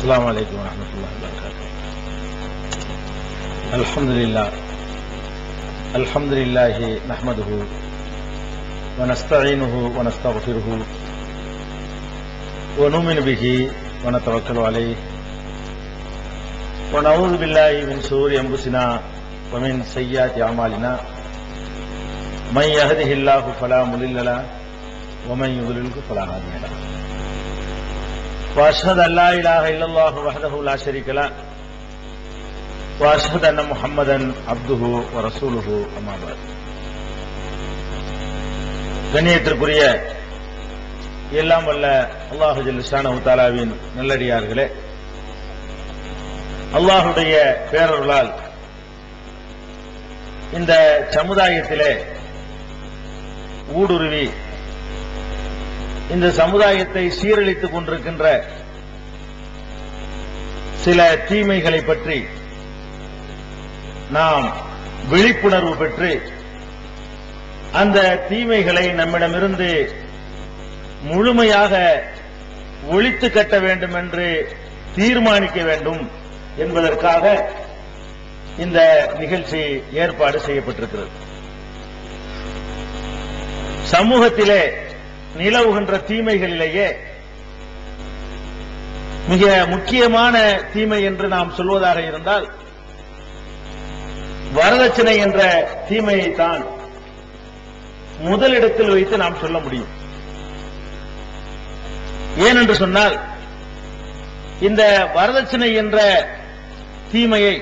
السلام عليكم ورحمة الله وبركاته الحمد لله الحمد لله نحمده ونستعينه ونستغفره ونؤمن به ونتوكل عليه ونعوذ بالله من شرور أنفسنا ومن سيئات أعمالنا من يهده الله فلا مضل له ومن يضلله فلا هادي له واشهد ان لا اله الا الله وحده لا شريك له واشهد ان محمدا عبده ورسوله اما بعد கண்ணியத்திற்குரிய எல்லாம் வல்ல அல்லாஹு ஜல்லிஷானஹு தாலாவின் நல்லடியார்களே அல்லாஹுடைய பேரருளால் இந்த சமுதாயத்திலே ஊடுருவி இந்த சமுதாயத்தை சீரழித்துக் கொண்டிருக்கின்ற சில தீமைகளை பற்றி நாம் விழிப்புணர்வு பெற்று அந்த தீமைகளை நம்மிடமிருந்து முழுமையாக ஒழித்து கட்ட வேண்டும் என்று தீர்மானிக்க வேண்டும் என்பதற்காக இந்த நிகழ்ச்சி ஏற்பாடு செய்யப்பட்டிருக்கிறது சமூகத்திலே நிலவுகின்ற தீமைகளிலேயே மிக முக்கியமான தீமை என்று நாம் சொல்வதாக இருந்தால் வரதட்சணை என்ற தீமையைத்தான் முதலிடத்தில் வைத்து நாம் சொல்ல முடியும் ஏனென்று சொன்னால் இந்த வரதட்சணை என்ற தீமையை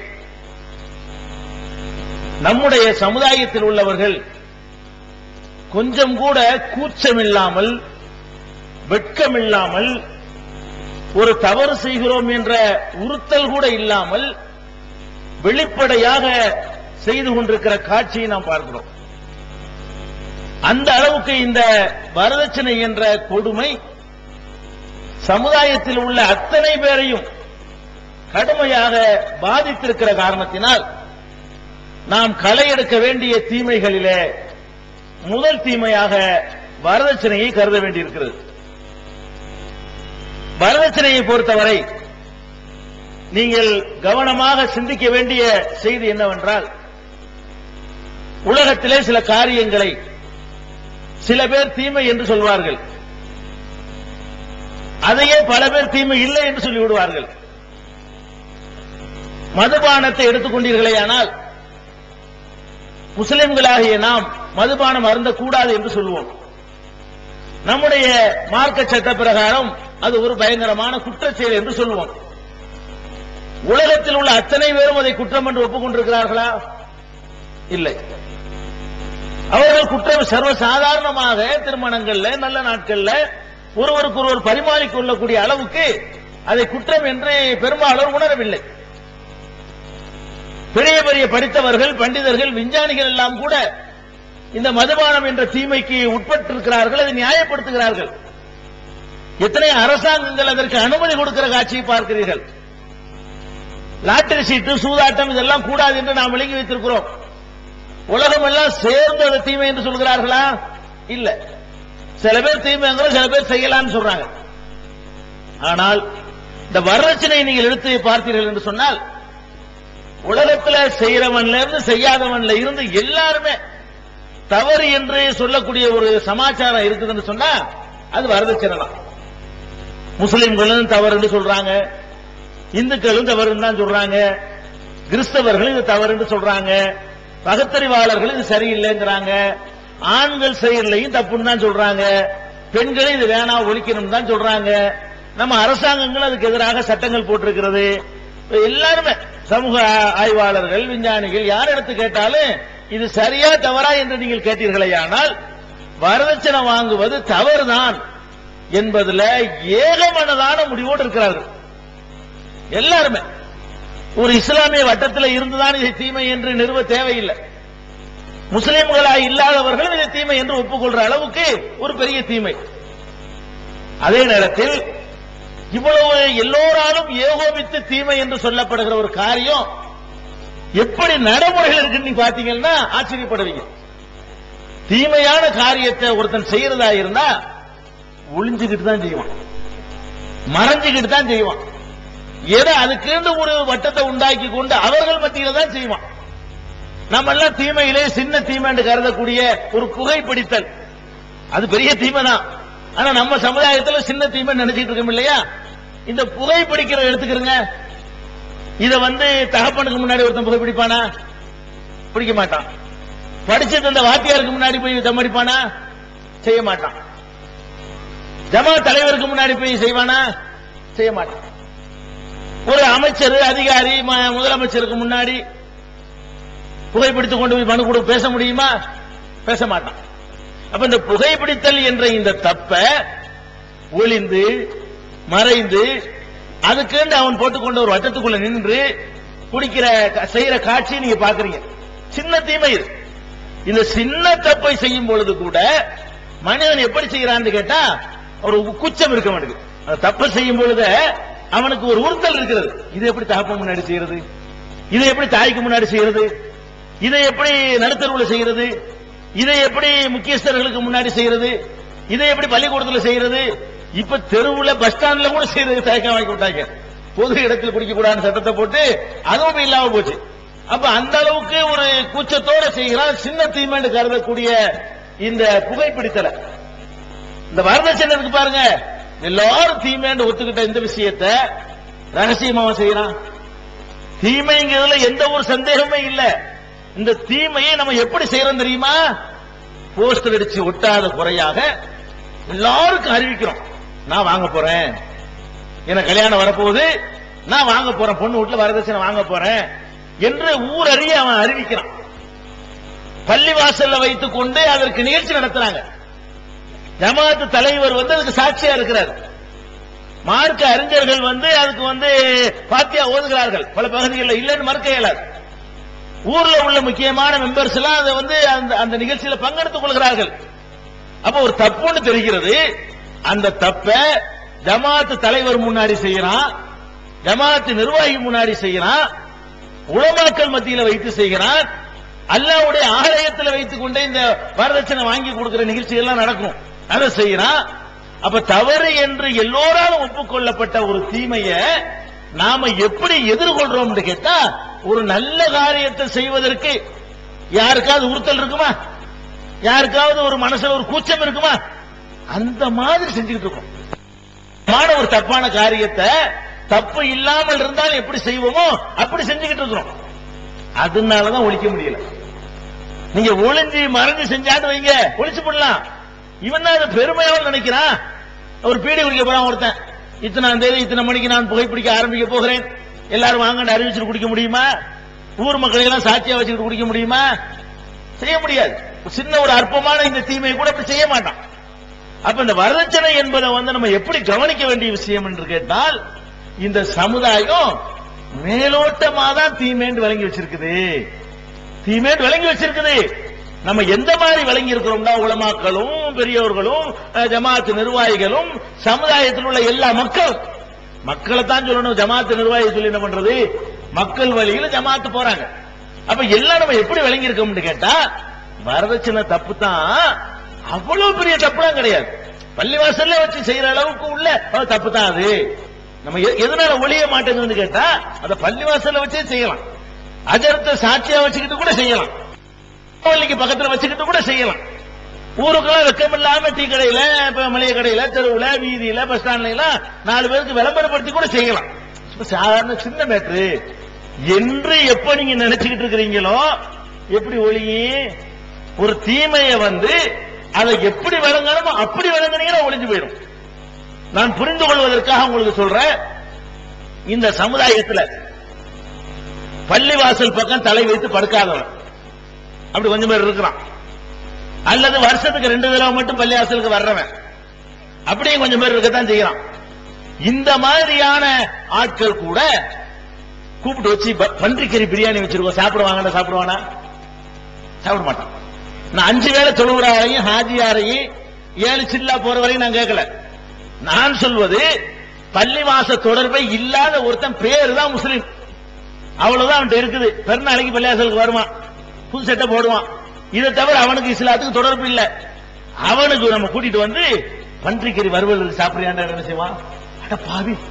நம்முடைய சமுதாயத்தில் உள்ளவர்கள் கொஞ்சம் கூட கூச்சமில்லாமல் வெட்கமில்லாமல் ஒரு தவறு செய்கிறோம் என்ற உறுத்தல் கூட இல்லாமல் வெளிப்படையாக செய்து கொண்டிருக்கிற காட்சியை நாம் பார்க்கிறோம் அந்த அளவுக்கு இந்த வரதட்சணை என்ற கொடுமை சமுதாயத்தில் உள்ள அத்தனை பேரையும் கடுமையாக பாதித்திருக்கிற காரணத்தினால் நாம் களை எடுக்க வேண்டிய தீமைகளிலே முதல் தீமையாக வரதட்சணையை கருத வேண்டியிருக்கிறது வரதட்சணையை பொறுத்தவரை நீங்கள் கவனமாக சிந்திக்க வேண்டிய செய்தி என்னவென்றால் உலகத்திலே சில காரியங்களை சில பேர் தீமை என்று சொல்வார்கள் அதையே பல பேர் தீமை இல்லை என்று சொல்லிவிடுவார்கள் மதுபானத்தை எடுத்துக்கொண்டீர்களே ஆனால் முஸ்லிம்களாகிய நாம் மதுபானம் அருந்தக்கூடாது என்று சொல்லுவோம் நம்முடைய மார்க்க சட்ட பிரகாரம் அது ஒரு பயங்கரமான குற்றச்செயல் என்று சொல்லுவோம் உலகத்தில் உள்ள அத்தனை பேரும் அதை குற்றம் என்று ஒப்புக்கொண்டிருக்கிறார்களா இல்லை அவர்கள் குற்றம் சர்வசாதாரணமாக திருமணங்கள்ல நல்ல நாட்கள்ல ஒருவருக்கு ஒருவர் பரிமாறிக் கொள்ளக்கூடிய அளவுக்கு அதை குற்றம் என்று பெரும்பாலும் உணரவில்லை பெரிய பெரிய படித்தவர்கள் பண்டிதர்கள் விஞ்ஞானிகள் எல்லாம் கூட இந்த மதுபானம் என்ற தீமைக்கு உட்பட்டிருக்கிறார்கள் அதை நியாயப்படுத்துகிறார்கள் எத்தனை அரசாங்கங்கள் அதற்கு அனுமதி கொடுக்கிற காட்சியை பார்க்கிறீர்கள் லாட்டரி சீட்டு சூதாட்டம் இதெல்லாம் கூடாது என்று நாம் விளங்கி வைத்திருக்கிறோம் உலகம் எல்லாம் சேர்ந்து அது தீமை என்று சொல்கிறார்களா இல்ல சில பேர் தீமைங்கிற சில பேர் செய்யலாம்னு சொல்றாங்க ஆனால் இந்த வரதட்சணையை நீங்கள் எடுத்து பார்த்தீர்கள் என்று சொன்னால் உலகத்துல செய்யறவன்ல இருந்து செய்யாதவன்ல இருந்து எல்லாருமே தவறு என்று சொல்லக்கூடிய ஒரு சமாச்சாரம் இருக்குதுன்னு சொன்னா அது வரதட்சணை தான் முஸ்லிம்களும் தவறு என்று சொல்றாங்க இந்துக்களும் தவறுன்னு தான் சொல்றாங்க கிறிஸ்தவர்களும் இது தவறு என்று சொல்றாங்க பகுத்தறிவாளர்கள் இது சரியில்லைங்கிறாங்க ஆண்கள் செயலையும் தப்புன்னு தான் சொல்றாங்க பெண்களும் இது வேணாம் ஒழிக்கணும் தான் சொல்றாங்க நம்ம அரசாங்கங்கள் அதுக்கு எதிராக சட்டங்கள் போட்டிருக்கிறது எல்லாருமே சமூக ஆய்வாளர்கள் விஞ்ஞானிகள் யார் எடுத்து கேட்டாலும் இது சரியா தவறா என்று நீங்கள் கேட்டீர்களே ஆனால் வரதட்சணை வாங்குவது தவறுதான் என்பதுல ஏகமனதான முடிவோடு இருக்கிறார்கள் எல்லாருமே ஒரு இஸ்லாமிய வட்டத்தில் இருந்துதான் இது தீமை என்று நிறுவ தேவையில்லை முஸ்லிம்களாக இல்லாதவர்களும் இது தீமை என்று ஒப்புக்கொள்ற அளவுக்கு ஒரு பெரிய தீமை அதே நேரத்தில் இவ்வளவு எல்லோராலும் ஏகோபித்து தீமை என்று சொல்லப்படுகிற ஒரு காரியம் எப்படி நடைமுறைகள் இருக்குன்னு நீங்க பாத்தீங்கன்னா ஆச்சரியப்படுவீங்க தீமையான காரியத்தை ஒருத்தன் செய்யறதா இருந்தா ஒளிஞ்சுக்கிட்டு தான் செய்வான் மறைஞ்சுக்கிட்டு தான் செய்வான் ஏதோ அதுக்கு ஒரு வட்டத்தை உண்டாக்கி கொண்டு அவர்கள் மத்தியில தான் செய்வான் நம்ம எல்லாம் தீமையிலே சின்ன தீமை என்று கருதக்கூடிய ஒரு புகைப்பிடித்தல் அது பெரிய தீமை தான் ஆனா நம்ம சமுதாயத்துல சின்ன தீமை நினைச்சிட்டு இருக்கோம் இல்லையா இந்த புகைப்பிடிக்கிற எடுத்துக்கிறங்க இத வந்து தகப்பனுக்கு முன்னாடி ஒருத்தன் புகைப்பிடிப்பானா பிடிக்க மாட்டான் படிச்சது அந்த வாத்தியாருக்கு முன்னாடி போய் தம்மடிப்பானா செய்ய மாட்டான் ஜமா தலைவருக்கு முன்னாடி போய் செய்வானா செய்ய மாட்டான் ஒரு அமைச்சர் அதிகாரி ம- முதலமைச்சருக்கு முன்னாடி புகைப்பிடித்து கொண்டு போய் மனு கூட பேச முடியுமா பேச மாட்டான் அப்ப இந்த புகைப்பிடித்தல் என்ற இந்த தப்ப ஒளிந்து மறைந்து அதுக்குன்னு அவன் போட்டுக்கொண்ட ஒரு வட்டத்துக்குள்ள நின்று குடிக்கிற க- செய்யற காட்சியை நீங்க பாக்குறீங்க சின்ன தீமை இது இந்த சின்ன தப்பை செய்யும் பொழுது கூட மனிதன் எப்படி செய்யறான்னு கேட்டா ஒரு குச்சம் இருக்க மாட்டேங்குது அந்த தப்பை செய்யும் பொழுது அவனுக்கு ஒரு உறுத்தல் இருக்கிறது இது எப்படி தகப்பன் முன்னாடி செய்யறது இதை எப்படி தாய்க்கு முன்னாடி செய்யறது இதை எப்படி நடுத்தருவுல செய்யறது இதை எப்படி முக்கியஸ்தர்களுக்கு முன்னாடி செய்யறது இதை எப்படி பள்ளிக்கூடத்துல செய்யறது இப்ப தெருவுல பஸ் ஸ்டாண்ட்ல கூட செய்யறது தயக்கம் வாங்கி விட்டாங்க பொது இடத்தில் குடிக்க கூடாதுன்னு சட்டத்தை போட்டு அதுவும் இல்லாம போச்சு அப்ப அந்த அளவுக்கு ஒரு கூச்சத்தோட செய்கிறான் சின்ன தீமைன்னு கருதக்கூடிய இந்த புகைப்பிடித்தலை இந்த வரதட்சணை இருக்கு பாருங்க எல்லாரும் தீமைன்னு ஒத்துக்கிட்ட இந்த விஷயத்த ரகசியமா அவன் செய்யறான் தீமைங்கிறதுல எந்த ஒரு சந்தேகமே இல்ல இந்த தீமையை நம்ம எப்படி செய்யறோம் தெரியுமா போஸ்டர் அடிச்சு ஒட்டாத குறையாக எல்லாருக்கும் அறிவிக்கிறோம் நான் வாங்க போறேன் எனக்கு கல்யாணம் வரப்போகுது நான் வாங்க போறேன் பொண்ணு வீட்டுல வரதட்சணை வாங்க போறேன் என்று ஊரறிய அவன் அறிவிக்கிறான் பள்ளிவாசல்ல வைத்துக் கொண்டு அதற்கு நிகழ்ச்சி நடத்துறாங்க ஜமாத்து தலைவர் வந்து அதுக்கு சாட்சியா இருக்கிறார் மார்க்க அறிஞர்கள் வந்து அதுக்கு வந்து பாத்தியா ஓதுகிறார்கள் பல பகுதிகளில் இல்லைன்னு மறுக்க இயலாது ஊர்ல உள்ள முக்கியமான மெம்பர்ஸ் எல்லாம் அதை வந்து அந்த அந்த நிகழ்ச்சியில பங்கெடுத்துக் கொள்கிறார்கள் அப்ப ஒரு தப்புன்னு தெரிகிறது அந்த தப்ப ஜமாத்து தலைவர் முன்னாடி செய்யறான் ஜமாத்து நிர்வாகி முன்னாடி செய்யறான் உலமாக்கள் மத்தியில வைத்து செய்கிறான் அல்லாவுடைய ஆலயத்தில் வைத்துக் கொண்டே இந்த வரதட்சணை வாங்கி கொடுக்கிற நிகழ்ச்சி எல்லாம் நடக்கும் அதை செய்யறான் அப்ப தவறு என்று எல்லோராலும் ஒப்புக்கொள்ளப்பட்ட ஒரு தீமைய நாம எப்படி எதிர்கொள்றோம் கேட்டா ஒரு நல்ல காரியத்தை செய்வதற்கு யாருக்காவது உறுத்தல் இருக்குமா யாருக்காவது ஒரு மனசுல ஒரு கூச்சம் இருக்குமா அந்த மாதிரி செஞ்சுக்கிட்டு இருக்கோம் மான ஒரு தப்பான காரியத்தை தப்பு இல்லாமல் இருந்தால் எப்படி செய்வோமோ அப்படி செஞ்சுக்கிட்டு இருக்கிறோம் அதனாலதான் ஒழிக்க முடியல நீங்க ஒளிஞ்சு மறைஞ்சு செஞ்சாட்டு வைங்க ஒழிச்சு போடலாம் இவன் தான் அதை பெருமையாவும் நினைக்கிறான் ஒரு பீடி குடிக்க போறான் ஒருத்தன் இத்தனாம் தேதி இத்தனை மணிக்கு நான் புகைப்பிடிக்க ஆரம்பிக்க போகிறேன் எல்லாரும் வாங்கன்னு அறிவிச்சுட்டு குடிக்க முடியுமா ஊர் மக்களை எல்லாம் சாட்சியா வச்சுக்கிட்டு குடிக்க முடியுமா செய்ய முடியாது சின்ன ஒரு அற்பமான இந்த தீமையை கூட இப்படி செய்ய மாட்டான் அப்ப இந்த வரதட்சணை என்பதை வந்து நம்ம எப்படி கவனிக்க வேண்டிய விஷயம் என்று கேட்டால் இந்த சமுதாயம் மேலோட்டமா தான் தீமைன்னு விளங்கி வச்சிருக்குது தீமைன்னு விளங்கி வச்சிருக்குது நம்ம எந்த மாதிரி விளங்கி இருக்கிறோம்னா உலமாக்களும் பெரியவர்களும் அஹ், ஜமாத்து நிர்வாகிகளும் சமுதாயத்தில் உள்ள எல்லா மக்கள் மக்களை தான் சொல்லணும் ஜமாத்து நிர்வாகி சொல்லி என்ன பண்றது மக்கள் வழியில ஜமாத்து போறாங்க அப்ப எல்லாம் நம்ம எப்படி விளங்கி இருக்கோம்னு கேட்டா வரதட்சணை தப்பு தான் அவ்வளவு பெரிய தப்புலாம் கிடையாது பள்ளிவாசல்ல வச்சு செய்யற அளவுக்கு உள்ள அஹ், தப்பு தான் அது நம்ம எ- எதனால ஒழிய மாட்டேங்குதுன்னு கேட்டா அதை பள்ளிவாசல்ல வச்சே செய்யலாம் அஜரத்தை சாட்சியா வச்சுக்கிட்டு கூட செய்யலாம் பள்ளிக்கு பக்கத்துல வச்சுக்கிட்டு கூட செய்யலாம் ஊருக்கெல்லாம் வெக்கம் இல்லாம டீ கடையில இப்ப மளிகை கடையில தெருவுல வீதியில பஸ் ஸ்டாண்ட்ல எல்லாம் நாலு பேருக்கு விளம்பரப்படுத்தி கூட செய்யலாம் இப்ப சாதாரண சின்ன மேட்ரு என்று எப்ப நீங்க நினைச்சுக்கிட்டு இருக்கிறீங்களோ எப்படி ஒளியி ஒரு தீமையை வந்து அதை எப்படி விளங்கணுமோ அப்படி விளங்குனீங்கன்னா ஒளிஞ்சு போயிடும் நான் புரிந்து கொள்வதற்காக உங்களுக்கு சொல்றேன் இந்த சமுதாயத்துல பள்ளிவாசல் பக்கம் தலை வைத்து படுக்காதவன் அப்படி கொஞ்சம் பேர் இருக்கிறான் அல்லது வருஷத்துக்கு ரெண்டு தடவை மட்டும் பள்ளிவாசலுக்கு வர்றவன் அப்படியும் கொஞ்சம் பேர் இருக்கத்தான் செய்யறான் இந்த மாதிரியான ஆட்கள் கூட கூப்பிட்டு வச்சு ப- பன்றிக்கறி பிரியாணி வச்சிருக்கோம் சாப்பிடுவாங்க சாப்பிடுவானா சாப்பிட மாட்டான் நான் அஞ்சு வேளை தொழுகிறாரையும் ஹாஜியாரையும் ஏழு சில்லா போற வரையும் நான் கேட்கல நான் சொல்வது பள்ளிவாச தொடர்பை இல்லாத ஒருத்தன் பேரு தான் முஸ்லீம் அவ்வளவுதான் அவன்கிட்ட இருக்குது பெருநாளைக்கு பள்ளிவாசலுக்கு வருவான் புது சட்டை போடுவான் இதை தவிர அவனுக்கு இஸ்லாத்துக்கு தொடர்பு இல்ல அவனுக்கு நம்ம கூட்டிட்டு வந்து பன்றிக்கறி வறுவல் சாப்பிடுறியாண்டா என்ன செய்வான் அட பாவி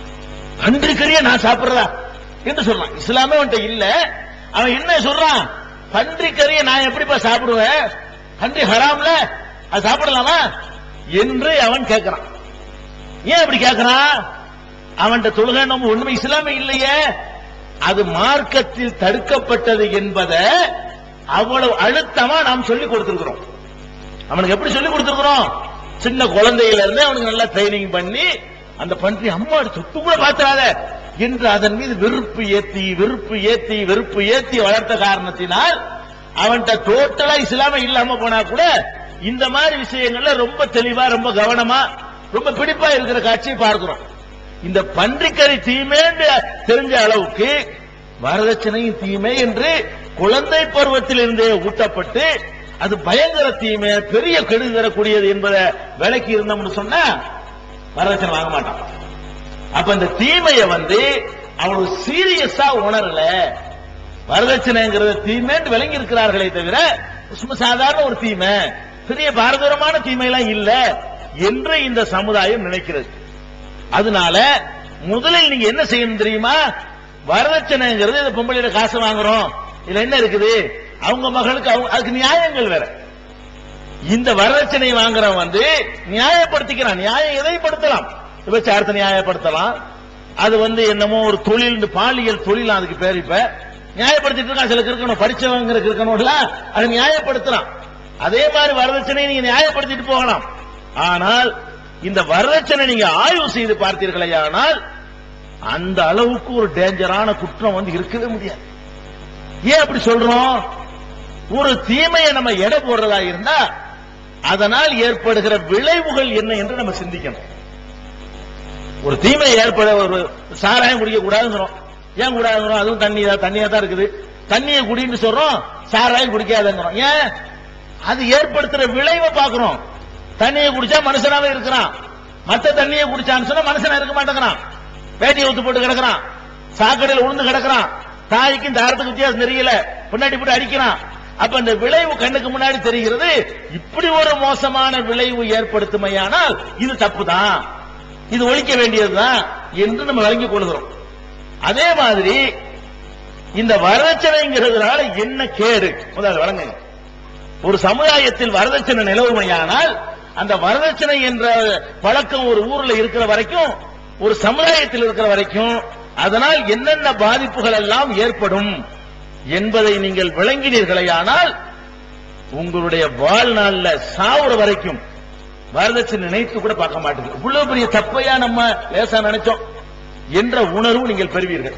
பன்றிக்கறியை நான் சாப்பிடுறதா என்று சொல்றான் இஸ்லாமே அவன்கிட்ட இல்ல அவன் என்ன சொல்றான் பன்றிக்கறியை நான் எப்படிப்பா சாப்பிடுவேன் பன்றி ஹராம்ல அது சாப்பிடலாமா என்று அவன் கேட்கிறான் ஏன் அப்படி கேட்கிறான் அவன்கிட்ட தொழுகை நம்ம உண்மை இஸ்லாமே இல்லையே அது மார்க்கத்தில் தடுக்கப்பட்டது என்பதை அவ்வளவு அழுத்தமா நாம் சொல்லி கொடுத்திருக்கிறோம் அவனுக்கு எப்படி சொல்லி கொடுத்திருக்கிறோம் சின்ன குழந்தையில இருந்து அவனுக்கு நல்லா ட்ரைனிங் பண்ணி அந்த பன்றி அம்மா சொத்து கூட பாத்துறாத என்று அதன் மீது வெறுப்பு ஏத்தி வெறுப்பு ஏத்தி வெறுப்பு ஏத்தி வளர்த்த காரணத்தினால் அவன்கிட்ட டோட்டலா இஸ்லாம இல்லாம போனா கூட இந்த மாதிரி விஷயங்கள்ல ரொம்ப தெளிவா ரொம்ப கவனமா ரொம்ப பிடிப்பா இருக்கிற காட்சியை பார்க்கிறோம் இந்த பன்றிக்கறி தீமைன்னு தெரிஞ்ச அளவுக்கு வரதட்சணையும் தீமை என்று குழந்தை பருவத்தில் இருந்தே ஊட்டப்பட்டு அது பயங்கர தீமை பெரிய கெடுதி தரக்கூடியது என்பதை விலைக்கு இருந்தோம்னு சொன்னா வரதட்சணை வாங்க மாட்டான் அப்ப இந்த தீமையை வந்து அவ்வளவு சீரியஸா உணரல வரதட்சணைங்கிறது தீமைன்னு விளங்கி இருக்கிறார்களே தவிர சும்மா சாதாரண ஒரு தீமை பெரிய பாரதூரமான தீமை எல்லாம் இல்ல என்று இந்த சமுதாயம் நினைக்கிறது அதனால முதலில் நீங்க என்ன செய்யணும் தெரியுமா வரதட்சணைங்கிறது இந்த பொம்பளையில காசு வாங்குறோம் இதுல என்ன இருக்குது அவங்க மகளுக்கு அவங்க அதுக்கு நியாயங்கள் வேற இந்த வரதட்சணை வாங்குறவன் வந்து நியாயப்படுத்திக்கிறான் நியாயம் எதைப்படுத்தலாம் விபச்சாரத்தை நியாயப்படுத்தலாம் அது வந்து என்னமோ ஒரு தொழில் பாலியல் தொழில் அதுக்கு பேர் இப்ப நியாயப்படுத்திட்டு இருக்கான் சில இருக்கணும் படிச்சவங்க இருக்கணும்ல அதை நியாயப்படுத்தலாம் அதே மாதிரி வரதட்சணை நீங்க நியாயப்படுத்திட்டு போகலாம் ஆனால் இந்த வரதட்சணை நீங்க ஆய்வு செய்து பார்த்தீர்களே ஆனால் அந்த அளவுக்கு ஒரு டேஞ்சரான குற்றம் வந்து இருக்கவே முடியாது ஏன் அப்படி சொல்றோம் ஒரு தீமையை நம்ம எடை போடுறதா இருந்தா அதனால் ஏற்படுகிற விளைவுகள் என்ன என்று நம்ம சிந்திக்கணும் ஒரு தீமை ஏற்பட ஒரு சாராயம் குடிக்க கூடாதுங்கிறோம் ஏன் கூடாதுங்கிறோம் அதுவும் தண்ணி தான் தண்ணியா தான் இருக்குது தண்ணியை குடின்னு சொல்றோம் சாராயம் குடிக்காதங்கிறோம் ஏன் அது ஏற்படுத்துற விளைவை பார்க்கிறோம் தண்ணியை குடிச்சா மனுஷனாவே இருக்கிறான் மத்த தண்ணியை குடிச்சான்னு சொன்னா மனுஷனா இருக்க மாட்டேங்கிறான் வேட்டியை ஊத்து போட்டு கிடக்குறான் சாக்கடையில் உளுந்து கிடக்குறான் தாய்க்கும் தாரத்துக்கு வித்தியாசம் தெரியல பின்னாடி போட்டு அடிக்கிறான் அப்ப இந்த விளைவு கண்ணுக்கு முன்னாடி தெரிகிறது இப்படி ஒரு மோசமான விளைவு ஏற்படுத்துமையானால் இது தப்புதான் இது ஒழிக்க வேண்டியதுதான் என்று நம்ம விளங்கிக் கொள்கிறோம் அதே மாதிரி இந்த வரதட்சணைங்கிறதுனால என்ன கேடு முதல்ல வழங்குங்க ஒரு சமுதாயத்தில் வரதட்சணை நிலவுமையானால் அந்த வரதட்சணை என்ற பழக்கம் ஒரு ஊர்ல இருக்கிற வரைக்கும் ஒரு சமுதாயத்தில் இருக்கிற வரைக்கும் அதனால் என்னென்ன பாதிப்புகள் எல்லாம் ஏற்படும் என்பதை நீங்கள் விளங்கினீர்களேயானால் உங்களுடைய வாழ்நாள்ல சாவுற வரைக்கும் வரதட்சணை நினைத்து கூட பார்க்க மாட்டீங்க இவ்வளவு பெரிய தப்பையா நம்ம லேசா நினைச்சோம் என்ற உணர்வு நீங்கள் பெறுவீர்கள்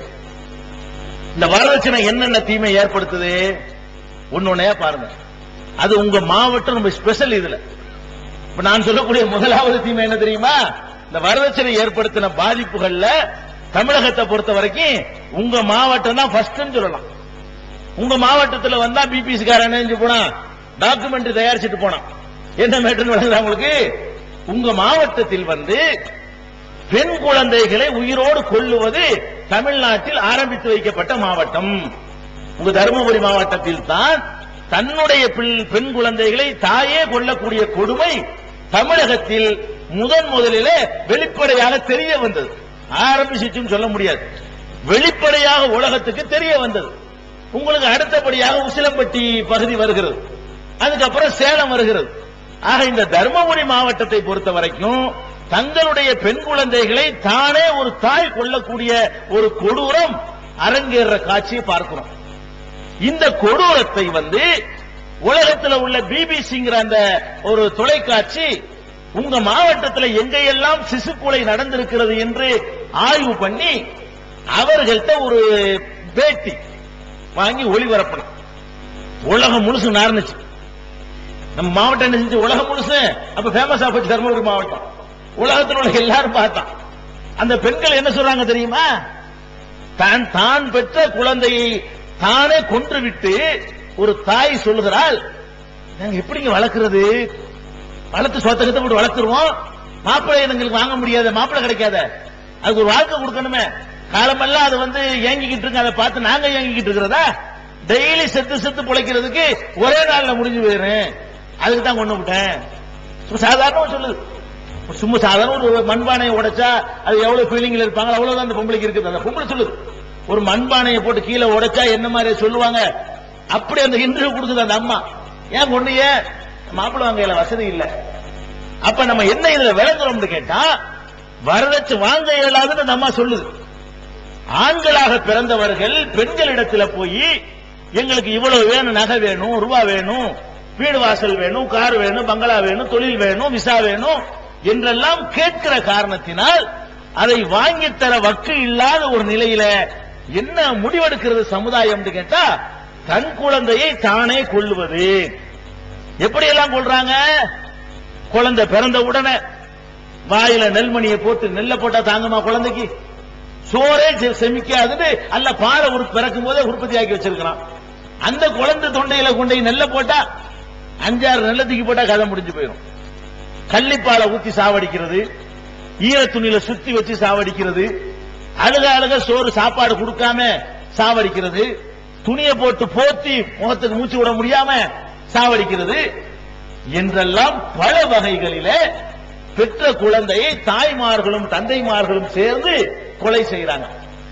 இந்த வரதட்சணை என்னென்ன தீமை ஏற்படுத்துது ஒன்னொன்னையா பாருங்க அது உங்க மாவட்டம் ரொம்ப ஸ்பெஷல் இதுல இப்ப நான் சொல்லக்கூடிய முதலாவது தீமை என்ன தெரியுமா இந்த வரதட்சணை ஏற்படுத்தின பாதிப்புகள்ல தமிழகத்தை பொறுத்த வரைக்கும் உங்க மாவட்டம் தான் ஃபர்ஸ்ட் சொல்லலாம் உங்க மாவட்டத்துல வந்தா பிபிசி காரன் நினைஞ்சு போனா டாக்குமெண்ட் தயாரிச்சுட்டு போனான் என்ன மேட்டர்னு விளங்குதா உங்களுக்கு உங்க மாவட்டத்தில் வந்து பெண் குழந்தைகளை உயிரோடு கொல்லுவது தமிழ்நாட்டில் ஆரம்பித்து வைக்கப்பட்ட மாவட்டம் உங்க தருமபுரி மாவட்டத்தில் தான் தன்னுடைய பிள்- பெண் குழந்தைகளை தாயே கொல்லக்கூடிய கொடுமை தமிழகத்தில் முதன் முதலிலே வெளிப்படையாக தெரிய வந்தது ஆரம்பிச்சுன்னு சொல்ல முடியாது வெளிப்படையாக உலகத்துக்கு தெரிய வந்தது உங்களுக்கு அடுத்தபடியாக உசிலம்பட்டி பகுதி வருகிறது அதுக்கப்புறம் சேலம் வருகிறது ஆக இந்த தர்மபுரி மாவட்டத்தை பொறுத்த வரைக்கும் தங்களுடைய பெண் குழந்தைகளை தானே ஒரு தாய் கொள்ளக்கூடிய ஒரு கொடூரம் அரங்கேற காட்சியை பார்க்கிறோம் இந்த கொடூரத்தை வந்து உலகத்தில் உள்ள பிபிசிங்கிற அந்த ஒரு தொலைக்காட்சி உங்க மாவட்டத்தில் எங்கெல்லாம் சிசுக்கொலை நடந்திருக்கிறது என்று ஆய்வு பண்ணி அவர்கள்ட்ட ஒரு பேட்டி வாங்கி ஒளிபரப்பணும் உலகம் முழுசு நார்ந்துச்சு நம்ம மாவட்டம் என்ன செஞ்சு உலகம் முழுசு அப்ப ஃபேமஸ் ஆச்சு தர்மபுரி மாவட்டம் உலகத்தில் உள்ள எல்லாரும் பார்த்தான் அந்த பெண்கள் என்ன சொல்றாங்க தெரியுமா தான் தான் பெற்ற குழந்தையை தானே கொன்று விட்டு ஒரு தாய் சொல்லுகிறாள் நாங்க எப்படிங்க வளர்க்கிறது வளர்த்து சொத்தகத்தை போட்டு வளர்த்துருவோம் மாப்பிள்ளை எங்களுக்கு வாங்க முடியாத மாப்பிள்ளை கிடைக்காத அதுக்கு ஒரு வாழ்க்கை கொடுக்கணுமே காலமெல்லாம் அது வந்து ஏங்கிக்கிட்டு இருக்கு அதை பார்த்து நாங்க ஏங்கிக்கிட்டு இருக்கிறதா டெய்லி செத்து செத்து பிழைக்கிறதுக்கு ஒரே நாள்ல முடிஞ்சு போயிடும் அதுக்கு தான் கொண்டு விட்டேன் சும்மா சாதாரணமா சொல்லுது சும்மா சாதாரண ஒரு மண்பானையை உடைச்சா அது எவ்வளவு ஃபீலிங்ல இருப்பாங்க அவ்வளவுதான் அந்த பொம்பளைக்கு இருக்குது அந்த பொம்பளை சொல்லுது ஒரு மண்பானையை போட்டு கீழே உடைச்சா என்ன மாதிரி சொல்லுவாங்க அப்படி அந்த இன்டர்வியூ கொடுக்குது அந்த அம்மா ஏன் கொண்டு ஏன் மாப்பிள்ளை வாங்கையில வசதி இல்ல அப்ப நம்ம என்ன இதுல விளங்குறோம்னு கேட்டா வரதட்சை வாங்க இயலாதுன்னு அந்த அம்மா சொல்லுது ஆண்களாக பிறந்தவர்கள் பெண்களிடத்துல போய் எங்களுக்கு இவ்வளவு வேணும் நகை வேணும் ரூபா வேணும் வீடு வாசல் வேணும் கார் வேணும் பங்களா வேணும் தொழில் வேணும் விசா வேணும் என்றெல்லாம் கேட்கிற காரணத்தினால் அதை வாங்கித் தர வக்கு இல்லாத ஒரு நிலையில என்ன முடிவெடுக்கிறது சமுதாயம் கேட்டா தன் குழந்தையை தானே கொள்ளுவது எப்படியெல்லாம் கொள்றாங்க குழந்தை பிறந்த உடனே வாயில நெல்மணியை போட்டு நெல்லை போட்டா தாங்குமா குழந்தைக்கு சோறே செ- செமிக்காதுன்னு அல்ல பாலை உரு பிறக்கும் போதே உற்பத்தி ஆக்கி வச்சிருக்கிறான் அந்த குழந்தை தொண்டையில கொண்டு போய் நெல்லை போட்டா அஞ்சாறு நெல்லை தூக்கி போட்டா கதை முடிஞ்சு போயிடும் கள்ளிப்பாலை ஊத்தி சாவடிக்கிறது ஈர துணியில சுத்தி வச்சு சாவடிக்கிறது அழுக அழுக சோறு சாப்பாடு கொடுக்காம சாவடிக்கிறது துணியை போட்டு போத்தி முகத்துக்கு மூச்சு விட முடியாம சாவடிக்கிறது என்றெல்லாம் பல வகைகளிலே பெற்ற குழந்தையை தாய்மார்களும் தந்தைமார்களும் சேர்ந்து கொலை செய்யறாங்க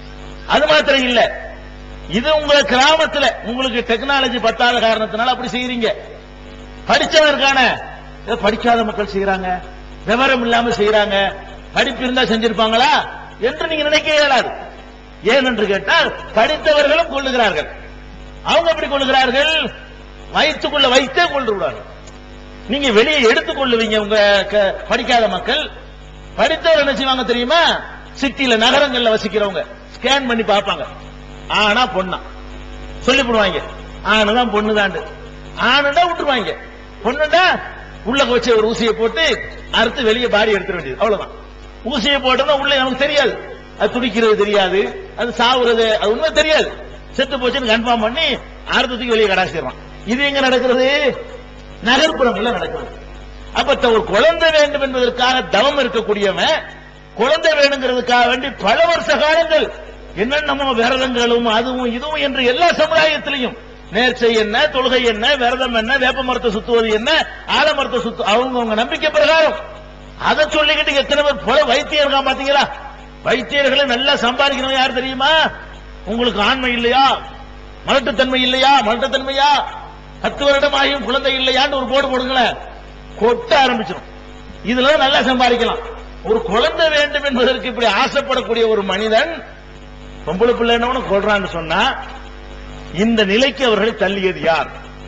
அது மாத்திரம் இல்ல இது உங்க கிராமத்துல உங்களுக்கு டெக்னாலஜி பத்தாத காரணத்தினால அப்படி செய்யறீங்க படிச்சவன் இருக்கானே இதை படிக்காத மக்கள் செய்யறாங்க விவரம் இல்லாம செய்யறாங்க படிப்பு இருந்தா செஞ்சிருப்பாங்களா என்று நீங்க நினைக்க இயலாது ஏனென்று கேட்டால் படித்தவர்களும் கொள்ளுகிறார்கள் அவங்க எப்படி கொள்ளுகிறார்கள் வயிற்றுக்குள்ள வைத்தே கொண்டு விடுவார்கள் நீங்க வெளியே எடுத்துக் கொள்ளுவீங்க உங்க க- படிக்காத மக்கள் படித்தவர் என்ன செய்வாங்க தெரியுமா சிட்டில நகரங்கள்ல வசிக்கிறவங்க ஸ்கேன் பண்ணி பார்ப்பாங்க ஆனா பொண்ணா சொல்லி போடுவாங்க ஆணுதான் பொண்ணுதாண்டு ஆணுடா விட்டுருவாங்க பொண்ணுடா உள்ள வச்சு ஒரு ஊசியை போட்டு அறுத்து வெளியே பாடி எடுத்துட வேண்டியது அவ்வளவுதான் ஊசியை போட்டோம்னா உள்ள நமக்கு தெரியாது அது துடிக்கிறது தெரியாது அது சாவுறது அது உண்மை தெரியாது செத்து போச்சுன்னு கன்ஃபார்ம் பண்ணி அறுத்தத்துக்கு வெளியே கடாசிடுறான் இது எங்க நடக்கிறது நகர்ப்புறங்கள்ல நடக்கிறது அப்ப த- ஒரு குழந்தை வேண்டும் என்பதற்காக தவம் இருக்கக்கூடியவன் குழந்தை வேணுங்கிறதுக்காக வேண்டி பல வருஷ காலங்கள் என்னென்னமோ விரதங்களும் அதுவும் இதுவும் என்று எல்லா சமுதாயத்திலையும் நேர்ச்சை என்ன தொழுகை என்ன விரதம் என்ன வேப்ப மரத்தை சுத்துவது என்ன ஆலமரத்தை சுத்து அவங்கவங்க நம்பிக்கை பிரகாரம் அதை சொல்லிக்கிட்டு எத்தனை பேர் போல வைத்தியம் இருக்கான் பாத்தீங்களா வைத்தியர்களை நல்லா சம்பாதிக்கணும் யார் தெரியுமா உங்களுக்கு ஆண்மை இல்லையா மலட்டுத்தன்மை இல்லையா மலட்டுத்தன்மையா பத்து வருடம் ஆகியும் குழந்தை இல்லையான்னு ஒரு போர்டு போடுங்களேன் கொட்ட ஆரம்பிச்சிடும் இதுல நல்லா சம்பாதிக்கலாம் ஒரு குழந்தை வேண்டும் என்பதற்கு இப்படி ஆசைப்படக்கூடிய ஒரு மனிதன் பொம்பளை பிள்ளை என்ன கொள்றான்னு சொன்னா இந்த நிலைக்கு அவர்களை தள்ளியது யார்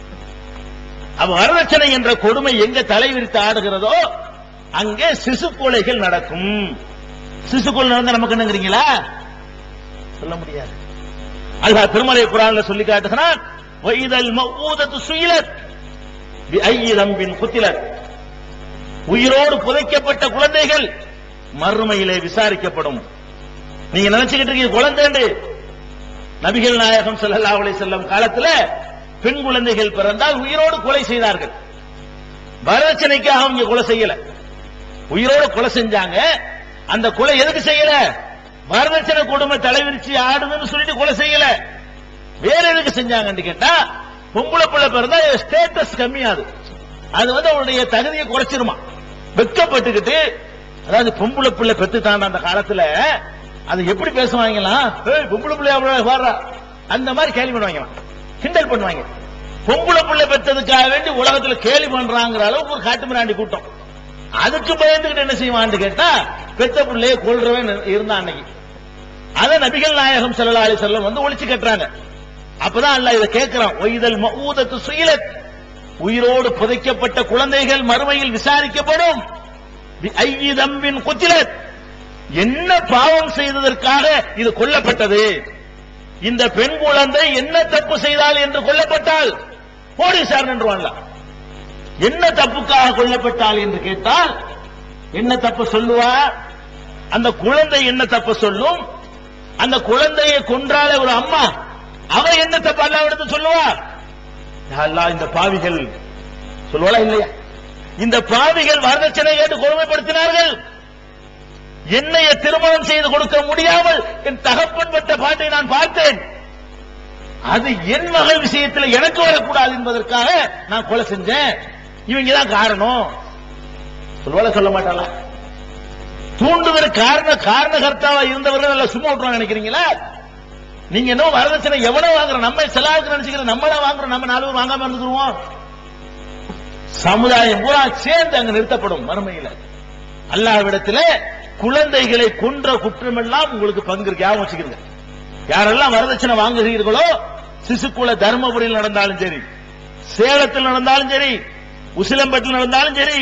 அவ வரதட்சணை என்ற கொடுமை எங்க தலைவிரித்து ஆடுகிறதோ அங்கே சிசு கொலைகள் நடக்கும் சிசு கொலை நடந்தா நமக்கு என்னங்கிறீங்களா சொல்ல முடியாது அல்லாஹ் திருமலை குரான்ல சொல்லி காட்டுகிறான் வைதல் மவ்வூதத்து சுயிலத் ஐய தம்பின் குத்திலர் உயிரோடு புதைக்கப்பட்ட குழந்தைகள் மறுமையிலே விசாரிக்கப்படும் நீங்க நினைச்சுக்கிட்டு இருக்கீங்க குழந்தை நபிகள் நாயகம் ஸல்லல்லாஹு அலைஹி செல்லம் காலத்துல பெண் குழந்தைகள் பிறந்தால் உயிரோடு கொலை செய்தார்கள் வரதட்சணைக்காக அவங்க கொலை செய்யல உயிரோடு கொலை செஞ்சாங்க அந்த கொலை எதுக்கு செய்யல வரதட்சணை கொடுமை தலைவிரிச்சு ஆடுதுன்னு சொல்லிட்டு கொலை செய்யல வேற எதுக்கு செஞ்சாங்கன்னு கேட்டா பொம்பளை பிள்ளை பிறந்தா ஸ்டேட்டஸ் கம்மியாது அது வந்து அவருடைய தகுதியை குறைச்சிருமா வெக்கப்பட்டுக்கிட்டு அதாவது பொம்பளை பிள்ளை பெத்து தாண்ட அந்த காலத்துல அது எப்படி பேசுவாங்களாம் ஏய் பொம்பளை பிள்ளை அவ்வளவு வர்றா அந்த மாதிரி கேள்வி பண்ணுவாங்களாம் கிண்டல் பண்ணுவாங்க பொம்பளை பிள்ளை பெற்றதுக்காக வேண்டி உலகத்துல கேலி பண்றாங்கிற அளவுக்கு ஒரு காட்டு மிராண்டி கூட்டம் அதுக்கு பயந்துகிட்டு என்ன செய்வான்னு கேட்டா பெத்த பிள்ளைய கொள்றவன் இருந்தான் அன்னைக்கு அத நபிகள் நாயகம் ஸல்லல்லாஹு அலைஹி வஸல்லம் வந்து ஒளிச்சு கட்டுறாங்க அப்பதான் அல்லாஹ் இதை கேட்கிறான் ஒய்தல் மஊதத்து சுயிலத் உயிரோடு புதைக்கப்பட்ட குழந்தைகள் மறுமையில் விசாரிக்கப்படும் ஐயி தம்பின் குத்திலத் என்ன பாவம் செய்ததற்காக இது கொல்லப்பட்டது இந்த பெண் குழந்தை என்ன தப்பு செய்தால் என்று கொல்லப்பட்டால் போலீசார் நின்றுவான்ல என்ன தப்புக்காக கொல்லப்பட்டால் என்று கேட்டால் என்ன தப்பு சொல்லுவா அந்த குழந்தை என்ன தப்பு சொல்லும் அந்த குழந்தையை கொன்றால ஒரு அம்மா அவ என்ன தப்பு அல்லாவிடத்து சொல்லுவா யா அல்லாஹ் இந்த பாவிகள் சொல்லுவாளா இல்லையா இந்த பாவிகள் வரதட்சணை கேட்டு கொடுமைப்படுத்தினார்கள் என்னைய திருமணம் செய்து கொடுக்க முடியாமல் என் தகப்பன் பெற்ற பாட்டை நான் பார்த்தேன் அது என் மகள் விஷயத்தில் எனக்கு வரக்கூடாது என்பதற்காக நான் கொலை செஞ்சேன் இவங்க தான் காரணம் சொல்லுவாள சொல்ல மாட்டாளா தூண்டுதல் காரண காரணகர்த்தாவா இருந்தவர்கள் எல்லாம் சும்மா விட்டுருவாங்க நினைக்கிறீங்களா நீங்க என்ன வரதட்சணை எவ்வளவு வாங்குறோம் நம்ம செலாவுக்கு நினைச்சுக்கிற நம்மள வாங்குறோம் நம்ம நாலு பேர் வாங்காம இருந்துருவோம் சமுதாயம் பூரா சேர்ந்து அங்க நிறுத்தப்படும் மறுமையில அல்லாவிடத்துல குழந்தைகளை கொன்ற குற்றமெல்லாம் உங்களுக்கு பங்கு இருக்கு ஞாபகம் வச்சுக்கிறீங்க யாரெல்லாம் வரதட்சணை வாங்குகிறீர்களோ சிசுக்குல தர்மபுரியில் நடந்தாலும் சரி சேலத்தில் நடந்தாலும் சரி உசிலம்பட்டில் நடந்தாலும் சரி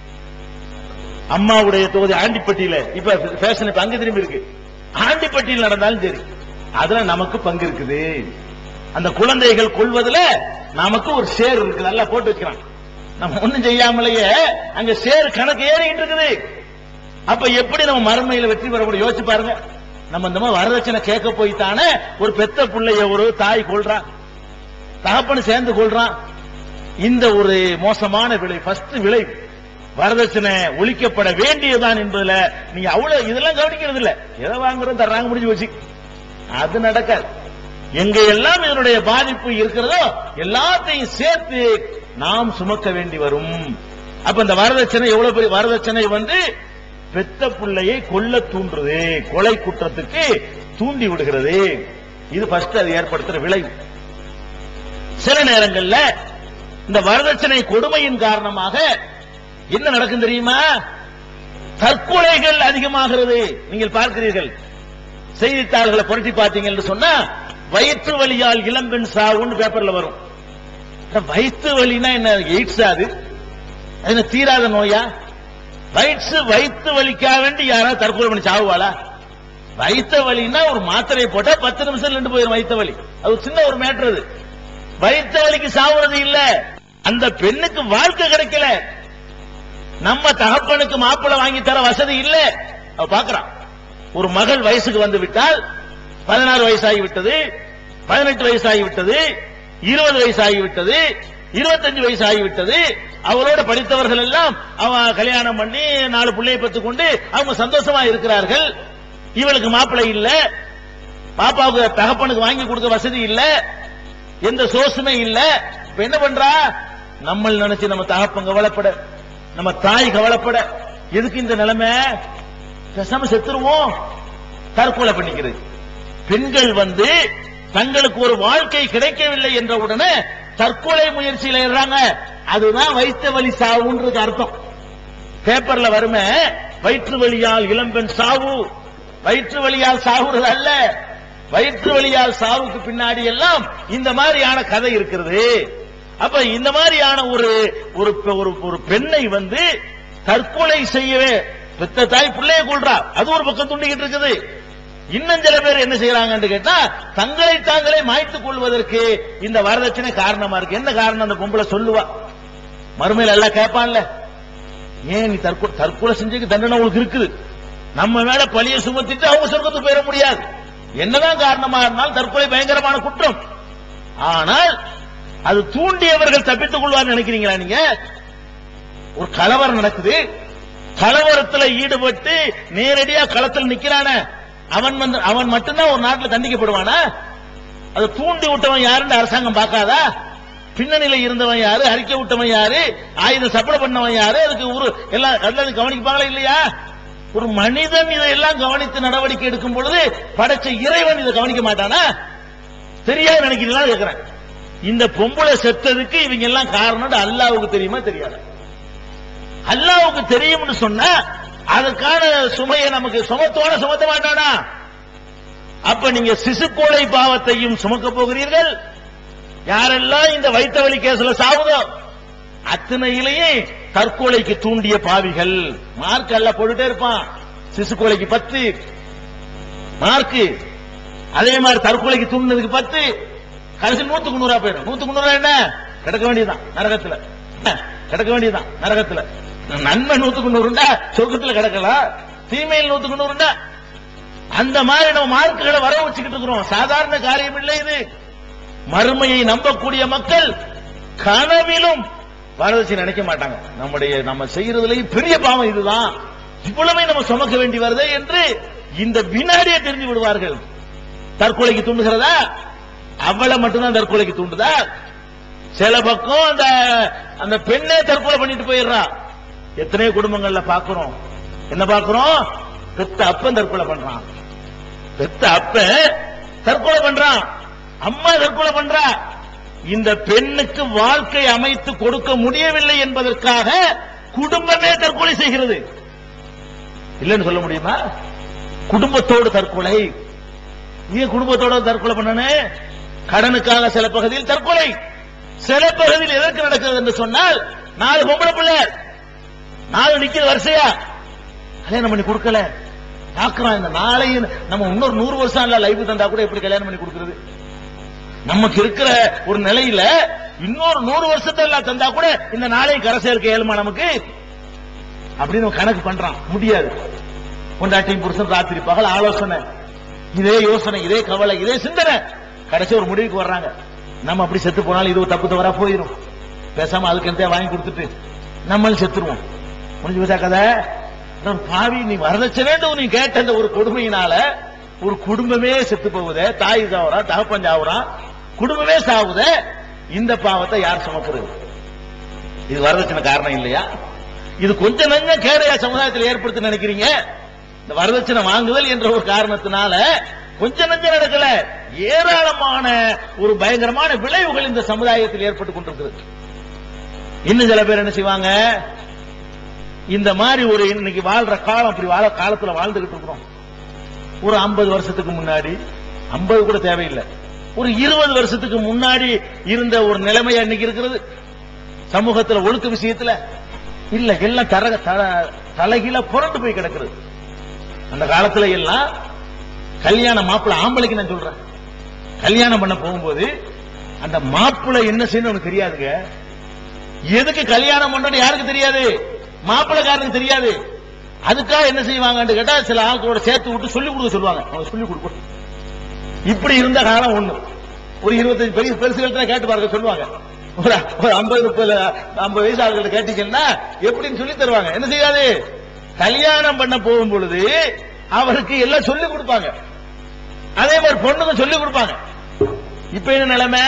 அம்மாவுடைய தொகுதி ஆண்டிப்பட்டியில இப்ப ஃபேஷன் இப்ப அங்க திரும்பி இருக்கு ஆண்டிப்பட்டியில் நடந்தாலும் சரி அதுல நமக்கு பங்கு இருக்குது அந்த குழந்தைகள் கொள்வதுல நமக்கு ஒரு ஷேர் இருக்குது நல்லா போட்டு வைக்கிறான் நம்ம ஒண்ணும் செய்யாமலேயே அங்க ஷேர் கணக்கு ஏறிட்டு இருக்குது அப்ப எப்படி நம்ம மறுமையில வெற்றி பெற முடியும் யோசிச்சு பாருங்க நம்ம இந்த மாதிரி வரதட்சணை கேட்க போய் தானே ஒரு பெத்த பிள்ளைய ஒரு தாய் கொள்றான் தகப்பனு சேர்ந்து கொள்றான் இந்த ஒரு மோசமான விலை ஃபர்ஸ்ட் விலை வரதட்சணை ஒழிக்கப்பட வேண்டியதுதான் என்பதுல நீங்க அவ்வளவு இதெல்லாம் கவனிக்கிறது இல்ல எதை வாங்குறோம் தர்றாங்க முடிஞ்சு வச்சு அது நடக்காது எங்க எல்லாம் இதனுடைய பாதிப்பு இருக்கிறதோ எல்லாத்தையும் சேர்த்து நாம் சுமக்க வேண்டி வரும் அப்ப இந்த வரதட்சணை எவ்வளவு பெரிய வரதட்சணை வந்து பெத்த பிள்ளையை கொல்ல தூண்டுறது கொலை குற்றத்துக்கு தூண்டி விடுகிறது இது ஃபர்ஸ்ட் அது ஏற்படுத்துற விளைவு சில நேரங்கள்ல இந்த வரதட்சணை கொடுமையின் காரணமாக என்ன நடக்கும் தெரியுமா தற்கொலைகள் அதிகமாகிறது நீங்கள் பார்க்கிறீர்கள் செய்தித்தாள்களை புரட்டி பார்த்தீங்கன்னு சொன்னா வயிற்று வலியால் இளம்பெண் சாவுன்னு பேப்பர்ல வரும் இந்த வயிற்று வலினா என்ன எய்ட்ஸ் அது அது என்ன தீராத நோயா வயிற்று வயிற்று வலிக்காக வேண்டி யாராவது தற்கொலை பண்ணி சாவுவாளா வயிற்று வலின்னா ஒரு மாத்திரை போட்டா பத்து நிமிஷம் நின்று போயிடும் வயிற்று வலி அது ஒரு சின்ன ஒரு மேட்டர் அது வயிற்று வலிக்கு சாவுறது இல்ல அந்த பெண்ணுக்கு வாழ்க்கை கிடைக்கல நம்ம தகப்பனுக்கு மாப்பிள்ளை வாங்கி தர வசதி இல்ல அவ பாக்குறான் ஒரு மகள் வயசுக்கு வந்து விட்டால் பதினாறு வயசாகி விட்டது பதினெட்டு வயசாகி விட்டது இருபது வயசாகி விட்டது இருபத்தஞ்சு வயசாகி விட்டது அவளோட படித்தவர்கள் எல்லாம் அவன் கல்யாணம் பண்ணி நாலு பிள்ளையை பெற்றுக் கொண்டு அவங்க சந்தோஷமா இருக்கிறார்கள் இவளுக்கு மாப்பிள்ளை இல்ல பாப்பாவுக்கு தகப்பனுக்கு வாங்கி கொடுக்க வசதி இல்ல எந்த சோர்ஸுமே இல்ல இப்ப என்ன பண்றா நம்ம நினைச்சு நம்ம தகப்பன் கவலைப்பட நம்ம தாய் கவலைப்பட எதுக்கு இந்த நிலைமை பேசாம செத்துருவோம் தற்கொலை பண்ணிக்கிறது பெண்கள் வந்து தங்களுக்கு ஒரு வாழ்க்கை கிடைக்கவில்லை என்ற உடனே தற்கொலை முயற்சியில ஏறாங்க அதுதான் வைத்த வலி சாவுன்றது அர்த்தம் பேப்பர்ல வருமே வயிற்று வலியால் இளம்பெண் சாவு வயிற்று வலியால் சாவுறது அல்ல வயிற்று வலியால் சாவுக்கு பின்னாடி எல்லாம் இந்த மாதிரியான கதை இருக்கிறது அப்ப இந்த மாதிரியான ஒரு ஒரு ஒரு ஒரு பெண்ணை வந்து தற்கொலை செய்யவே பெத்த தாய் பிள்ளைய கொள்றா அது ஒரு பக்கம் துண்டிக்கிட்டு இருக்குது இன்னும் சில பேர் என்ன செய்யறாங்கன்னு கேட்டா தங்களை தாங்களே மாய்த்துக் கொள்வதற்கு இந்த வரதட்சணை காரணமா இருக்கு என்ன காரணம் அந்த பொம்பளை சொல்லுவா மறுமையில எல்லாம் கேட்பான்ல ஏன் நீ தற்கொலை தற்கொலை செஞ்சதுக்கு தண்டனை உங்களுக்கு இருக்குது நம்ம மேல பழிய சுமத்திட்டு அவங்க சொர்க்கத்துக்கு போயிட முடியாது என்னதான் காரணமா இருந்தாலும் தற்கொலை பயங்கரமான குற்றம் ஆனால் அது தூண்டியவர்கள் தப்பித்துக் கொள்வார் நினைக்கிறீங்களா நீங்க ஒரு கலவரம் நடக்குது கலவரத்துல ஈடுபட்டு நேரடியா களத்தில் நிக்கிறான அவன் வந்து அவன் மட்டும்தான் ஒரு நாட்டில் தண்டிக்கப்படுவானா அது தூண்டி விட்டவன் யாருன்னு அரசாங்கம் பார்க்காதா பின்னணியில இருந்தவன் யாரு அறிக்கை விட்டவன் யாரு ஆயுதம் சப்ளை பண்ணவன் யாரு அதுக்கு ஒரு எல்லாம் எல்லாம் கவனிப்பாங்களா இல்லையா ஒரு மனிதன் இதையெல்லாம் கவனித்து நடவடிக்கை எடுக்கும் பொழுது படைச்ச இறைவன் இதை கவனிக்க மாட்டானா தெரியாது நினைக்கிறீங்களா கேட்கிறேன் இந்த பொம்பளை செத்ததுக்கு இவங்க எல்லாம் காரணம் அல்லாவுக்கு தெரியுமா தெரியாது அல்லாவுக்கு தெரியும்னு சொன்னா அதுக்கான சுமையை நமக்கு சுமத்தோட சுமத்த மாட்டானா அப்ப நீங்க சிசுக்கோளை பாவத்தையும் சுமக்க போகிறீர்கள் யாரெல்லாம் இந்த வைத்த வழி கேஸ்ல சாவுதோ அத்தனையிலேயே தற்கொலைக்கு தூண்டிய பாவிகள் மார்க் எல்லாம் போட்டுட்டே இருப்பான் சிசுக்கொலைக்கு பத்து மார்க்கு அதே மாதிரி தற்கொலைக்கு தூண்டினதுக்கு பத்து கடைசி நூத்துக்கு நூறா போயிடும் நூத்துக்கு நூறா என்ன கிடக்க வேண்டியதுதான் நரகத்துல கிடக்க வேண்டியதுதான் நரகத்துல நன்மை நூத்துக்கு நூறுண்டா சொர்க்கத்துல கிடக்கலாம் தீமையில் நூத்துக்கு நூறுண்டா அந்த மாதிரி நம்ம மார்க்குகளை வர வச்சுக்கிட்டு இருக்கிறோம் சாதாரண காரியம் இல்லை இது மறுமையை நம்பக்கூடிய மக்கள் கனவிலும் வரதட்சணை நினைக்க மாட்டாங்க நம்முடைய நம்ம செய்யறதுலயும் பெரிய பாவம் இதுதான் இவ்வளவே நம்ம சுமக்க வேண்டி வருதே என்று இந்த வினாடியே தெரிஞ்சு விடுவார்கள் தற்கொலைக்கு தூண்டுகிறதா அவளை மட்டும்தான் தற்கொலைக்கு தூண்டுதா சில பக்கம் அந்த அந்த பெண்ணே தற்கொலை பண்ணிட்டு போயிடுறா எத்தனையோ குடும்பங்கள்ல பாக்குறோம் என்ன பார்க்கிறோம் பெத்த அப்பன் தற்கொலை பண்றான் பெத்த அப்ப தற்கொலை பண்றான் அம்மா தற்கொலை பண்றா இந்த பெண்ணுக்கு வாழ்க்கை அமைத்து கொடுக்க முடியவில்லை என்பதற்காக குடும்பமே தற்கொலை செய்கிறது இல்லைன்னு சொல்ல முடியுமா குடும்பத்தோடு தற்கொலை ஏன் குடும்பத்தோட தற்கொலை பண்ணனே கடனுக்காக சில பகுதியில் தற்கொலை சில பகுதியில் எதற்கு நடக்கிறது என்று சொன்னால் நாலு பொம்பளை பிள்ளை நாலு நிக்கிற வரிசையா கல்யாணம் பண்ணி கொடுக்கல பாக்குறான் இந்த நாளையும் நம்ம இன்னொரு நூறு வருஷம் இல்ல லைஃப் தந்தா கூட எப்படி கல்யாணம் பண்ணி கொடுக்கிறது நமக்கு இருக்கிற ஒரு நிலையில இன்னொரு நூறு வருஷத்தை எல்லாம் தந்தா கூட இந்த நாளையும் கரை சேர்க்க இயலுமா நமக்கு அப்படின்னு கணக்கு பண்றான் முடியாது பொண்டாட்டியும் புருஷன் ராத்திரி பகல் ஆலோசனை இதே யோசனை இதே கவலை இதே சிந்தனை கடைசி ஒரு முடிவுக்கு வர்றாங்க நம்ம அப்படி செத்து போனாலும் இது ஒரு தப்பு தவறா போயிடும் பேசாம அதுக்கு எந்த வாங்கி கொடுத்துட்டு நம்மளும் செத்துருவோம் முடிஞ்சு போச்சா கதை அதான் பாவி நீ வரதட்சணேன்னு நீ கேட்ட அந்த ஒரு கொடுமையினால ஒரு குடும்பமே செத்து போகுதே தாய் சாவுறா தகப்பன் சாவுறான் குடும்பமே சாவுதே இந்த பாவத்தை யார் சுமக்கிறது இது வரதட்சணை காரணம் இல்லையா இது கொஞ்சம் நஞ்சம் கேடையா சமுதாயத்தில் ஏற்படுத்த நினைக்கிறீங்க இந்த வரதட்சணை வாங்குதல் என்ற ஒரு காரணத்தினால கொஞ்சம் நஞ்சம் நடக்கல ஏராளமான ஒரு பயங்கரமான விளைவுகள் இந்த சமுதாயத்தில் ஏற்பட்டுக் கொண்டிருக்கிறது இன்னும் சில பேர் என்ன செய்வாங்க இந்த மாதிரி ஒரு இன்னைக்கு வாழ்ற காலம் அப்படி வாழ காலத்துல வாழ்ந்துகிட்டு இருக்கிறோம் ஒரு 50 வருஷத்துக்கு முன்னாடி 50 கூட தேவையில்லை ஒரு இருபது வருஷத்துக்கு முன்னாடி இருந்த ஒரு நிலைமை அன்னைக்கு இருக்கிறது சமூகத்துல ஒழுக்க விஷயத்துல இல்ல எல்லாம் தர த- தலைகீழ புரண்டு போய் கிடக்குறது அந்த காலத்துல எல்லாம் கல்யாண மாப்பிள்ளை ஆம்பளைக்கு நான் சொல்றேன் கல்யாணம் பண்ண போகும்போது அந்த மாப்பிள்ளை என்ன செய்யணும் உனக்கு தெரியாதுங்க எதுக்கு கல்யாணம் பண்றது யாருக்கு தெரியாது மாப்பிள்ளைக்காரனுக்கு தெரியாது அதுக்காக என்ன செய்வாங்கன்னு கேட்டா சில ஆட்களோட சேர்த்து விட்டு சொல்லி கொடுக்க சொல்லுவாங்க அவங்க சொல்லி கொடுக்கணும் இப்படி இருந்த காலம் ஒண்ணு ஒரு இருபத்தஞ்சு பெரிய பெருசுகள்ட்ட கேட்டு பாருங்க சொல்லுவாங்க ஒரு ஒரு ஐம்பது முப்பது ஐம்பது வயசு ஆளுகிட்ட கேட்டீங்கன்னா எப்படின்னு சொல்லி தருவாங்க என்ன செய்யாது கல்யாணம் பண்ண போகும் பொழுது அவருக்கு எல்லாம் சொல்லி கொடுப்பாங்க அதே மாதிரி பொண்ணுங்க சொல்லி கொடுப்பாங்க இப்ப என்ன நிலைமை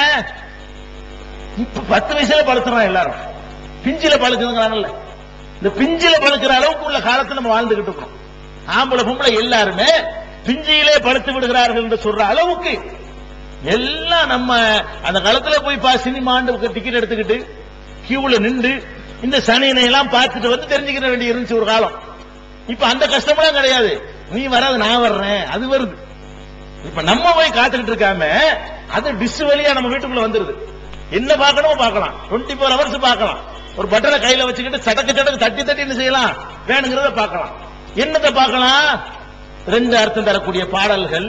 இப்ப பத்து வயசுல படுத்துறான் எல்லாரும் பிஞ்சில பழுக்குதுங்கிறாங்கல்ல இந்த பிஞ்சில பழுக்கிற அளவுக்கு உள்ள காலத்துல நம்ம வாழ்ந்துகிட்டு இருக்கோம் ஆம்பளை பொம்பளை எல்லாருமே பிஞ்சியிலே படுத்து விடுகிறார்கள் என்று சொல்ற அளவுக்கு எல்லாம் நம்ம அந்த காலத்துல போய் பா சினிமாண்டு டிக்கெட் எடுத்துக்கிட்டு கியூல நின்று இந்த சனியனை எல்லாம் பார்த்துட்டு வந்து தெரிஞ்சுக்கிற வேண்டிய இருந்துச்சு ஒரு காலம் இப்ப அந்த கஷ்டமெல்லாம் கிடையாது நீ வராது நான் வர்றேன் அது வருது இப்ப நம்ம போய் காத்துக்கிட்டு இருக்காம அது டிஷ் வழியா நம்ம வீட்டுக்குள்ள வந்துருது என்ன பார்க்கணுமோ பார்க்கலாம் 24 ஃபோர் ஹவர்ஸ் பார்க்கலாம் ஒரு பட்டனை கையில வச்சுக்கிட்டு சடக்கு சடக்கு தட்டி தட்டி என்ன செய்யலாம் வேணுங்கிறத பார்க்கலாம் என்னத்தை பார்க்கலாம் ரெண்டு அர்த்தம் தரக்கூடிய பாடல்கள்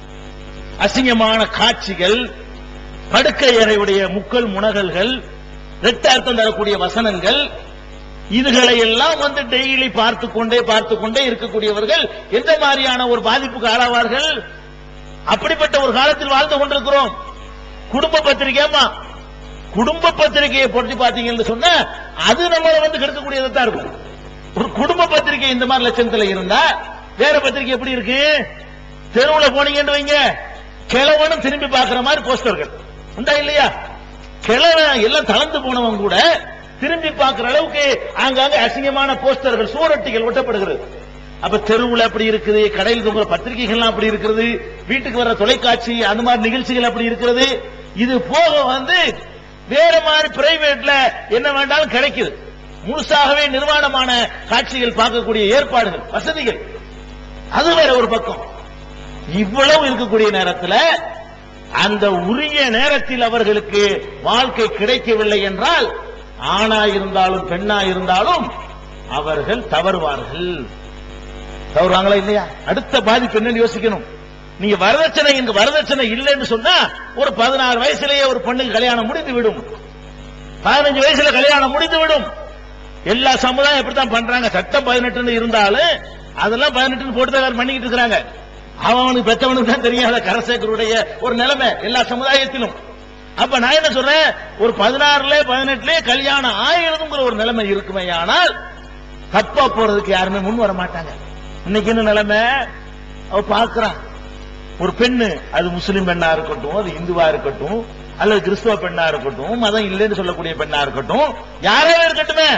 அசிங்கமான காட்சிகள் படுக்கை அறையுடைய முக்கல் முனகல்கள் ரெட்ட அர்த்தம் தரக்கூடிய வசனங்கள் இதுகளை எல்லாம் வந்து டெய்லி பார்த்து கொண்டே பார்த்து கொண்டே இருக்கக்கூடியவர்கள் எந்த மாதிரியான ஒரு பாதிப்புக்கு ஆளாவார்கள் அப்படிப்பட்ட ஒரு காலத்தில் வாழ்ந்து கொண்டிருக்கிறோம் குடும்ப பத்திரிகைமா குடும்ப பத்திரிகையை பொறுத்து பாத்தீங்கன்னு சொன்னா அது நம்மளை வந்து கெடுக்கக்கூடியதா தான் இருக்கும் ஒரு குடும்ப பத்திரிகை இந்த மாதிரி லட்சணத்துல இருந்தா வேற பத்திரிகை எப்படி இருக்கு தெருவுல போனீங்கன்னு வைங்க கிழவனும் திரும்பி பார்க்கிற மாதிரி போஸ்டர்கள் உண்டா இல்லையா கிழவன் எல்லாம் தளர்ந்து போனவன் கூட திரும்பி பார்க்கிற அளவுக்கு ஆங்காங்க அசிங்கமான போஸ்டர்கள் சுவரொட்டிகள் ஒட்டப்படுகிறது அப்ப தெருவுல அப்படி இருக்குது கடையில் தொங்குற பத்திரிகைகள்லாம் அப்படி இருக்கிறது வீட்டுக்கு வர தொலைக்காட்சி அந்த மாதிரி நிகழ்ச்சிகள் அப்படி இருக்கிறது இது போக வந்து வேற மாதிரி பிரைவேட்ல என்ன வேண்டாலும் கிடைக்குது முழுசாகவே நிர்வாணமான காட்சிகள் பார்க்கக்கூடிய ஏற்பாடுகள் வசதிகள் அது வேற ஒரு பக்கம் இவ்வளவு இருக்கக்கூடிய நேரத்தில் அந்த உரிய நேரத்தில் அவர்களுக்கு வாழ்க்கை கிடைக்கவில்லை என்றால் ஆணா இருந்தாலும் பெண்ணா இருந்தாலும் அவர்கள் தவறுவார்கள் தவறுவாங்களா இல்லையா அடுத்த பாதிப்பு என்னன்னு யோசிக்கணும் நீங்க வரதட்சணை இங்க வரதட்சணை இல்லைன்னு சொன்னா ஒரு பதினாறு வயசுலயே ஒரு பெண்ணுக்கு கல்யாணம் முடிந்து விடும் பதினஞ்சு வயசுல கல்யாணம் முடிந்து விடும் எல்லா சமுதாயம் எப்படித்தான் பண்றாங்க சட்டம் பதினெட்டுன்னு இருந்தாலும் அதெல்லாம் பதினெட்டுன்னு போட்டு தான் பண்ணிக்கிட்டு இருக்கிறாங்க அவனுக்கு பெற்றவனுக்கு தான் தெரியாத கரசேக்கருடைய ஒரு நிலைமை எல்லா சமுதாயத்திலும் அப்ப நான் என்ன சொல்றேன் ஒரு பதினாறுல பதினெட்டுல கல்யாணம் ஆயிரதுங்கிற ஒரு நிலைமை இருக்குமே ஆனால் தப்பா போறதுக்கு யாருமே முன் வர மாட்டாங்க இன்னைக்கு என்ன நிலைமை அவ பாக்குறான் ஒரு பெண்ணு அது முஸ்லிம் பெண்ணா இருக்கட்டும் அது இந்துவா இருக்கட்டும் அல்லது கிறிஸ்துவ பெண்ணா இருக்கட்டும் மதம் இல்லைன்னு சொல்லக்கூடிய பெண்ணா இருக்கட்டும் யாராவே இருக்கட்டுமே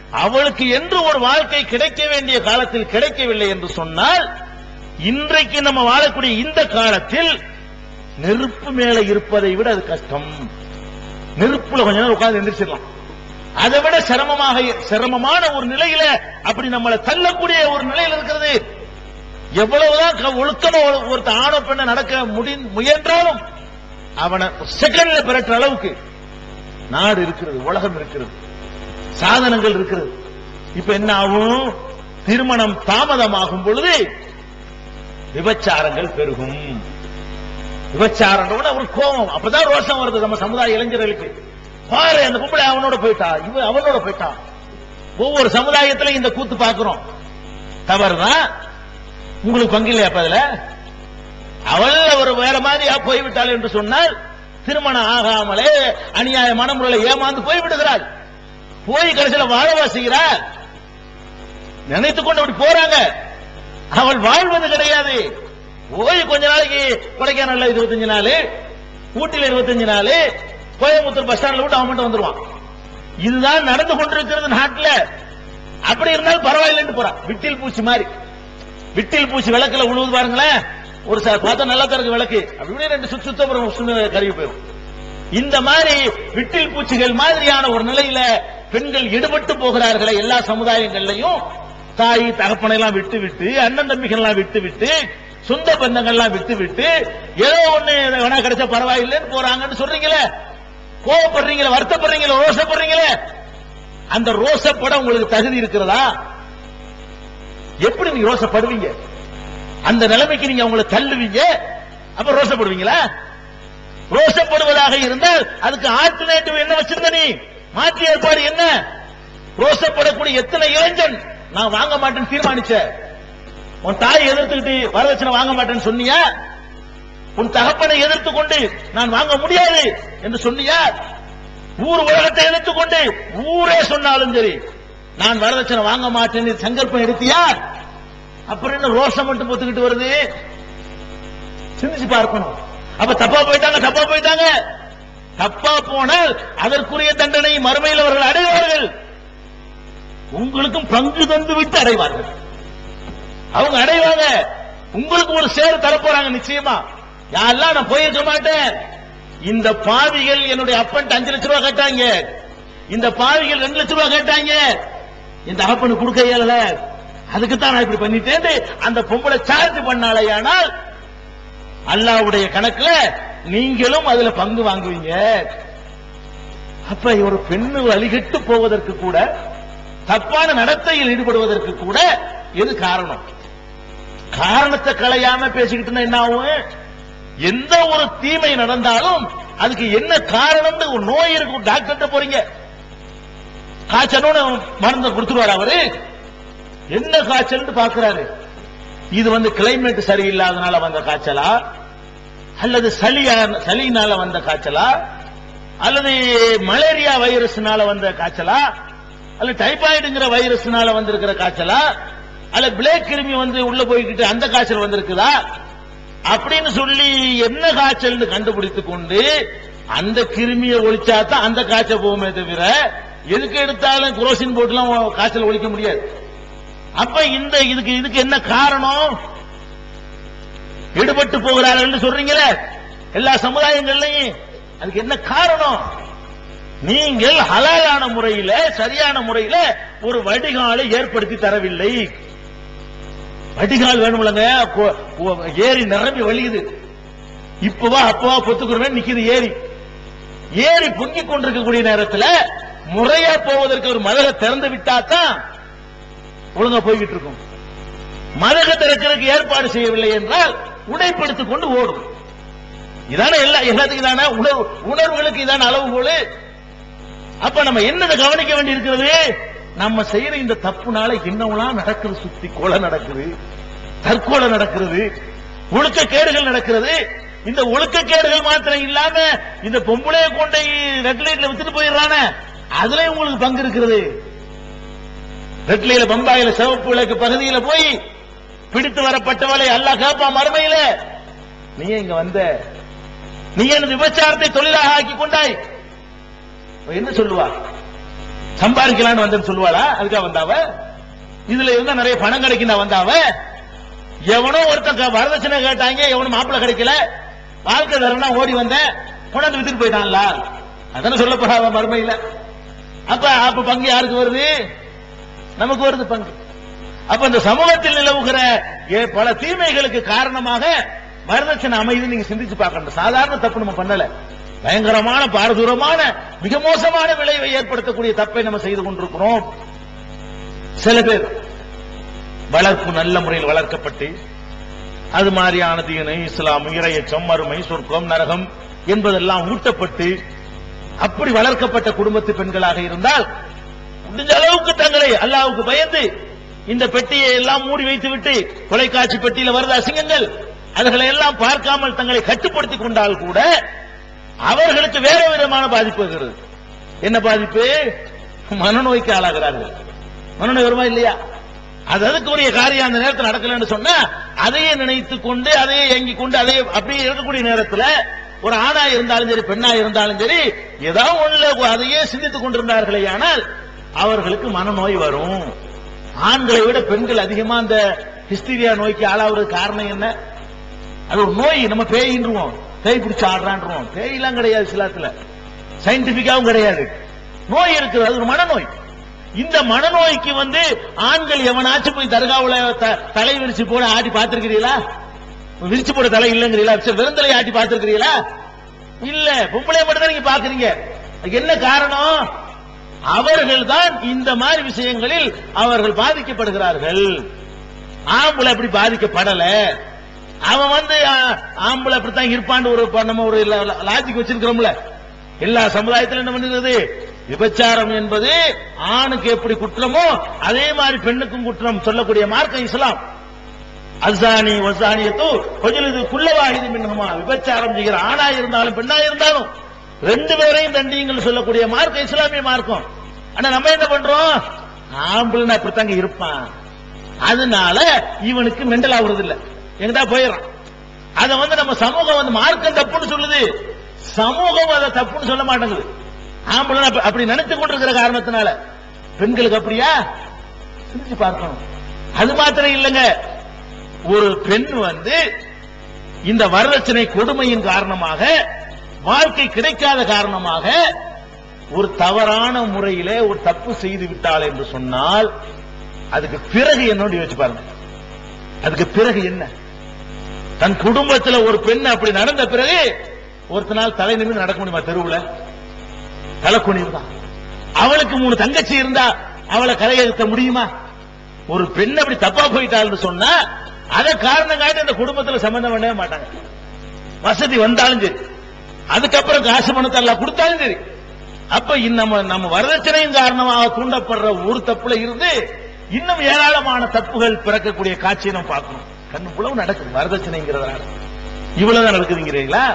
அவளுக்கு என்று ஒரு வாழ்க்கை கிடைக்க வேண்டிய காலத்தில் கிடைக்கவில்லை என்று சொன்னால் இன்றைக்கு நம்ம வாழக்கூடிய இந்த காலத்தில் நெருப்பு மேல இருப்பதை விட அது கஷ்டம் நெருப்புல கொஞ்ச நேரம் உட்கார்ந்து எந்திரிச்சிடலாம் அதை விட சிரமமாக சிரமமான ஒரு நிலையில அப்படி நம்மளை தள்ளக்கூடிய ஒரு நிலையில இருக்கிறது எவ்வளவுதான் க- ஒழுக்கமா ஒரு- ஒருத்த ஆணோ பெண்ண நடக்க முடி முயன்றாலும் அவனை செகண்ட்ல பிறற்ற அளவுக்கு நாடு இருக்கிறது உலகம் இருக்கிறது சாதனங்கள் இருக்கிறது இப்ப என்ன ஆகும் திருமணம் தாமதமாகும் பொழுது விபச்சாரங்கள் பெருகும் விபச்சாரங்களோட ஒரு கோபம் அப்பதான் ரோஷம் வருது நம்ம சமுதாய இளைஞர்களுக்கு பாரு அந்த பொம்பளை அவனோட போயிட்டா இவ அவனோட போயிட்டா ஒவ்வொரு சமுதாயத்திலும் இந்த கூத்து பார்க்கிறோம் தவறுதான் உங்களுக்கு பங்கு இல்லையா அப்ப அதுல அவள் ஒரு வேற மாதிரியா போய்விட்டாள் என்று சொன்னால் திருமணம் ஆகாமலே அநியாயமான முறையில் ஏமாந்து போய்விடுகிறாள் போய் கடைசியில வாழவா செய்கிறார் நினைத்துக் கொண்டு அப்படி போறாங்க அவள் வாழ்வது கிடையாது போய் கொஞ்ச நாளைக்கு கொடைக்கானல்ல இருபத்தஞ்சு நாள் ஊட்டில இருபத்தஞ்சு நாள் கோயம்புத்தூர் பஸ் ஸ்டாண்ட்ல விட்டு அவன் மட்டும் வந்துருவான் இதுதான் நடந்து கொண்டிருக்கிறது நாட்டுல அப்படி இருந்தாலும் பரவாயில்லைன்னு போறான் விட்டில் பூச்சி மாதிரி விட்டில் பூச்சி விளக்குல உழுவுது பாருங்களேன் ஒரு ச- பார்த்தா நல்லா தான் இருக்கு விளக்கு அப்படி இப்படி ரெண்டு சுத்து சுத்த அப்புறம் உஷ்ண கருகி போயிடும் இந்த மாதிரி விட்டில் பூச்சிகள் மாதிரியான ஒரு நிலையில பெண்கள் ஈடுபட்டு போகிறார்களே எல்லா சமுதாயங்கள்லயும் தாய் தகப்பனை எல்லாம் விட்டு விட்டு அண்ணன் தம்பிகள் எல்லாம் விட்டு விட்டு சொந்த பந்தங்கள் எல்லாம் விட்டு விட்டு ஏதோ ஒண்ணு வேணா கிடைச்சா பரவாயில்லைன்னு போறாங்கன்னு சொல்றீங்களே கோவப்படுறீங்களே வருத்தப்படுறீங்களே ரோசப்படுறீங்களே அந்த ரோசப்பட உங்களுக்கு தகுதி இருக்கிறதா எப்படி நீங்க ரோசப்படுவீங்க அந்த நிலைமைக்கு நீங்க அவங்களை தள்ளுவீங்க அப்ப ரோசப்படுவீங்களா ரோசப்படுவதாக இருந்தால் அதுக்கு ஆல்டர்னேட்டிவ் என்ன வச்சிருந்த நீ மாற்று ஏற்பாடு என்ன ரோசப்படக்கூடிய எத்தனை இளைஞன் நான் வாங்க மாட்டேன்னு தீர்மானிச்ச உன் தாயை எதிர்த்துக்கிட்டு வரதட்சணை வாங்க மாட்டேன்னு சொன்னியா உன் தகப்பனை எதிர்த்து கொண்டு நான் வாங்க முடியாது என்று சொன்னியா ஊர் உலகத்தை எதிர்த்துக் கொண்டு ஊரே சொன்னாலும் சரி நான் வரதட்சணை வாங்க மாட்டேன்னு சங்கல்பம் எடுத்தியா அப்புறம் என்ன ரோஷம் மட்டும் பொத்துக்கிட்டு வருது சிந்திச்சு பார்க்கணும் அப்ப தப்பா போயிட்டாங்க தப்பா போயிட்டாங்க தப்பா போனால் அதற்குரிய தண்டனை மறுமையில் அவர்கள் அடைவார்கள் உங்களுக்கும் பங்கு தந்து விட்டு அடைவார்கள் அவங்க அடைவாங்க உங்களுக்கு ஒரு சேர் தரப்போறாங்க நிச்சயமா யாரெல்லாம் நான் போயிருக்க மாட்டேன் இந்த பாவிகள் என்னுடைய அப்பன் அஞ்சு லட்ச ரூபாய் கேட்டாங்க இந்த பாவிகள் ரெண்டு லட்ச ரூபாய் கேட்டாங்க இந்த அப்பனுக்கு கொடுக்க இயலல அதுக்கு தான் நான் இப்படி பண்ணிட்டேன் அந்த பொம்பளை சார்ஜ் பண்ணாலையானால் அல்லாவுடைய கணக்குல நீங்களும் அதுல பங்கு வாங்குவீங்க அப்ப ஒரு பெண்ணு வழிகட்டு போவதற்கு கூட தப்பான நடத்தையில் ஈடுபடுவதற்கு கூட எது காரணம் காரணத்தை களையாம பேசிக்கிட்டு இருந்தா என்ன ஆகும் எந்த ஒரு தீமை நடந்தாலும் அதுக்கு என்ன காரணம்னு ஒரு நோய் இருக்கு டாக்டர்கிட்ட போறீங்க காய்ச்சலோட மருந்து கொடுத்துருவாரு அவரு என்ன காய்ச்சல்னு பாக்குறாரு இது வந்து கிளைமேட் சரியில்லாதனால வந்த காய்ச்சலா அல்லது சளியா சளினால வந்த காய்ச்சலா அல்லது மலேரியா வைரஸ்னால வந்த காய்ச்சலா அல்லது டைபாய்டுங்கிற வைரஸ்னால வந்திருக்கிற காய்ச்சலா அல்ல பிளேக் கிருமி வந்து உள்ள போய்கிட்டு அந்த காய்ச்சல் வந்திருக்குதா அப்படின்னு சொல்லி என்ன காய்ச்சல்னு கண்டுபிடித்து கொண்டு அந்த கிருமியை ஒழிச்சா தான் அந்த காய்ச்சல் போகுமே தவிர எதுக்கு எடுத்தாலும் குரோசின் போட்டுலாம் காய்ச்சல் ஒழிக்க முடியாது அப்ப இந்த இதுக்கு இதுக்கு என்ன காரணம் ஈடுபட்டு போகிறார்கள் சொல்றீங்களே எல்லா சமுதாயங்கள்லையும் அதுக்கு என்ன காரணம் நீங்கள் ஹலாலான முறையில சரியான முறையில ஒரு வடிகாலை ஏற்படுத்தி தரவில்லை வடிகால் வேணும்லங்க கொ- கொ- ஏரி நிரம்பி வழியுது இப்பவா அப்பவா பொத்துக்குறவன் நிக்குது ஏரி ஏரி பொங்கிக் கொண்டிருக்கக்கூடிய நேரத்துல முறையா போவதற்கு ஒரு மதக திறந்து விட்டாதான் ஒழுங்கா போய்கிட்டு இருக்கும் மதக திறக்கிறதுக்கு ஏற்பாடு செய்யவில்லை என்றால் உடைப்படுத்திக் கொண்டு ஓடும் இதான எல்லா எல்லாத்துக்கும் இதான உணர்வு உணர்வுகளுக்கு இதான அளவுகோல் அப்ப நம்ம என்னதை கவனிக்க வேண்டி இருக்கிறது நம்ம செய்யற இந்த தப்புனால என்னவெல்லாம் நடக்குது சுத்தி கொலை நடக்குது தற்கொலை நடக்கிறது ஒழுக்க கேடுகள் நடக்கிறது இந்த ஒழுக்க கேடுகள் மாத்திரம் இல்லாம இந்த பொம்பளைய கொண்டை ரெட் லைட்ல வித்துட்டு போயிடுறானே அதுலயும் உங்களுக்கு பங்கு இருக்கிறது ரெட் லைட்ல பம்பாயில சிவப்பு விளக்கு பகுதியில போய் பிடித்து வரப்பட்டவளை அல்லாஹ் கேப்பா மறுமையில நீ இங்க வந்த நீ எனது விபச்சாரத்தை தொழிலாக ஆக்கி கொண்டாய் அவ என்ன சொல்லுவா சம்பாதிக்கலாம்னு வந்தேன்னு சொல்லுவாளா அதுக்காக வந்தாவ இதுல இருந்தா நிறைய பணம் கிடைக்கும் வந்தாவ எவனோ ஒருத்தன் க- வரதட்சணை கேட்டாங்க எவனும் மாப்பிள்ளை கிடைக்கல வாழ்க்கை தரனா ஓடி வந்தேன் கொண்டாந்து வித்துட்டு போயிட்டான்ல அதான சொல்ல போறாவ மறுமையில அப்ப அப்ப பங்கு யாருக்கு வருது நமக்கு வருது பங்கு அப்ப இந்த சமூகத்தில் நிலவுகிற ஏ- பல தீமைகளுக்கு காரணமாக வரதட்சணை அமைது நீங்க சிந்திச்சு பார்க்கணும் சாதாரண தப்பு நம்ம பண்ணல பயங்கரமான பாரதூரமான மிக மோசமான விளைவை ஏற்படுத்தக்கூடிய தப்பை நம்ம செய்து கொண்டிருக்கிறோம் சில பேர் வளர்ப்பு நல்ல முறையில் வளர்க்கப்பட்டு அது மாதிரியான தீனை இஸ்லாம் இறையச்சம் மறுமை சொர்க்கம் நரகம் என்பதெல்லாம் ஊட்டப்பட்டு அப்படி வளர்க்கப்பட்ட குடும்பத்து பெண்களாக இருந்தால் முடிஞ்ச அளவுக்கு தங்களை அல்லாவுக்கு பயந்து இந்த பெட்டியை எல்லாம் மூடி வைத்து விட்டு தொலைக்காட்சி பெட்டியில வருது அசிங்கங்கள் அதுகளை எல்லாம் பார்க்காமல் தங்களை கட்டுப்படுத்திக் கொண்டால் கூட அவர்களுக்கு வேற விதமான பாதிப்பு வருகிறது என்ன பாதிப்பு மனநோய்க்கு ஆளாகிறார்கள் மனநோய் வருமா இல்லையா அது அதுக்குரிய காரியம் அந்த நேரத்தில் நடக்கலன்னு சொன்னா அதையே நினைத்துக் கொண்டு அதையே இயங்கிக் கொண்டு அதே அப்படியே இருக்கக்கூடிய நேரத்துல ஒரு ஆணா இருந்தாலும் சரி பெண்ணா இருந்தாலும் சரி ஏதாவது ஒண்ணுல அதையே சிந்தித்துக் கொண்டிருந்தார்களே ஆனால் அவர்களுக்கு மனநோய் வரும் ஆண்களை விட பெண்கள் அதிகமா அந்த ஹிஸ்டீரியா நோய்க்கு ஆளாவது காரணம் என்ன அது ஒரு நோய் நம்ம பேயின்றுவோம் பேய் பிடிச்சு ஆடுறான்றோம் பேயெல்லாம் கிடையாது சிலாத்துல சயின்டிபிக்காவும் கிடையாது நோய் இருக்குது அது ஒரு மனநோய் இந்த மனநோய்க்கு வந்து ஆண்கள் எவனாச்சும் போய் தர்காவுல த- தலை விரிச்சு போட ஆடி பார்த்திருக்கிறீங்களா விரிச்சு போட தலை இல்லைங்கிறீங்களா சரி, வெறுந்தலை ஆட்டி பார்த்திருக்கிறீங்களா இல்ல பொம்பளை மட்டும் தான் நீங்க பாக்குறீங்க அதுக்கு என்ன காரணம் அவர்கள் தான் இந்த மாதிரி விஷயங்களில் அவர்கள் பாதிக்கப்படுகிறார்கள் ஆம்பளை அப்படி பாதிக்கப்படல அவன் வந்து ஆ, ஆம்பளை அப்படித்தான் இருப்பான்னு ஒரு ப- நம்ம ஒரு லாஜிக் வச்சிருக்கிறோம்ல எல்லா சமுதாயத்திலும் என்ன பண்ணுகிறது விபச்சாரம் என்பது ஆணுக்கு எப்படி குற்றமோ அதே மாதிரி பெண்ணுக்கும் குற்றம் சொல்லக்கூடிய மார்க்கம் இஸ்லாம் அசானி வசானியத்தோ கொஞ்சம் இது குள்ளவா இது மின்னமா விபச்சாரம் செய்கிற ஆணா இருந்தாலும் பெண்ணா இருந்தாலும் ரெண்டு பேரையும் தண்டியுங்கள் சொல்லக்கூடிய மார்க்கம் இஸ்லாமிய மார்க்கம் ஆனா நம்ம என்ன பண்றோம் ஆம்பளை அப்படித்தாங்க இருப்பான் அதனால இவனுக்கு மெண்டல் ஆகுறது இல்ல எங்கடா போயிடறான் அத வந்து நம்ம சமூகம் வந்து மார்க்கம் தப்புன்னு சொல்லுது சமூகம் அதை தப்புன்னு சொல்ல மாட்டேங்குது ஆம்பளை அப்ப- அப்படி நினைத்து கொண்டிருக்கிற காரணத்தினால பெண்களுக்கு அப்படியா சிந்திச்சு பார்க்கணும் அது மாத்திரம் இல்லைங்க ஒரு பெண் வந்து இந்த வரதட்சணை கொடுமையின் காரணமாக வாழ்க்கை கிடைக்காத காரணமாக ஒரு தவறான முறையிலே ஒரு தப்பு செய்து விட்டாள் என்று சொன்னால் அதுக்கு பிறகு என்னோட யோசிச்சு பாருங்க அதுக்கு பிறகு என்ன தன் குடும்பத்துல ஒரு பெண் அப்படி நடந்த பிறகு ஒருத்தனால் தலை நிமிர்ந்து நடக்க முடியுமா தெருவுல தலை குனிந்தான் அவளுக்கு மூணு தங்கச்சி இருந்தா அவளை கரையேற்ற முடியுமா ஒரு பெண் அப்படி தப்பா போயிட்டாள்னு சொன்னா அதை காரணம் காட்டி அந்த குடும்பத்துல சம்பந்தம் பண்ணவே மாட்டாங்க வசதி வந்தாலும் சரி அதுக்கப்புறம் காசு பணத்தை எல்லாம் கொடுத்தாலும் சரி அப்ப இந்த நம்ம நம்ம வரதட்சணையின் காரணமாக தூண்டப்படுற ஒரு தப்புல இருந்து இன்னும் ஏராளமான தப்புகள் பிறக்கக்கூடிய காட்சியை நம்ம பார்க்கணும் கண்ணு புலவு நடக்குது வரதட்சணைங்கிறதுனால இவ்வளவுதான் நடக்குதுங்கிறீங்களா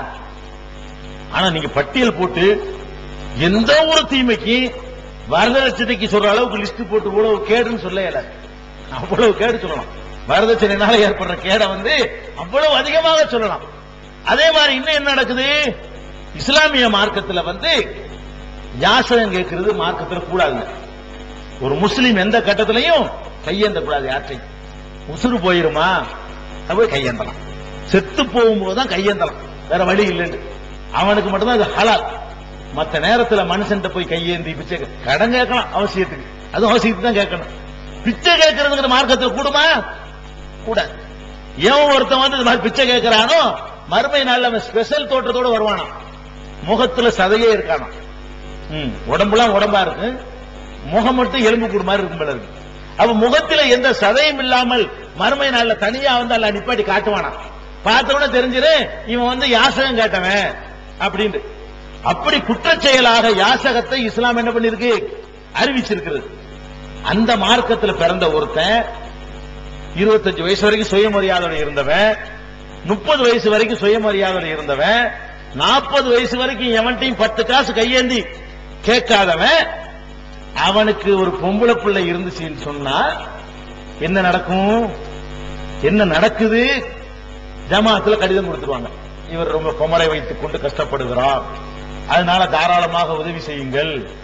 ஆனா நீங்க பட்டியல் போட்டு எந்த ஒரு தீமைக்கு வரதட்சணைக்கு சொல்ற அளவுக்கு லிஸ்ட் போட்டு இவ்வளவு கேடுன்னு சொல்ல இயலாது அவ்வளவு கேடு சொல்லலாம் வரதட்சணையினால ஏற்படுற கேடை வந்து அவ்வளவு அதிகமாக சொல்லலாம் அதே மாதிரி இன்னும் என்ன நடக்குது இஸ்லாமிய மார்க்கத்துல வந்து யாசகம் கேட்கிறது மார்க்கத்துல கூடாதுங்க ஒரு முஸ்லீம் எந்த கட்டத்திலையும் கையேந்த கூடாது யாற்றையும் உசுறு போயிருமா அது போய் கையேந்தலாம் செத்து போகும்போது தான் கையேந்தலாம் வேற வழி இல்லைன்னு அவனுக்கு மட்டும்தான் அது ஹலால் மத்த நேரத்துல மனுஷன்ட்ட போய் கையேந்தி பிச்சை கே- கடன் கேட்கலாம் அவசியத்துக்கு அதுவும் அவசியத்துக்கு தான் கேட்கணும் பிச்சை கேட்கறதுங்கிற மார்க்கத்தில் கூடுமா கூடாது எவன் ஒருத்தன் வந்து இந்த மாதிரி பிச்சை கேட்கிறானோ மறுமை நாள்ல அவன் ஸ்பெஷல் தோற்றத்தோட வருவானா முகத்துல சதையே இருக்கானா ம், உடம்புலாம் உடம்பா இருக்கு முகம் மட்டும் எலும்பு கூடு மாதிரி இருக்கும் போல இருக்கு அப்ப முகத்துல எந்த சதையும் இல்லாமல் மறுமை நாள்ல தனியா வந்து அல்ல நிப்பாட்டி காட்டுவானா பார்த்தவன தெரிஞ்சிரு இவன் வந்து யாசகம் கேட்டவன் அப்படின்னு அப்படி குற்றச் செயலாக யாசகத்தை இஸ்லாம் என்ன பண்ணிருக்கு அறிவிச்சிருக்கிறது அந்த மார்க்கத்துல பிறந்த ஒருத்தன் இருபத்தஞ்சு வயசு வரைக்கும் சுயமரியாதையோட இருந்தவன் முப்பது வயசு வரைக்கும் சுயமரியாதையோட இருந்தவன் நாற்பது வயசு வரைக்கும் எவன்ட்டையும் பத்து காசு கையேந்தி கேட்காதவன் அவனுக்கு ஒரு பொம்பளை பிள்ளை இருந்துச்சுன்னு சொன்னா என்ன நடக்கும் என்ன நடக்குது ஜமாத்துல கடிதம் கொடுத்துருவாங்க இவர் ரொம்ப குமரை வைத்துக் கொண்டு கஷ்டப்படுகிறார் அதனால தாராளமாக உதவி செய்யுங்கள்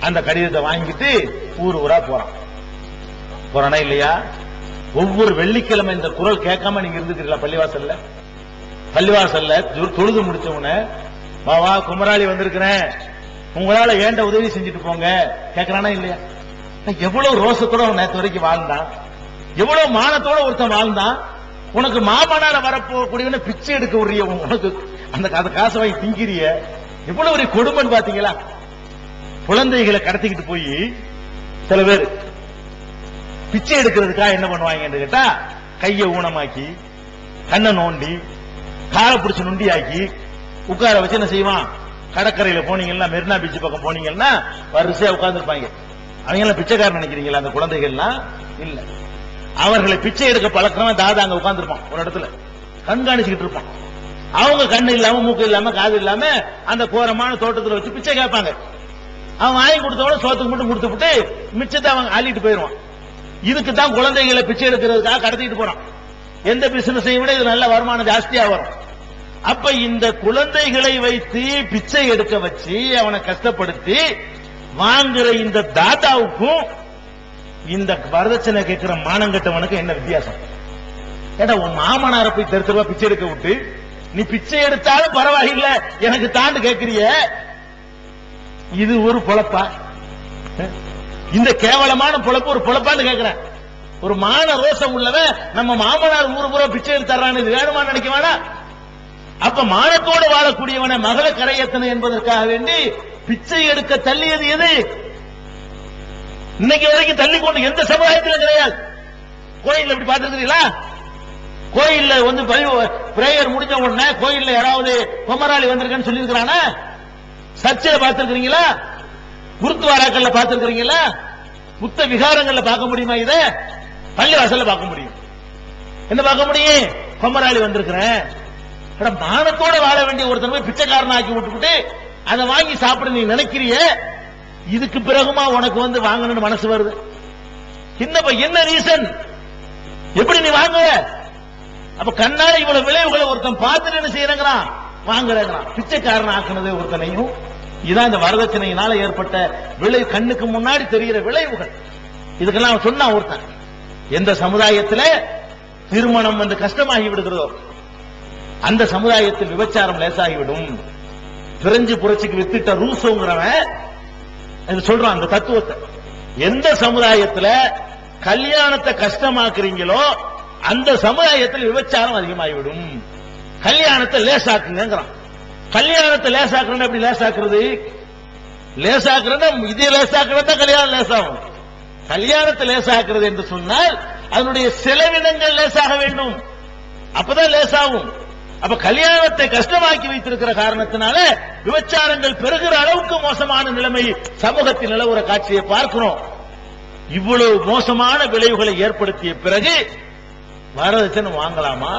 அந்த கடிதத்தை வாங்கிட்டு ஊர் ஊரா போறான் போறானா இல்லையா ஒவ்வொரு வெள்ளிக்கிழமை இந்த குரல் கேட்காம நீங்க இருந்துக்கிறீங்களா பள்ளிவாசல்ல பள்ளிவாசல்ல தொ- தொழுது முடிச்ச உடனே வா வா குமராளி வந்திருக்கிறேன் உங்களால ஏண்ட உதவி செஞ்சுட்டு போங்க கேக்குறானா இல்லையா எவ்வளவு ரோசத்தோட அவன் நேத்து வரைக்கும் வாழ்ந்தான் எவ்வளவு மானத்தோட ஒருத்தன் வாழ்ந்தான் உனக்கு மாமனார வரப்போக்கூடியவன பிச்சை எடுக்க உரிய உனக்கு அந்த அந்த காசை வாங்கி திங்கிறிய எவ்வளவு ஒரு கொடுமைன்னு பாத்தீங்களா குழந்தைகளை கடத்திக்கிட்டு போய் சில பேர் பிச்சை எடுக்கிறதுக்காக என்ன பண்ணுவாங்கன்னு கேட்டா கையை ஊனமாக்கி கண்ணை நோண்டி காலை பிடிச்சு நொண்டியாக்கி உட்கார வச்சு என்ன செய்வான் கடற்கரையில போனீங்கன்னா மெரினா பீச் பக்கம் போனீங்கன்னா வரிசையா உட்கார்ந்துருப்பாங்க அவங்க எல்லாம் பிச்சைக்காரன் நினைக்கிறீங்களா அந்த குழந்தைகள்லாம் இல்ல அவர்களை பிச்சை எடுக்க பழக்கிறவன் தாதா அங்க உட்கார்ந்துருப்பான் ஒரு இடத்துல கண்காணிச்சுக்கிட்டு இருப்பான் அவங்க கண்ணு இல்லாம மூக்கு இல்லாம காது இல்லாம அந்த கோரமான தோட்டத்துல வச்சு பிச்சை கேட்பாங்க அவன் வாங்கி கொடுத்தவன சோத்துக்கு மட்டும் கொடுத்துட்டு மிச்சத்தை அவன் அள்ளிட்டு போயிருவான் இதுக்கு தான் குழந்தைகளை பிச்சை எடுக்கிறதுக்காக கடத்திட்டு போறான் எந்த பிசினஸையும் விட இது நல்ல வருமானம் ஜாஸ்தியா வரும் அப்ப இந்த குழந்தைகளை வைத்து பிச்சை எடுக்க வச்சு அவனை கஷ்டப்படுத்தி வாங்குற இந்த தாத்தாவுக்கும் இந்த வரதட்சணை கேட்கிற மானங்கட்டவனுக்கு என்ன வித்தியாசம் ஏடா உன் மாமனார போய் தெரு தெருவா பிச்சை எடுக்க விட்டு நீ பிச்சை எடுத்தாலும் பரவாயில்ல எனக்கு தாண்டு கேட்கிறிய இது ஒரு பொழப்பா அஹ்? இந்த கேவலமான பொழப்பு ஒரு பொழப்பான்னு கேட்கிறேன் ஒரு மான ரோசம் உள்ளவன் நம்ம மாமனார் ஊரு பூரா பிச்சை எடுத்துறான்னு இது வேணுமா நினைக்க வேணாம் அப்ப மானத்தோடு வாழக்கூடியவனை மகள கரையத்தனை என்பதற்காக வேண்டி பிச்சை எடுக்க தள்ளியது எது இன்னைக்கு வரைக்கும் தள்ளி கொண்டு எந்த சமுதாயத்திலும் கிடையாது கோயில்ல இப்படி பார்த்திருக்கிறீங்களா கோயில்ல வந்து பிரேயர் முடிஞ்ச உடனே கோயில்ல யாராவது பொம்மராளி வந்திருக்கேன்னு சொல்லியிருக்கிறானா சர்ச்சில் பார்த்திருக்கிறீங்களா குருத்துவாராக்கள்ல பார்த்திருக்கிறீங்களா புத்த விகாரங்கள்ல பார்க்க முடியுமா இத பள்ளிவாசல்ல பார்க்க முடியும் என்ன பார்க்க முடியும் பொம்மராளி வந்திருக்கிறேன் அட, மானத்தோட வாழ வேண்டிய ஒருத்தன் போய் பிச்சைக்காரன் ஆக்கி விட்டுவிட்டு அதை வாங்கி சாப்பிட நீ நினைக்கிறிய இதுக்கு பிறகுமா உனக்கு வந்து வாங்கணும்னு மனசு வருது என்னப்பா என்ன ரீசன் எப்படி நீ வாங்குவ அப்ப கண்ணால இவ்வளவு விளைவுகளை ஒருத்தன் பார்த்துட்டு என்ன செய்யறங்கிறான் வாங்குறேங்கிறான் பிச்சைக்காரன் ஆக்குனது ஒருத்தனையும் இதான் இந்த வரதட்சணையினால ஏற்பட்ட விளை கண்ணுக்கு முன்னாடி தெரிகிற விளைவுகள் இதுக்கெல்லாம் அவன் சொன்னான் ஒருத்தன் எந்த சமுதாயத்துல திருமணம் வந்து கஷ்டமாகி விடுகிறதோ அந்த சமுதாயத்தில் விபச்சாரம் லேசாகிவிடும் பிரெஞ்சு புரட்சிக்கு வித்திட்ட ரூசோங்கிறவன் இது சொல்றான் அந்த தத்துவத்தை எந்த சமுதாயத்துல கல்யாணத்தை கஷ்டமாக்குறீங்களோ அந்த சமுதாயத்தில் விபச்சாரம் அதிகமாகிவிடும் கல்யாணத்தை லேசாக்குங்கிறான் கல்யாணத்தை லேசாக்குறேன் எப்படி லேசாக்குறது லேசாக்குறேன்னா இது லேசாக்குறது தான் கல்யாணம் லேசாகும் கல்யாணத்தை லேசாக்குறது என்று சொன்னால் அதனுடைய செலவினங்கள் லேசாக வேண்டும் அப்பதான் லேசாகும் அப்ப கல்யாணத்தை கஷ்டமாக்கி வைத்திருக்கிற காரணத்தினால விபச்சாரங்கள் பெருகிற அளவுக்கு மோசமான நிலைமை சமூகத்தில் நிலவுற காட்சியை பார்க்கிறோம் இவ்வளவு மோசமான விளைவுகளை ஏற்படுத்திய பிறகு வரதட்சணை வாங்கலாமா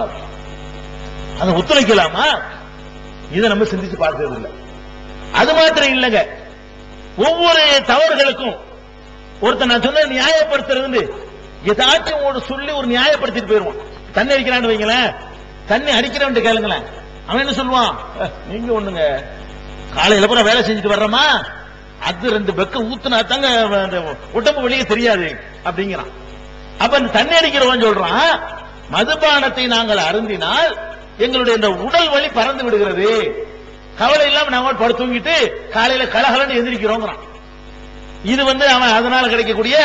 அதை ஒத்துழைக்கலாமா இதை நம்ம சிந்திச்சு பார்த்தது இல்லை அது மாத்திரம் இல்லைங்க ஒவ்வொரு தவறுகளுக்கும் ஒருத்தன் நான் சொன்ன நியாயப்படுத்துறது ஏதாச்சும் ஒரு சொல்லி ஒரு நியாயப்படுத்திட்டு போயிருவான் தண்ணி அடிக்கிறான்னு வைங்களேன் தண்ணி அடிக்கிறவன் கேளுங்களேன் அவன் என்ன சொல்லுவான் "அஹ், நீங்க ஒண்ணுங்க காலையில பூரா வேலை செஞ்சுட்டு வர்றோமா அது ரெண்டு பெக்க ஊத்துனா தாங்க அந்த உடம்பு வெளியே தெரியாது அப்படிங்கிறான் அப்ப இந்த தண்ணி அடிக்கிறவன் சொல்றான் மதுபானத்தை நாங்கள் அருந்தினால் எங்களுடைய இந்த உடல் வலி பறந்து விடுகிறது கவலை இல்லாம நாங்க படுத்து தூங்கிட்டு காலையில கலகலன்னு எந்திரிக்கிறோங்கிறான் இது வந்து அவன் அதனால கிடைக்கக்கூடிய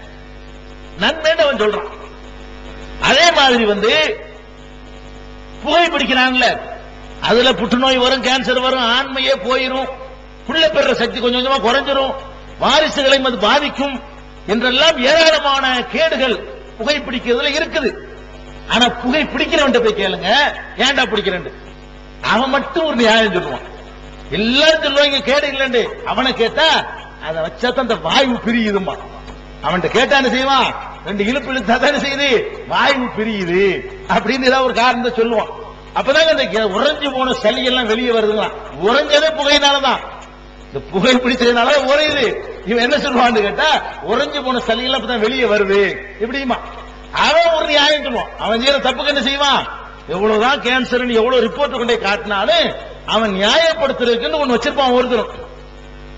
நன்மைன்னு அவன் சொல்றான் அதே மாதிரி வந்து புகை பிடிக்கிறான்ல அதுல புற்றுநோய் வரும் கேன்சர் வரும் ஆண்மையே போயிரும் புள்ள பெற சக்தி கொஞ்சம் கொஞ்சமா குறைஞ்சிரும் வாரிசுகளையும் அது பாதிக்கும் என்றெல்லாம் ஏராளமான கேடுகள் புகை பிடிக்கிறதுல இருக்குது ஆனா புகை பிடிக்கிறவன் போய் கேளுங்க ஏன்டா பிடிக்கிறேன் அவன் மட்டும் ஒரு நியாயம் சொல்லுவான் எல்லாரும் சொல்லுவாங்க கேடு இல்லைன்னு அவனை கேட்டா அதை வச்சா தான் அந்த வாயு பிரியுதுமா அவன்கிட்ட கேட்டா என்ன செய்வான் ரெண்டு இழுப்பு இழுத்தா தானே செய்யுது வாயு பிரியுது அப்படின்னு ஏதாவது ஒரு காரணத்தை சொல்லுவான் அப்பதாங்க இந்த கே- உறைஞ்சு போன சளி எல்லாம் வெளியே வருதுங்களாம் உறைஞ்சதே புகையினாலதான் இந்த புகை பிடிச்சதுனால உறையுது இவன் என்ன சொல்லுவான்னு கேட்டா உறைஞ்சு போன சளி எல்லாம் அப்பதான் வெளியே வருது இப்படிமா அவன் ஒரு நியாயம் சொல்லுவான் அவன் செய்யற தப்புக்கு என்ன செய்வான் எவ்வளவுதான் கேன்சர்னு எவ்வளவு ரிப்போர்ட் கொண்டே காட்டினாலும் அவன் நியாயப்படுத்துறதுக்குன்னு ஒண்ணு வச்சிருப்பான் ஒருத்தரும்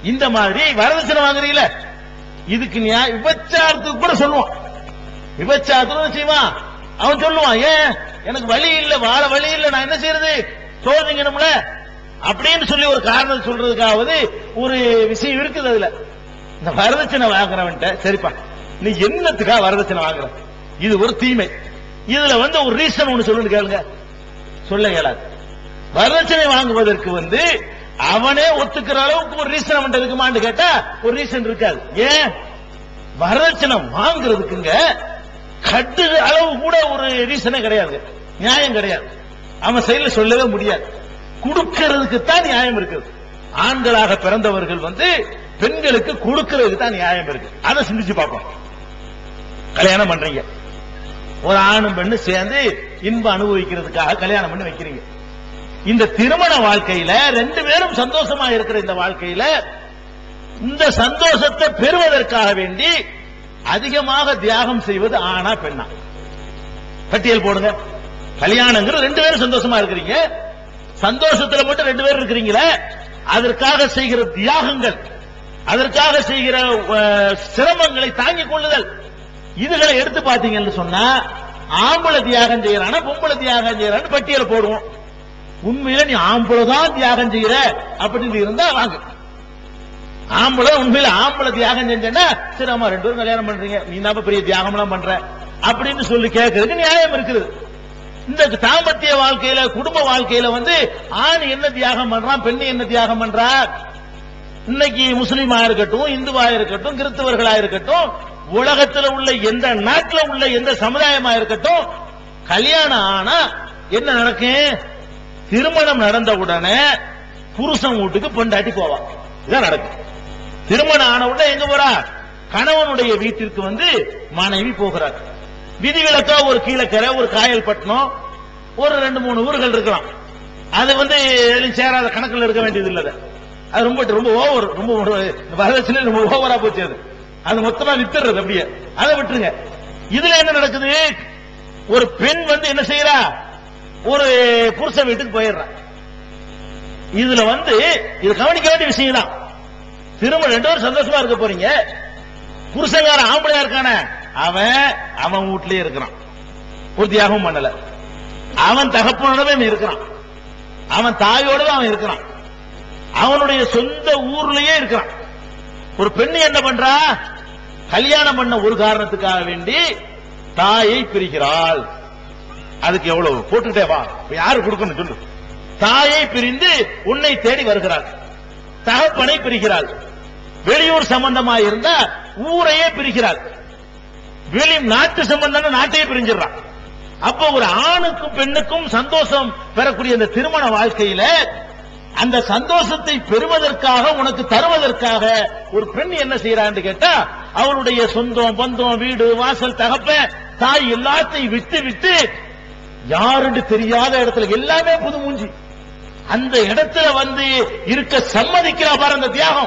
இந்த மாதிரி வரதட்சணை வாங்குறீங்கள இதுக்கு நியாய விபச்சாரத்துக்கு கூட சொல்லுவான் விபச்சாரத்துக்கு செய்வான் அவன் சொல்லுவான் ஏன் எனக்கு வழி இல்ல வாழ வழி இல்ல நான் என்ன செய்யறது சோதிங்கணும்ல அப்படின்னு சொல்லி ஒரு காரணம் சொல்றதுக்காவது ஒரு விஷயம் இருக்குது அதுல இந்த வரதட்சணை வாங்குறவன்ட்ட சரிப்பா நீ என்னத்துக்கா வரதட்சணை வாங்குற இது ஒரு தீமை இதுல வந்து ஒரு ரீசன் ஒண்ணு சொல்லுன்னு கேளுங்க சொல்ல இயலாது வரதட்சணை வாங்குவதற்கு வந்து அவனே ஒத்துக்கிற அளவுக்கு ஒரு ரீசன் அவன் இருக்குமான்னு கேட்டா ஒரு ரீசன் இருக்காது ஏன் வரதட்சணை வாங்குறதுக்குங்க கட்டு அளவு கூட ஒரு ரீசனே கிடையாது நியாயம் கிடையாது அவன் செயல சொல்லவே முடியாது கொடுக்கிறதுக்கு தான் நியாயம் இருக்குது ஆண்களாக பிறந்தவர்கள் வந்து பெண்களுக்கு கொடுக்கிறதுக்கு தான் நியாயம் இருக்கு அதை சிந்திச்சு பார்ப்போம் கல்யாணம் பண்றீங்க ஒரு ஆணும் பெண்ணு சேர்ந்து இன்பம் அனுபவிக்கிறதுக்காக கல்யாணம் பண்ணி வைக்கிறீங்க இந்த திருமண வாழ்க்கையில ரெண்டு பேரும் சந்தோஷமா இருக்கிற இந்த வாழ்க்கையில இந்த சந்தோஷத்தை பெறுவதற்காக வேண்டி அதிகமாக தியாகம் செய்வது ஆனா பெண்ணா பட்டியல் போடுங்க கல்யாணங்கிற ரெண்டு பேரும் சந்தோஷமா இருக்கிறீங்க சந்தோஷத்துல மட்டும் ரெண்டு பேரும் இருக்கிறீங்களே அதற்காக செய்கிற தியாகங்கள் அதற்காக செய்கிற அஹ், சிரமங்களை தாங்கிக் கொள்ளுதல் இதுகளை எடுத்து பாத்தீங்கன்னு சொன்னா ஆம்பளை தியாகம் செய்யறானா பொம்பளை தியாகம் செய்யறான்னு பட்டியல் போடுவோம் உண்மையில நீ ஆம்பளை தான் தியாகம் செய்யற அப்படின்னு இருந்தா வாங்க ஆம்பளை உண்மையில ஆம்பளை தியாகம் செஞ்சேன்னா சரி ஆமா ரெண்டு பேரும் கல்யாணம் பண்றீங்க நீ தான் பெரிய தியாகம் எல்லாம் பண்ற அப்படின்னு சொல்லி கேட்கறதுக்கு நியாயம் இருக்குது இந்த தாம்பத்திய வாழ்க்கையில குடும்ப வாழ்க்கையில வந்து ஆண் என்ன தியாகம் பண்றான் பெண்ணு என்ன தியாகம் பண்றா இன்னைக்கு முஸ்லீமா இருக்கட்டும் இந்துவா இருக்கட்டும் கிறிஸ்தவர்களா இருக்கட்டும் உலகத்துல உள்ள எந்த நாட்டுல உள்ள எந்த சமுதாயமா இருக்கட்டும் கல்யாணம் ஆனா என்ன நடக்கும் திருமணம் நடந்த உடனே புருஷன் வீட்டுக்கு பொண்டாட்டி போவான் இதான் நடக்கும் திருமணம் ஆன உடனே எங்க போறா கணவனுடைய வீட்டிற்கு வந்து மனைவி போகிறார் விதிவிலக்கா ஒரு கீழக்கரை ஒரு காயல்பட்டினம் ஒரு ரெண்டு மூணு ஊர்கள் இருக்கலாம் அது வந்து எதுலயும் சேராத கணக்குல இருக்க வேண்டியது இல்ல அது. அது ரொம்ப ரொம்ப ஓவர் ரொம்ப ஒரு வரதட்சணை ரொம்ப ஓவரா போச்சு அது அது மொத்தமா வித்துறது அப்படியே அதை விட்டுருங்க இதுல என்ன நடக்குது ஒரு பெண் வந்து என்ன செய்யறா ஒரு புருஷன் வீட்டுக்கு போயிடுறா இதுல வந்து இது கவனிக்க வேண்டிய விஷயம் தான் திரும்ப ரெண்டு பேரும் சந்தோஷமா இருக்க போறீங்க புருஷங்கார ஆம்பளையா இருக்கானே அவன் அவன் வீட்லயே இருக்கிறான் ஒரு தியாகம் பண்ணல அவன் தகப்பனோடவே அவன் இருக்கிறான் அவன் தாயோடவே அவன் இருக்கிறான் அவனுடைய சொந்த ஊர்லயே இருக்கிறான் ஒரு பெண்ணு என்ன பண்றா கல்யாணம் பண்ண ஒரு காரணத்துக்காக வேண்டி தாயை பிரிக்கிறாள் அதுக்கு எவ்வளவு போட்டுக்கிட்டே வா இப்ப யாரு கொடுக்கணும் சொல்லு தாயை பிரிந்து உன்னை தேடி வருகிறாள் தகப்பனை பிரிக்கிறாள் வெளியூர் சம்பந்தமா இருந்தா ஊரையே பிரிக்கிறாள் வெளி நாட்டு சம்பந்தம் நாட்டையே பிரிஞ்சிடறான் அப்போ ஒரு ஆணுக்கும் பெண்ணுக்கும் சந்தோஷம் பெறக்கூடிய இந்த திருமண வாழ்க்கையில அந்த சந்தோஷத்தை பெறுவதற்காக உனக்கு தருவதற்காக ஒரு பெண் என்ன செய்யறான்னு கேட்டா அவளுடைய சொந்தம் பந்தம் வீடு வாசல் தகப்ப தாய் எல்லாத்தையும் விட்டு விட்டு யாருன்னு தெரியாத இடத்துல எல்லாமே புது மூஞ்சி அந்த இடத்துல வந்து இருக்க சம்மதிக்கிறா பாரு அந்த தியாகம்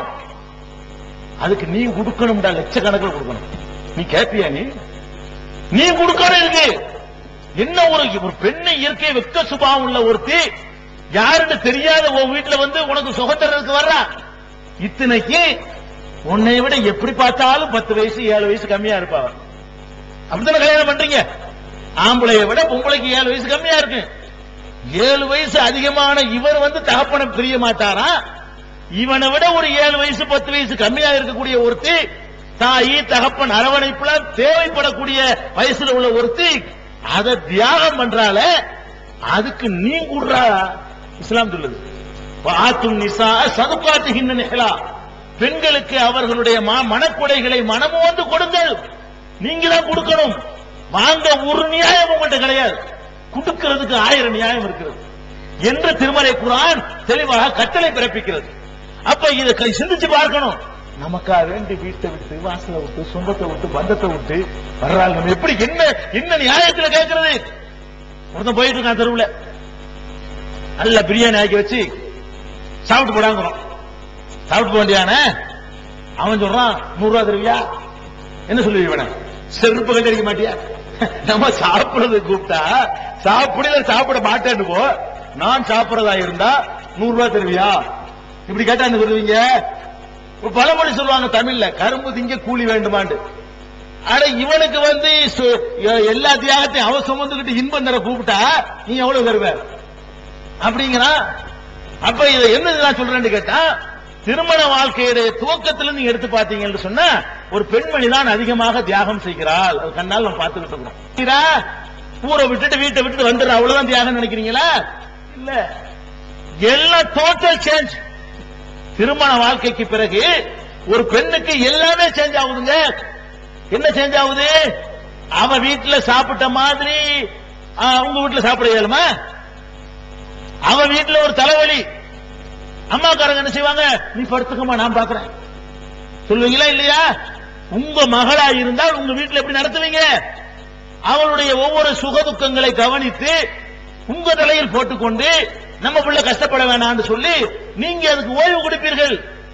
அதுக்கு நீ கொடுக்கணும்டா லட்சக்கணக்கில் கொடுக்கணும் நீ கேப்பியா நீ நீ கொடுக்கணும் இருக்கு என்ன ஒரு ஒரு பெண்ணை இயற்கை வெக்க சுபாவம் உள்ள ஒருத்தி யாருன்னு தெரியாத உன் வீட்டுல வந்து உனக்கு சுகத்தரத்துக்கு வர்றா இத்தனைக்கு உன்னை விட எப்படி பார்த்தாலும் பத்து வயசு ஏழு வயசு கம்மியா இருப்பா அவ. அப்படித்தானே கல்யாணம் பண்றீங்க ஆம்பளைய விட பொம்பளைக்கு ஏழு வயசு கம்மியா இருக்கு ஏழு வயசு அதிகமான இவர் வந்து தகப்பனை பிரிய மாட்டாரா இவனை விட ஒரு ஏழு வயசு பத்து வயசு கம்மியா இருக்கக்கூடிய ஒருத்தி தாயி தகப்பன் அரவணைப்புல தேவைப்படக்கூடிய வயசுல உள்ள ஒருத்தி அதை தியாகம் பண்றால அதுக்கு நீ கூடுறா இஸ்லாம் சொல்லுது ஆத்தும் நிசா சதுப்பாத்துகின்ற நிகழா பெண்களுக்கு அவர்களுடைய மா- மனக்குடைகளை மனமோந்து கொடுங்கள் நீங்க தான் கொடுக்கணும் வாங்க ஒரு நியாயம் உங்கள்கிட்ட கிடையாது கொடுக்கிறதுக்கு ஆயிரம் நியாயம் இருக்கிறது என்று திருமலை குரான் தெளிவாக கட்டளை பிறப்பிக்கிறது அப்ப இதை கை சிந்திச்சு பார்க்கணும் நமக்கா வேண்டி வீட்டை விட்டு வாசலை விட்டு சொந்தத்தை விட்டு பந்தத்தை விட்டு வர்றாள் நம்ம எப்படி என்ன என்ன நியாயத்துல கேட்கறது ஒருத்தன் போயிட்டு இருக்கான் தெருவுல நல்ல பிரியாணி ஆக்கி வச்சு சாப்பிட்டு போடாங்கிறோம் சாப்பிட்டு போக வேண்டியானே அவன் சொல்றான் நூறு ரூபா தருவியா என்ன சொல்லுவீங்க இவனை செருப்பு கட்டடிக்க மாட்டியா நம்ம சாப்பிடுறது கூப்பிட்டா சாப்பிட சாப்பிட மாட்டேன்னு போ நான் சாப்பிடுறதா இருந்தா நூறு ரூபாய் தருவியா இப்படி கேட்டா என்ன சொல்லுவீங்க ஒரு பழமொழி சொல்லுவாங்க தமிழ்ல கரும்பு திங்க கூலி வேண்டுமாண்டு அட இவனுக்கு வந்து சு- எ- எல்லா தியாகத்தையும் அவ சுமந்துக்கிட்டு இன்பம் தர கூப்பிட்டா நீ எவ்வளவு தருவ அப்படிங்கிறான் அப்ப இதை என்ன நான் சொல்றேன்னு கேட்டா திருமண வாழ்க்கையுடைய துவக்கத்துல நீங்க எடுத்து பாத்தீங்கன்னு சொன்னா ஒரு பெண்மணி தான் அதிகமாக தியாகம் செய்கிறாள் அது கண்ணால் நம்ம பார்த்துக்கிட்டு இருக்கிறோம் சரியா? ஊரை விட்டுட்டு வீட்டை விட்டுட்டு வந்துடுற அவ்வளவுதான் தியாகம் நினைக்கிறீங்களா இல்ல எல்லாம் டோட்டல் சேஞ்ச் திருமண வாழ்க்கைக்கு பிறகு ஒரு பெண்ணுக்கு எல்லாமே சேஞ்ச் ஆகுதுங்க என்ன சேஞ்ச் ஆகுது அவ வீட்டுல சாப்பிட்ட மாதிரி ஆ, உங்க வீட்டுல சாப்பிட இயலுமா அவ வீட்டுல ஒரு தலைவலி அம்மாக்காரங்க என்ன செய்வாங்க நீ படுத்துக்கமா நான் பாக்குறேன் சொல்லுவீங்களா இல்லையா உங்க மகளா இருந்தால் உங்க வீட்டுல எப்படி நடத்துவீங்க அவளுடைய ஒவ்வொரு சுகதுக்கங்களை கவனித்து உங்க தலையில் போட்டுக்கொண்டு நம்ம பிள்ளை கஷ்டப்பட வேணாம்னு சொல்லி நீங்க அதுக்கு ஓய்வு கொடுப்பீர்கள்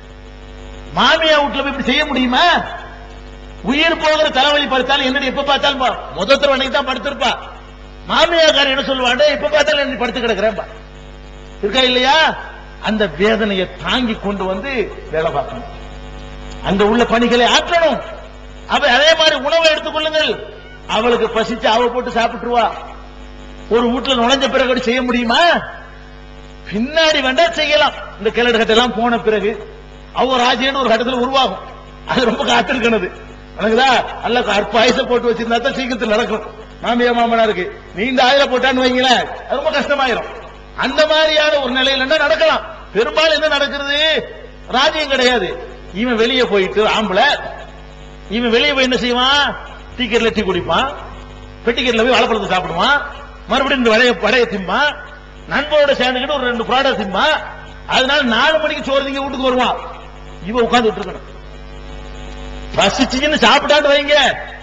மாமியா வீட்டுல போய் இப்படி செய்ய முடியுமா உயிர் போகிற தலைவலி படுத்தாலும் என்னடி எப்ப பார்த்தாலும் பா- முத தடவை தான் படுத்திருப்பா மாமியாக்காரர் என்ன சொல்லுவாங்க எப்ப பார்த்தாலும் என்ன படுத்து கிடக்குறேன்பா இருக்கா இல்லையா அந்த வேதனையை தாங்கி கொண்டு வந்து வேலை பார்க்கணும் அங்க உள்ள பணிகளை ஆற்றணும் அவ அதே மாதிரி உணவை எடுத்துக்கொள்ளுங்கள் அவளுக்கு பசிச்சு அவ போட்டு சாப்பிட்டுருவா ஒரு வீட்டுல நுழைஞ்ச பிறகு அப்படி செய்ய முடியுமா பின்னாடி வேண்டா செய்யலாம் இந்த கிளடு கட்டெல்லாம் போன பிறகு அவ ராஜ்யம்னு ஒரு கட்டத்தில் உருவாகும் அது ரொம்ப காத்திருக்கணுது எனக்குதா அல்ல அற்பாயச போட்டு வச்சிருந்தா தான் சீக்கிரத்தில் நடக்கும் மாமியா மாமனா இருக்கு நீண்ட ஆயில போட்டான்னு வைங்களேன் அது ரொம்ப கஷ்டமாயிரும் அந்த மாதிரியான ஒரு நிலையில என்ன நடக்கலாம் பெரும்பாலும் என்ன நடக்கிறது ராஜ்யம் கிடையாது இவன் வெளியே போயிட்டு ஆம்பளை இவன் வெளியே போய் என்ன செய்வான் டீக்கெட்ல டீ குடிப்பான் பெட்டிக்கெட்ல போய் வாழைப்பழத்தை சாப்பிடுவான் மறுபடியும் இந்த வடைய வடைய திம்பான் நண்பரோட சேர்ந்துக்கிட்டு ஒரு ரெண்டு ப்ராடக்ட் திம்பான் அதனால நாலு மணிக்கு சோறு திங்க வீட்டுக்கு வருவான் இவன் உட்கார்ந்துட்டு இருக்கணும் பசிச்சுன்னு சாப்பிட்டாட்டு வைங்க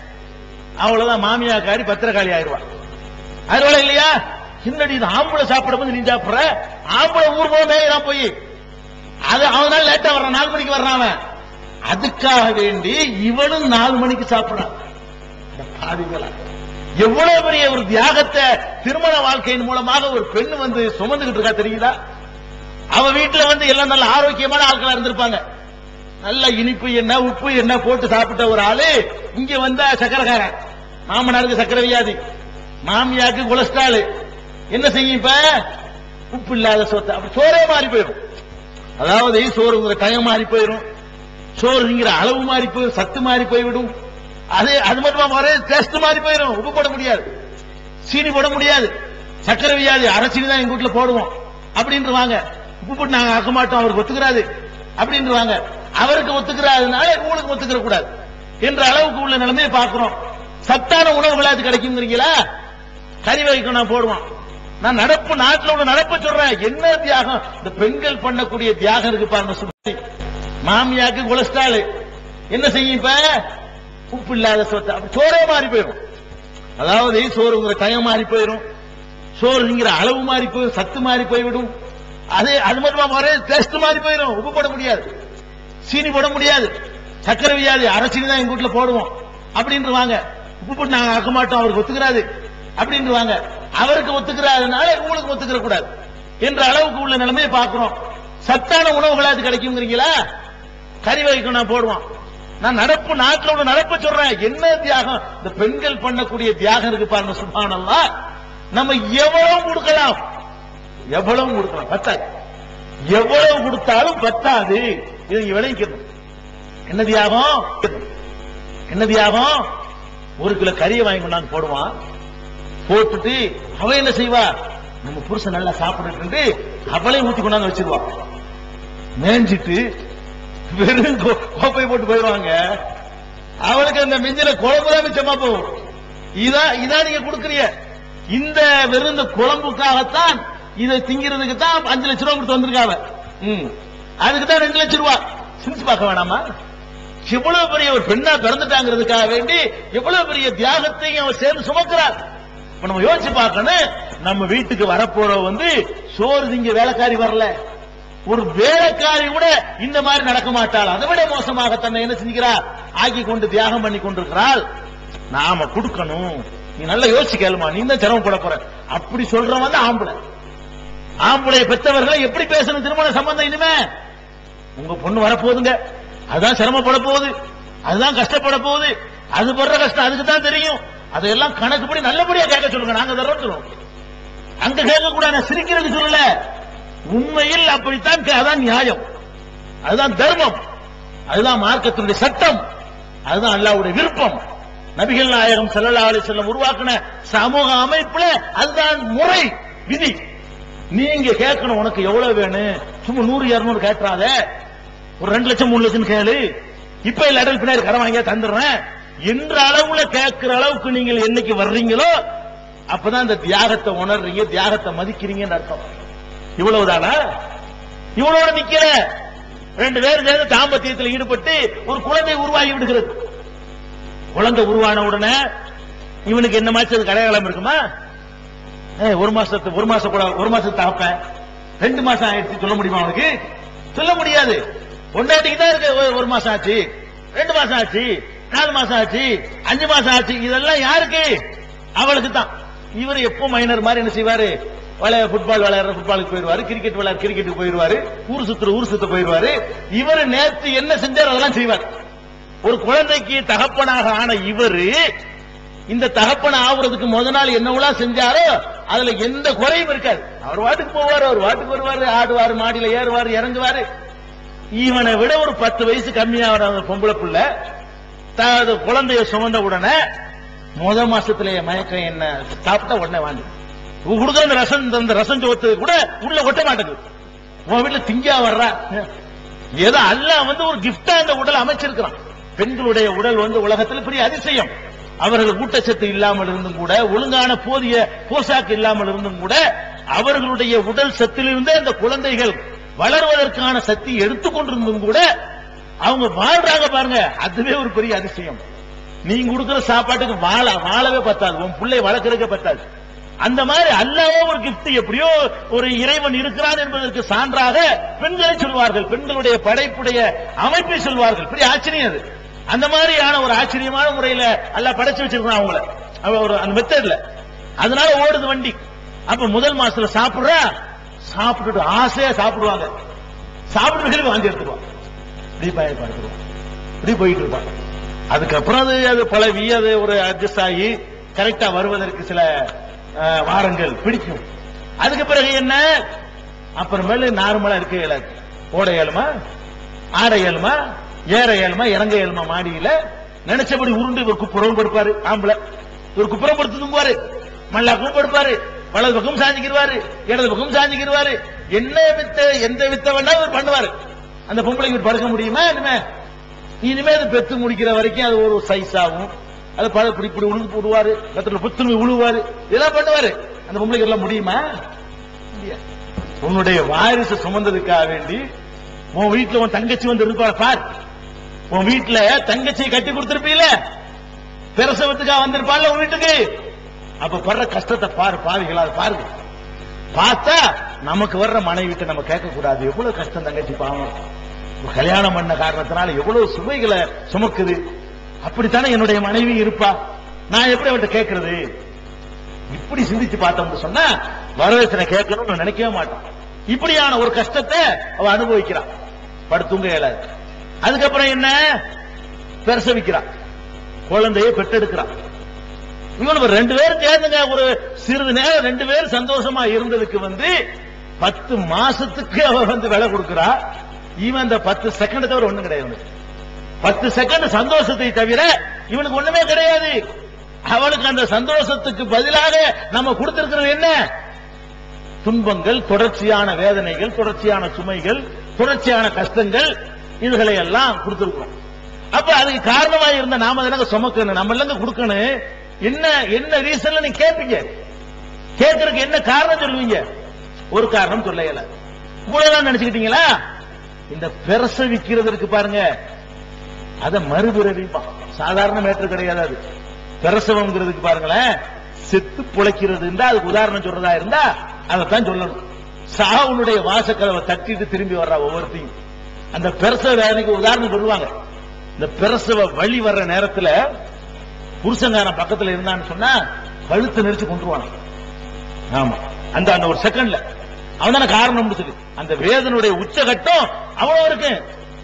அவ்வளவுதான் மாமியாக்காரி பத்திரக்காளி ஆயிடுவா ஆயிடுவாளா இல்லையா என்னடி இது ஆம்பளை சாப்பிட போது நீ சாப்பிடுற ஆம்பளை ஊர் போக மேலாம் போய் அது அவனால லேட்டா வர்றான் நாலு மணிக்கு வர்றான் அவன் அதுக்காக வேண்டி இவனும் நாலு மணிக்கு சாப்பிடான் இந்த பாவிகளா எவ்வளவு பெரிய ஒரு தியாகத்தை திருமண வாழ்க்கையின் மூலமாக ஒரு பெண் வந்து சுமந்துகிட்டு இருக்கா தெரியுதா அவ வீட்டுல வந்து எல்லாம் நல்ல ஆரோக்கியமான ஆட்களா இருந்திருப்பாங்க நல்ல இனிப்பு என்ன உப்பு என்ன போட்டு சாப்பிட்ட ஒரு ஆளு இங்க வந்தா சக்கரக்காரன் மாமனாருக்கு சக்கரை வியாதி மாமியாருக்கு கொலஸ்ட்ரால் என்ன செய்யும் இப்ப உப்பு இல்லாத சொத்தை அப்படி சோறே மாறி போயிடும் அதாவது சோறுங்கிற டைம் மாறி போயிடும் சோறுங்கிற அளவு மாறி போயிடும் சத்து மாறி போய்விடும் அது அது மட்டும் ஒரே டேஸ்ட் மாறி போயிடும் உப்பு போட முடியாது சீனி போட முடியாது சக்கரை வியாதி அரைச்சீனி தான் எங்க வீட்டுல போடுவோம் அப்படின்றவாங்க உப்பு போட்டு நாங்க ஆக்க மாட்டோம் அவருக்கு ஒத்துக்கிறாது அப்படின்றவாங்க அவருக்கு ஒத்துக்கிறாதுனால உங்களுக்கு ஒத்துக்கிற கூடாது என்ற அளவுக்கு உள்ள நிலைமையை பார்க்கிறோம் சத்தான உணவுகள் அது கிடைக்குங்கிறீங்களா கறி வகைக்கு நான் போடுவான் நான் நடப்பு நாட்டுல உள்ள நடப்ப சொல்றேன் என்ன தியாகம் இந்த பெண்கள் பண்ணக்கூடிய தியாகம் இருக்கு பாருங்க சுத்தி மாமியாக்கு கொலஸ்ட்ரால் என்ன செய்யும் இப்ப உப்பு இல்லாத சொத்தை அப்படி சோறே மாறி போயிடும் அதாவது சோறுங்கிற டைம் மாறி போயிடும் சோறுங்கிற அளவு மாறி போய் சத்து மாறி போய்விடும் அது அது மட்டும் ஒரே டேஸ்ட் மாறி போயிடும் உப்பு போட முடியாது சீனி போட முடியாது சக்கரை வியாதி அரைச்சீனி தான் எங்க வீட்டுல போடுவோம் அப்படின்றவாங்க உப்பு போட்டு நாங்க ஆக்க மாட்டோம் அவருக்கு ஒத்துக்கிறாது அப்படின்றவாங்க அவருக்கு ஒத்துக்கிறாதுனால உங்களுக்கு ஒத்துக்கிற கூடாது என்ற அளவுக்கு உள்ள நிலைமையை பார்க்கிறோம் சத்தான உணவுகள் அது கிடைக்குங்கிறீங்களா கறி வகைக்கு நான் போடுவான் நான் நடப்பு நாட்டுல உள்ள நடப்ப சொல்றேன் என்ன தியாகம் இந்த பெண்கள் பண்ணக்கூடிய தியாகம் இருக்கு பாருங்க சுபானல்லா நம்ம எவ்வளவு கொடுக்கலாம் எவ்வளவு கொடுக்கலாம் பத்தாது எவ்வளவு கொடுத்தாலும் பத்தாது இதை நீங்க விளைவிக்கணும் என்ன தியாகம் என்ன தியாகம் ஒரு கிலோ கறியை வாங்கி கொண்டாந்து போடுவான் போட்டுட்டு அவ என்ன செய்வா நம்ம புருஷன் நல்லா சாப்பிட்டு அவளே ஊத்தி கொண்டாந்து வச்சிருவா மேஞ்சிட்டு வெறும் கோ- கோப்பை போட்டு போயிடுவாங்க அவளுக்கு அந்த மிஞ்சில குழம்பு தான் மிச்சமா போகும் இதான் இதான் நீங்க கொடுக்குறீங்க இந்த வெறும் இந்த குழம்புக்காகத்தான் இதை திங்கிறதுக்கு தான் அஞ்சு லட்ச ரூபா கொடுத்து வந்திருக்காங்க ம் அதுக்கு தான் ரெண்டு லட்சம் ரூபா சிந்திச்சு பார்க்க வேணாமா எவ்வளவு பெரிய ஒரு பெண்ணா பிறந்துட்டாங்கிறதுக்காக வேண்டி எவ்வளவு பெரிய தியாகத்தையும் அவன் சேர்ந்து சுமக்கிறார் இப்ப நம்ம யோசிச்சு பார்க்கணும் நம்ம வீட்டுக்கு வரப்போற வந்து சோறு திங்க வேலைக்காரி வரல ஒரு வேலைக்காரி கூட இந்த மாதிரி நடக்க மாட்டாள் அதை விட மோசமாக தன்னை என்ன செஞ்சுக்கிறார் ஆக்கி கொண்டு தியாகம் பண்ணி கொண்டிருக்கிறாள் நாம கொடுக்கணும் நீ நல்லா யோசிச்சு கேளுமா நீ தான் சிரமப்பட போற அப்படி சொல்றவன் தான் ஆம்பளை ஆம்பளை பெற்றவர்களை எப்படி பேசணும் திருமண சம்பந்தம் இனிமே உங்க பொண்ணு வரப்போகுதுங்க அதுதான் சிரமப்பட போகுது அதுதான் கஷ்டப்பட போகுது அது படுற கஷ்டம் அதுக்கு தான் தெரியும் அதையெல்லாம் கணக்குப்படி நல்லபடியா கேட்க சொல்லுங்க நாங்க தர்றோம் சொல்லுவோம் அங்க கேட்க கூடாது சிரிக்கிறதுக்கு சொல்லல உண்மையில் அப்படித்தான் கே- அதான் நியாயம் அதுதான் தர்மம் அதுதான் மார்க்கத்தினுடைய சட்டம் அதுதான் அல்லாஹ்வுடைய விருப்பம் நபிகள் நாயகம் ஸல்லல்லாஹு அலைஹி வஸல்லம் உருவாக்கின சமூக அமைப்புல அதுதான் முறை விதி நீங்க கேட்கணும் உனக்கு எவ்வளவு வேணும் சும்மா நூறு இருநூறு கேட்டுறாத ஒரு ரெண்டு லட்சம் மூணு லட்சம் கேளு இப்ப இல்ல அடல் பின்னாடி கடன் வாங்கியா தந்துடுறேன் என்ற அளவுல கேட்கிற அளவுக்கு நீங்கள் என்னைக்கு வர்றீங்களோ அப்பதான் இந்த தியாகத்தை உணர்றீங்க தியாகத்தை மதிக்கிறீங்கன்னு அர்த்தம் இவ்வளவுதானா இவ்வளவு நிக்கிற ரெண்டு பேரும் சேர்ந்து தாம்பத்தியத்தில் ஈடுபட்டு ஒரு குழந்தை உருவாகி விடுகிறது குழந்தை உருவான உடனே இவனுக்கு என்ன மாச்சு அது கடையாளம் இருக்குமா ஏய், ஒரு மாசத்து ஒரு மாசம் கூட ஒரு மாசத்து தாப்பேன் ரெண்டு மாசம் ஆயிடுச்சு சொல்ல முடியுமா அவனுக்கு சொல்ல முடியாது பொண்டாட்டிக்கு தான் இருக்கு ஒரு- ஒரு மாசம் ஆச்சு ரெண்டு மாசம் ஆச்சு நாலு மாசம் ஆச்சு அஞ்சு மாசம் ஆச்சு இதெல்லாம் யாருக்கு அவளுக்கு தான் இவர் எப்போ மைனர் மாதிரி என்ன செய்வாரு விளைய ஃபுட்பால் விளையாடுற ஃபுட்பாலுக்கு போயிருவாரு கிரிக்கெட் விளையாட கிரிக்கெட்டுக்கு போயிருவாரு ஊர் சுத்துற ஊர் சுத்த போயிருவாரு இவர் நேத்து என்ன செஞ்சார் அதெல்லாம் செய்வார் ஒரு குழந்தைக்கு தகப்பனாக ஆன இவரு இந்த தகப்பன ஆகுறதுக்கு முத நாள் என்னவெல்லாம் செஞ்சாரோ அதுல எந்த குறையும் இருக்காது அவர் வாட்டுக்கு போவாரு அவர் வாட்டுக்கு வருவாரு ஆடுவாரு மாடியில ஏறுவாரு இறங்குவாரு இவனை விட ஒரு பத்து வயசு கம்மியாகிற அந்த பொம்பளை பிள்ளை தனது குழந்தைய சுமந்த உடனே முத மாசத்திலேயே மயக்கம் என்ன சாப்பிட்டா உடனே வாங்கி கொடுக்குற அந்த ரசம் இந்த ரசம் சோத்து கூட உள்ள ஒட்ட மாட்டேங்குது உன் வீட்டுல திங்கா வர்றா ஏதோ அல்லாஹ் வந்து ஒரு கிஃப்டா இந்த உடல் அமைச்சிருக்கிறான் பெண்களுடைய உடல் வந்து உலகத்தில் பெரிய அதிசயம் அவர்கள் ஊட்டச்சத்து இல்லாமல் இருந்தும் கூட ஒழுங்கான போதிய போசாக்கு இல்லாமல் இருந்தும் கூட அவர்களுடைய உடல் சத்திலிருந்தே அந்த குழந்தைகள் வளர்வதற்கான சக்தி எடுத்துக்கொண்டிருந்தும் கூட அவங்க வாழ்றாங்க பாருங்க அதுவே ஒரு பெரிய அதிசயம் நீங்க கொடுக்கிற சாப்பாட்டுக்கு வாழ வாழவே பத்தாது உன் பிள்ளை வளர்க்கறதுக்கே பத்தாது அந்த மாதிரி அல்லாவே ஒரு gift எப்படியோ ஒரு இறைவன் இருக்கிறான் என்பதற்கு சான்றாக பெண்களை சொல்வார்கள் பெண்களுடைய படைப்புடைய அமைப்பை சொல்வார்கள் பெரிய ஆச்சரியம் அது அந்த மாதிரியான ஒரு ஆச்சரியமான முறையில அல்லாஹ் படைச்சு வச்சிருக்கான் அவங்கள அவ ஒரு அந்த மெத்தட்ல அதனால ஓடுது வண்டி அப்ப முதல் மாசத்துல சாப்பிடுறா சாப்பிட்டுட்டு ஆசையா சாப்பிடுவாங்க சாப்பிட்டு வாந்தி எடுத்துருவான் இப்படி பய பார்த்துருவான் இப்படி போயிட்டு இருப்பான் அதுக்கப்புறம் அது அது பழவி அது ஒரு அட்ஜஸ்ட் ஆகி கரெக்டா வருவதற்கு சில அஹ், வாரங்கள் பிடிக்கும் அதுக்கு பிறகு என்ன அப்புறமேல நார்மலா இருக்க இயலாது ஓட இயலுமா ஆட இயலுமா ஏற இயலுமா இறங்க இயலுமா மாடியில நினைச்சபடி உருண்டு ஒரு குப்புறம் படுப்பாரு ஆம்பளை ஒரு குப்புறம் படுத்து தூங்குவாரு மல்லாக்கும் படுப்பாரு வலது பக்கம் சாஞ்சிக்கிடுவாரு இடது பக்கம் சாஞ்சிக்கிடுவாரு என்ன வித்த எந்த வித்த வேணா அவர் பண்ணுவாரு அந்த பொம்பளைக்கு இவர் படுக்க முடியுமா இனிமே இனிமே அது பெத்து முடிக்கிற வரைக்கும் அது ஒரு சைஸ் ஆகும் அது பழ இப்படி இப்படி உழுந்து போடுவாரு கத்துல புத்துணு உழுவாரு இதெல்லாம் பண்ணுவாரு அந்த பொம்பளைக்கு எல்லாம் முடியுமா முடியாது. உன்னுடைய வாரிசு சுமந்ததுக்காக வேண்டி உன் வீட்டுல உன் தங்கச்சி வந்து இருப்பா பார் உன் வீட்டுல தங்கச்சியை கட்டி கொடுத்திருப்பீல பிரசவத்துக்காக வந்திருப்பாள்ல உன் வீட்டுக்கு அப்ப படுற கஷ்டத்தை பாரு பாருங்களா அதை பாருங்க பார்த்தா நமக்கு வர்ற மனைவிட்ட நம்ம கேட்க கூடாது எவ்வளவு கஷ்டம் தங்கச்சி பாவம் ஒரு கல்யாணம் பண்ண காரணத்தினால எவ்வளவு சுமைகளை சுமக்குது அப்படித்தானே என்னுடைய மனைவி இருப்பா நான் எப்படி அவன்கிட்ட கேட்கறது இப்படி சிந்திச்சு பார்த்தோம்னு சொன்னா வரவேசனை கேட்கணும்னு நினைக்கவே மாட்டான் இப்படியான ஒரு கஷ்டத்தை அவ அனுபவிக்கிறான் படுத்துங்க இயலாது அதுக்கப்புறம் என்ன பிரசவிக்கிறான் குழந்தையை பெற்றெடுக்கிறான் இவன் ஒரு ரெண்டு பேரும் சேர்ந்துங்க ஒரு சிறிது நேரம் ரெண்டு பேரும் சந்தோஷமா இருந்ததுக்கு வந்து பத்து மாசத்துக்கு அவ வந்து விலை கொடுக்கிறா இவன் அந்த பத்து செகண்ட் தவிர ஒண்ணும் கிடையாது இவனுக்கு. பத்து செகண்ட் சந்தோஷத்தை தவிர இவனுக்கு ஒண்ணுமே கிடையாது அவனுக்கு அந்த சந்தோஷத்துக்கு பதிலாக நம்ம கொடுத்திருக்கிறது என்ன துன்பங்கள் தொடர்ச்சியான வேதனைகள் தொடர்ச்சியான சுமைகள் தொடர்ச்சியான கஷ்டங்கள் இதுகளை எல்லாம் கொடுத்திருக்கிறோம் அப்ப அதுக்கு காரணமா இருந்த நாம தானங்க சுமக்கணும் நம்ம இல்லங்க கொடுக்கணும் என்ன என்ன ரீசன்ல நீங்க கேட்பீங்க கேட்கறதுக்கு என்ன காரணம் சொல்லுவீங்க ஒரு காரணம் சொல்ல இயல இவ்வளவுதான் நினைச்சுக்கிட்டீங்களா இந்த பிரசவிக்கிறதுக்கு பாருங்க அத மறுபிறவிப்பா சாதாரண மேற்று கிடையாது அது பிரசவம்ங்கிறதுக்கு பாருங்களேன் செத்து புழைக்கிறது இருந்தா அதுக்கு உதாரணம் சொல்றதா இருந்தா அதைத்தான் சொல்லணும் சாவுனுடைய வாசக்கதவை தட்டிட்டு திரும்பி வர்றா ஒவ்வொருத்தையும் அந்த பிரசவ வேதனைக்கு உதாரணம் சொல்லுவாங்க இந்த பிரசவ வழி வர்ற நேரத்துல புருஷங்காரன் பக்கத்துல இருந்தான்னு சொன்னா கழுத்து நெரிச்சு கொண்டுருவான் ஆமா அந்த அந்த ஒரு செகண்ட்ல அவன் தானே காரணம் சொல்லி அந்த வேதனுடைய உச்சகட்டம் அவ்வளவு இருக்கு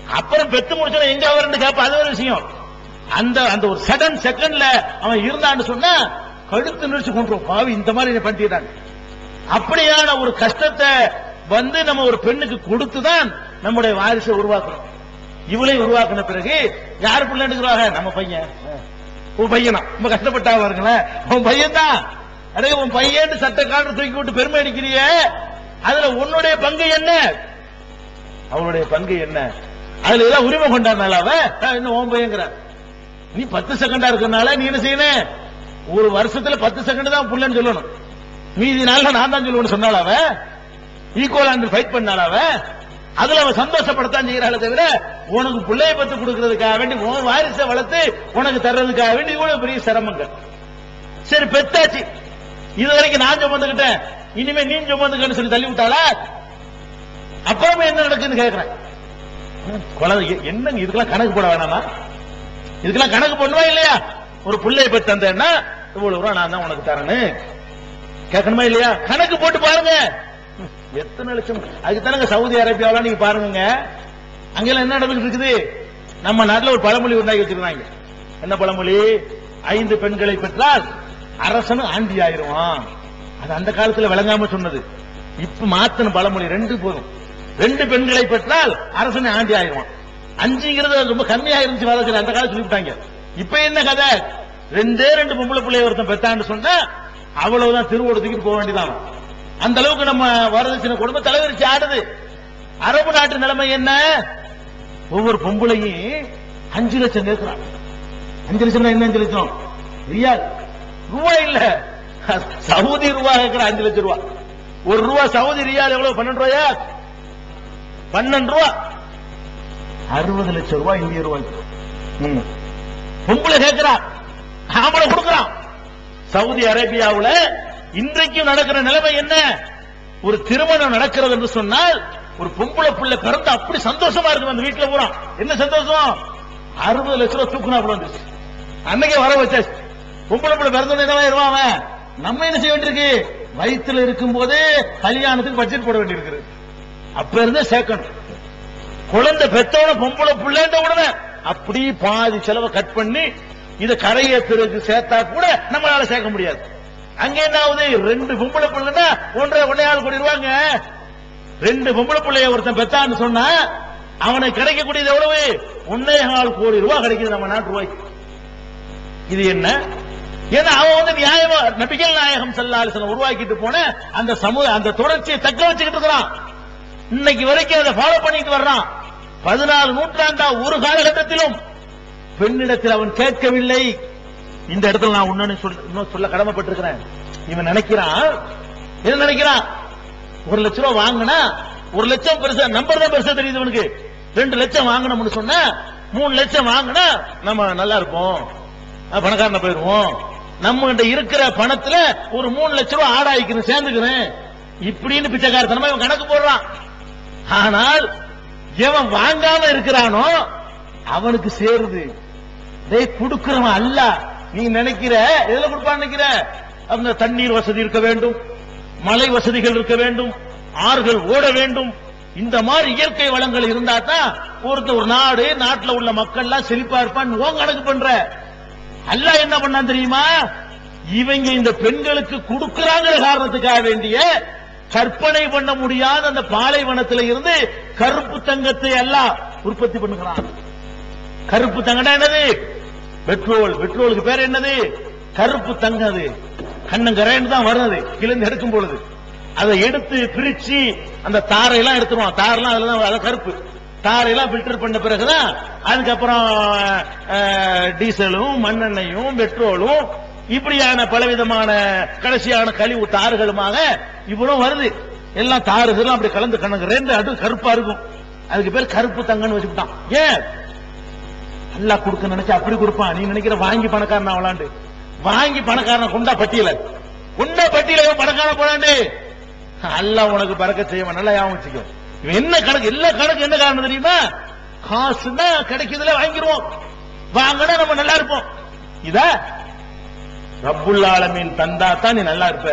அப்புறம் பெத்து முடிச்சோம் எங்க அவர்னு கேட்ப அது ஒரு விஷயம் அந்த அந்த ஒரு சடன் செகண்ட்ல அவன் இருந்தான்னு சொன்னா கழுத்து நிறுத்தி கொண்டு பாவி இந்த மாதிரி என்னை பண்ணிட்டாங்க அப்படியான ஒரு கஷ்டத்தை வந்து நம்ம ஒரு பெண்ணுக்கு கொடுத்துதான் நம்முடைய வாரிசை உருவாக்கணும் இவளை உருவாக்கின பிறகு யார் பிள்ளை எடுக்கிறாங்க நம்ம பையன் உன் பையனா ரொம்ப கஷ்டப்பட்டா பாருங்களேன் உன் பையன் தான் அடே உன் பையன் சட்ட காட்டு தூக்கி விட்டு பெருமை அடிக்கிறிய அதுல உன்னுடைய பங்கு என்ன அவனுடைய பங்கு என்ன அதுல ஏதாவது உரிமை கொண்டாடினால அவ அஹ், இன்னும் உன் பையங்கிறார் நீ பத்து செகண்டா இருக்கனால நீ என்ன செய்யணும் ஒரு வருஷத்துல பத்து செகண்ட் தான் புள்ளன்னு சொல்லணும் மீதி நாள்ல நான் தான் சொல்லுவேன்னு சொன்னால அவ ஈக்குவல் ஃபைட் பண்ணால அவ அதுல அவன் சந்தோஷப்படத்தான் செய்யறாளே தவிர உனக்கு பிள்ளைய பத்து கொடுக்கறதுக்காக வேண்டி உன் வாரிசை வளர்த்து உனக்கு தர்றதுக்காக வேண்டி இவ்வளவு பெரிய சிரமங்கள் சரி பெத்தாச்சு இது வரைக்கும் நான் சுமந்துக்கிட்டேன் இனிமே நீ சுமந்துக்கன்னு சொல்லி தள்ளி விட்டாளா அப்புறமே என்ன நடக்குன்னு கேக்குறேன் குழந்தை எ- என்னங்க இதுக்கெல்லாம் கணக்கு போட வேணாமா இதுக்கெல்லாம் கணக்கு பண்ணுவா இல்லையா ஒரு பிள்ளைய பெற்று தந்தேன்னா இவ்வளவு ரூபா நான் தான் உனக்கு தரேன்னு கேட்கணுமா இல்லையா கணக்கு போட்டு பாருங்க ம், எத்தனை லட்சம் அதுக்கு தானங்க சவுதி அரேபியாவில நீங்க பாருங்க அங்கெல்லாம் என்ன நடந்துட்டு இருக்குது நம்ம நாட்டுல ஒரு பழமொழி உண்டாக்கி வச்சிருக்காங்க என்ன பழமொழி ஐந்து பெண்களை பெற்றால் அரசனு ஆண்டி ஆயிருவான் அது அந்த காலத்துல விளங்காம சொன்னது இப்ப மாத்தன பழமொழி ரெண்டு போதும் ரெண்டு பெண்களை பெற்றால் அரசனை ஆண்டி ஆயிருவான் அஞ்சுங்கிறது ரொம்ப கம்மியா இருந்துச்சு வரதுல அந்த காலத்துல சொல்லிவிட்டாங்க இப்ப என்ன கதை ரெண்டே ரெண்டு பொம்பளை பிள்ளைய ஒருத்தன் பெத்தான்னு சொன்னா அவ்வளவுதான் திருவோடத்துக்கு போக வேண்டியதான் அந்த அளவுக்கு நம்ம வரதட்சணை குடும்பம் தலைவரிச்சு ஆடுது அரபு நாட்டு நிலைமை என்ன ஒவ்வொரு பொம்பளையும் அஞ்சு லட்சம் கேட்கிறான் அஞ்சு லட்சம் என்ன அஞ்சு லட்சம் ரியால் ரூபாய் இல்ல சவுதி ரூபாய் கேட்கிற அஞ்சு லட்சம் ரூபாய் ஒரு ரூபா சவுதி ரியால் எவ்வளவு பன்னெண்டு ரூபாயா பன்னெண்டு ரூபா அறுபது லட்சம் ரூபாய் இந்திய ரூபாய் ம். பொம்பளை கேட்கிறான் ஆம்பளை கொடுக்கறான் சவுதி அரேபியாவுல இன்றைக்கும் நடக்கிற நிலைமை என்ன ஒரு திருமணம் நடக்கிறது என்று சொன்னால் ஒரு பொம்பளை பிள்ளை பிறந்து அப்படி சந்தோஷமா இருக்கு அந்த வீட்டுல பூரா என்ன சந்தோஷம் அறுபது லட்சம் ரூபாய் தூக்குனா போல வந்துச்சு அன்னைக்கே வர வச்சாச்சு பொம்பளை பிள்ளை பிறந்தோடனே என்ன இருவான் அவன் நம்ம என்ன செய்ய வேண்டியிருக்கு வயித்துல இருக்கும் போதே கல்யாணத்துக்கு பட்ஜெட் போட வேண்டியிருக்குது அப்ப இருந்தே சேர்க்கணும் குழந்தை பெத்தவன பொம்பளை பிள்ளைன்ற உடனே அப்படி பாதி செலவை கட் பண்ணி இத கரையேற்றுறதுக்கு சேர்த்தா கூட நம்மளால சேர்க்க முடியாது அங்க என்ன ஆகுது ரெண்டு பொம்பளை பிள்ளைன்னா ஒன்றரை ஒன்னே ஆள் கோடி ரூபாங்க ரெண்டு பொம்பளை பிள்ளைய ஒருத்தன் பெத்தான்னு சொன்னா அவனுக்கு கிடைக்கக்கூடியது எவ்வளவு ஒன்னே ஆள் கோடி ரூபாய் கிடைக்குது நம்ம நாட்டு ரூபாய்க்கு இது என்ன ஏன்னா அவன் வந்து நியாயமா நபிகள் நாயகம் சல்லாலிசனை உருவாக்கிட்டு போன அந்த சமூக அந்த தொடர்ச்சியை தக்க வச்சுக்கிட்டு இருக்கிறான் இன்னைக்கு வரைக்கும் அதை ஃபாலோ பண்ணிட்டு வர்றான் பதினாலு நூற்றாண்டா ஒரு காலகட்டத்திலும் பெண்ணிடத்தில் அவன் கேட்கவில்லை இந்த இடத்துல நான் உன்னன்னு சொல்ல இன்னும் சொல்ல கடமைப்பட்டிருக்கிறேன் இவன் நினைக்கிறான் என்ன நினைக்கிறான் ஒரு லட்சம் ரூபாய் வாங்கினா ஒரு லட்சம் பெருசா நம்பர் தான் பெருசா தெரியுது இவனுக்கு ரெண்டு லட்சம் வாங்கணும்னு சொன்னா மூணு லட்சம் வாங்கினா நம்ம நல்லா இருப்போம் அஹ் பணக்காரன போயிருவோம் நம்ம கிட்ட இருக்கிற பணத்துல ஒரு மூணு லட்சம் ரூபாய் ஆடாயிக்கணும் சேர்ந்துக்கிறேன் இப்படின்னு பிச்சைக்காரத்தனமா இவன் கணக்கு போடுறான் ஆனால் எவன் வாங்காம இருக்கிறானோ அவனுக்கு சேருது டேய் கொடுக்கிறவன் அல்ல நீ நினைக்கிற எதுல கொடுப்பான்னு நினைக்கிற அந்த தண்ணீர் வசதி இருக்க வேண்டும் மலை வசதிகள் இருக்க வேண்டும் ஆறுகள் ஓட வேண்டும் இந்த மாதிரி இயற்கை வளங்கள் இருந்தா தான் ஒருத்த ஒரு நாடு நாட்டுல உள்ள மக்கள் எல்லாம் செழிப்பா இருப்பான்னு உன் கணக்கு பண்ற அல்லாஹ் என்ன பண்ணான் தெரியுமா இவங்க இந்த பெண்களுக்கு கொடுக்கறாங்கிற காரணத்துக்காக வேண்டிய கற்பனை பண்ண முடியாத அந்த பாலைவனத்துல இருந்து கருப்பு தங்கத்தை எல்லாம் உற்பத்தி பண்ணுகிறான் கருப்பு தங்கம்னா என்னது பெட்ரோல் பெட்ரோலுக்கு பேர் என்னது கருப்பு தங்கம் அது கண்ணங்கரைன்னு தான் வருது கிழந்து எடுக்கும் பொழுது அதை எடுத்து பிரிச்சு அந்த தாரையெல்லாம் எடுத்துருவான் தாரெல்லாம் அதுல தான் அது கருப்பு தாரையெல்லாம் ஃபில்டர் பண்ண பிறகுதான் அதுக்கப்புறம் அஹ், டீசலும் மண்ணெண்ணையும் பெட்ரோலும் இப்படியான பலவிதமான கடைசியான கழிவு தாறுகளுமாக இவ்வளவு வருது எல்லாம் தாறுகள் அப்படி கலந்து கணக்கு ரெண்டு அடு கருப்பா இருக்கும் அதுக்கு பேர் கருப்பு தங்கன்னு வச்சுக்கிட்டான் ஏன் நல்லா கொடுக்க நினைச்சு அப்படி கொடுப்பான் நீ நினைக்கிற வாங்கி பணக்காரன் அவளாண்டு வாங்கி பணக்காரனை கொண்டா பட்டியல கொண்டா பட்டியல இவன் பணக்காரன் போலாண்டு அல்லாஹ் உனக்கு பறக்க செய்வான் நல்லா ஞாபகம் வச்சுக்கோ இவன் என்ன கணக்கு எல்லா கணக்கு என்ன காரணம் தெரியுமா காசுன்னா கிடைக்குதுல வாங்கிருவோம் வாங்கினா நம்ம நல்லா இருப்போம் இதா ரப்புல் ஆலமீன் தந்தா தான் நீ நல்லா இருப்ப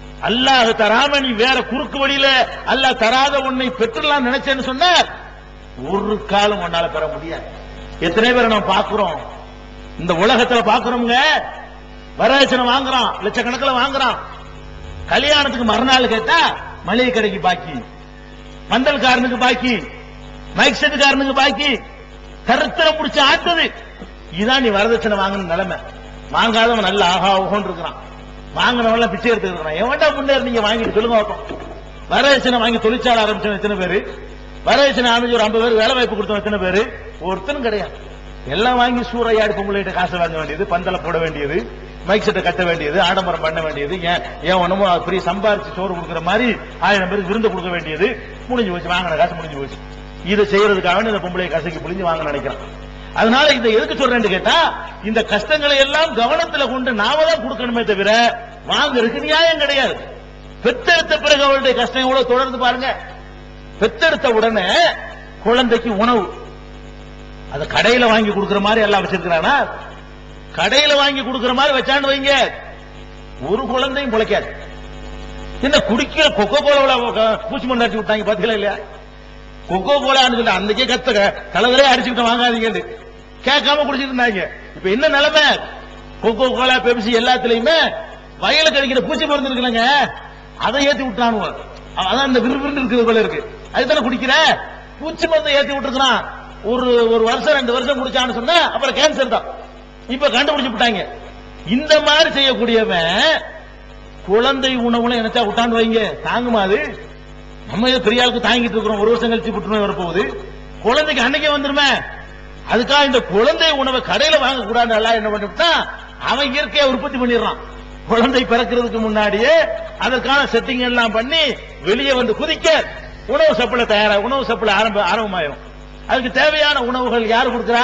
அல்லாஹ் தராம நீ வேற குறுக்கு வழியில அல்லாஹ் தராத உன்னை பெற்றுலாம் நினைச்சேன்னு சொன்ன ஒரு காலம் உன்னால பெற முடியாது எத்தனை பேரை நம்ம பாக்குறோம் இந்த உலகத்துல பாக்குறோம்ங்க வரதட்சணை வாங்குறான் லட்சக்கணக்கில் வாங்குறான் கல்யாணத்துக்கு மறுநாள் கேட்டா மளிகை கடைக்கு பாக்கி பந்தல்காரனுக்கு பாக்கி மைக் செட்டுக்காரனுக்கு பாக்கி கருத்தர முடிச்சு ஆட்டுது இதான் நீ வரதட்சணை வாங்கணும் நிலைமை வாங்காதவன் நல்ல ஆஹா ஓஹோன்னு இருக்கிறான் வாங்கினவன் பிச்சை எடுத்து இருக்கிறான் எவன்டா முன்னேறி நீங்க வாங்கிட்டு சொல்லுங்க பார்ப்போம் வரதட்சணை வாங்கி தொழிற்சாலை ஆரம்பிச்சவன் எத்தனை பேரு வரதட்சணை ஆரம்பிச்சு ஒரு ஐம்பது பேர் வேலை வாய்ப்பு கொடுத்தவன் எத்தனை பேரு ஒருத்தனும் கிடையாது எல்லாம் வாங்கி சூறையாடி பொம்பளைகிட்ட காசு வாங்க வேண்டியது பந்தல போட வேண்டியது மைக் செட்டை கட்ட வேண்டியது ஆடம்பரம் பண்ண வேண்டியது ஏன் ஏன் ஒண்ணுமோ பெரிய சம்பாரிச்சு சோறு கொடுக்குற மாதிரி ஆயிரம் பேருக்கு விருந்து கொடுக்க வேண்டியது முடிஞ்சு போச்சு வாங்கின காசு முடிஞ்சு போச்சு இதை செய்யறதுக்காக இந்த பொம்பளை கசைக்கு புளிஞ்சு வாங்க நினைக்கிறான் அதனால இதை எதுக்கு சொல்றேன்னு கேட்டா இந்த கஷ்டங்களை எல்லாம் கவனத்துல கொண்டு நாம தான் கொடுக்கணுமே தவிர வாங்குறதுக்கு நியாயம் கிடையாது பெத்தெடுத்த பிறகு அவருடைய கஷ்டம் எவ்வளவு தொடர்ந்து பாருங்க பெத்தெடுத்த உடனே குழந்தைக்கு உணவு அத கடையில வாங்கி கொடுக்கிற மாதிரி எல்லாம் வச்சிருக்கிறானா கடையில வாங்கி கொடுக்கிற மாதிரி வச்சான்னு வைங்க ஒரு குழந்தையும் பிழைக்காது என்ன குடிக்கிற கொக்கோ கோலாவில பூச்சி மண்டாட்டி விட்டாங்க பாத்தீங்களா இல்லையா கொக்கோ கோலான்னு சொல்லி அன்னைக்கே கத்த கலவரே அடிச்சுக்கிட்டு வாங்காதீங்கன்னு கேட்காம குடிச்சிட்டு இருந்தாங்க இப்ப என்ன நிலைமை கொக்கோ கோலா பெப்சி எல்லாத்துலயுமே வயலுக்கு அடிக்கிற பூச்சி மருந்து இருக்குல்லங்க அதை ஏத்தி விட்டானுவ அதான் இந்த விறுவிறுன்னு இருக்கிறது போல இருக்கு அதுதானே குடிக்கிற பூச்சி மருந்து ஏத்தி விட்டுருக்கான் ஒரு ஒரு வருஷம் ரெண்டு வருஷம் குடிச்சான்னு சொன்னா அப்புறம் கேன்சர் தான் இப்ப கண்டுபிடிச்சு விட்டாங்க இந்த மாதிரி செய்யக்கூடியவன் குழந்தை உணவுல நினைச்சா விட்டான்னு வைங்க தாங்குமா அது நம்ம ஏதோ பெரிய ஆளுக்கு தாங்கிட்டு இருக்கிறோம் ஒரு வருஷம் கழிச்சு புற்றுநோய் வரப்போகுது குழந்தைக்கு அன்னைக்கே வந்துருமே அதுக்காக இந்த குழந்தை உணவை கடையில வாங்க கூடாது எல்லாம் என்ன பண்ணிவிட்டா அவன் இயற்கையா உற்பத்தி பண்ணிடுறான் குழந்தை பிறக்கிறதுக்கு முன்னாடியே அதற்கான செட்டிங் எல்லாம் பண்ணி வெளியே வந்து குதிக்க உணவு சப்பிளை தயாரா உணவு சப்பிளை ஆரம்ப ஆரம்பமாயிரும் அதுக்கு தேவையான உணவுகள் யார் கொடுக்கிறா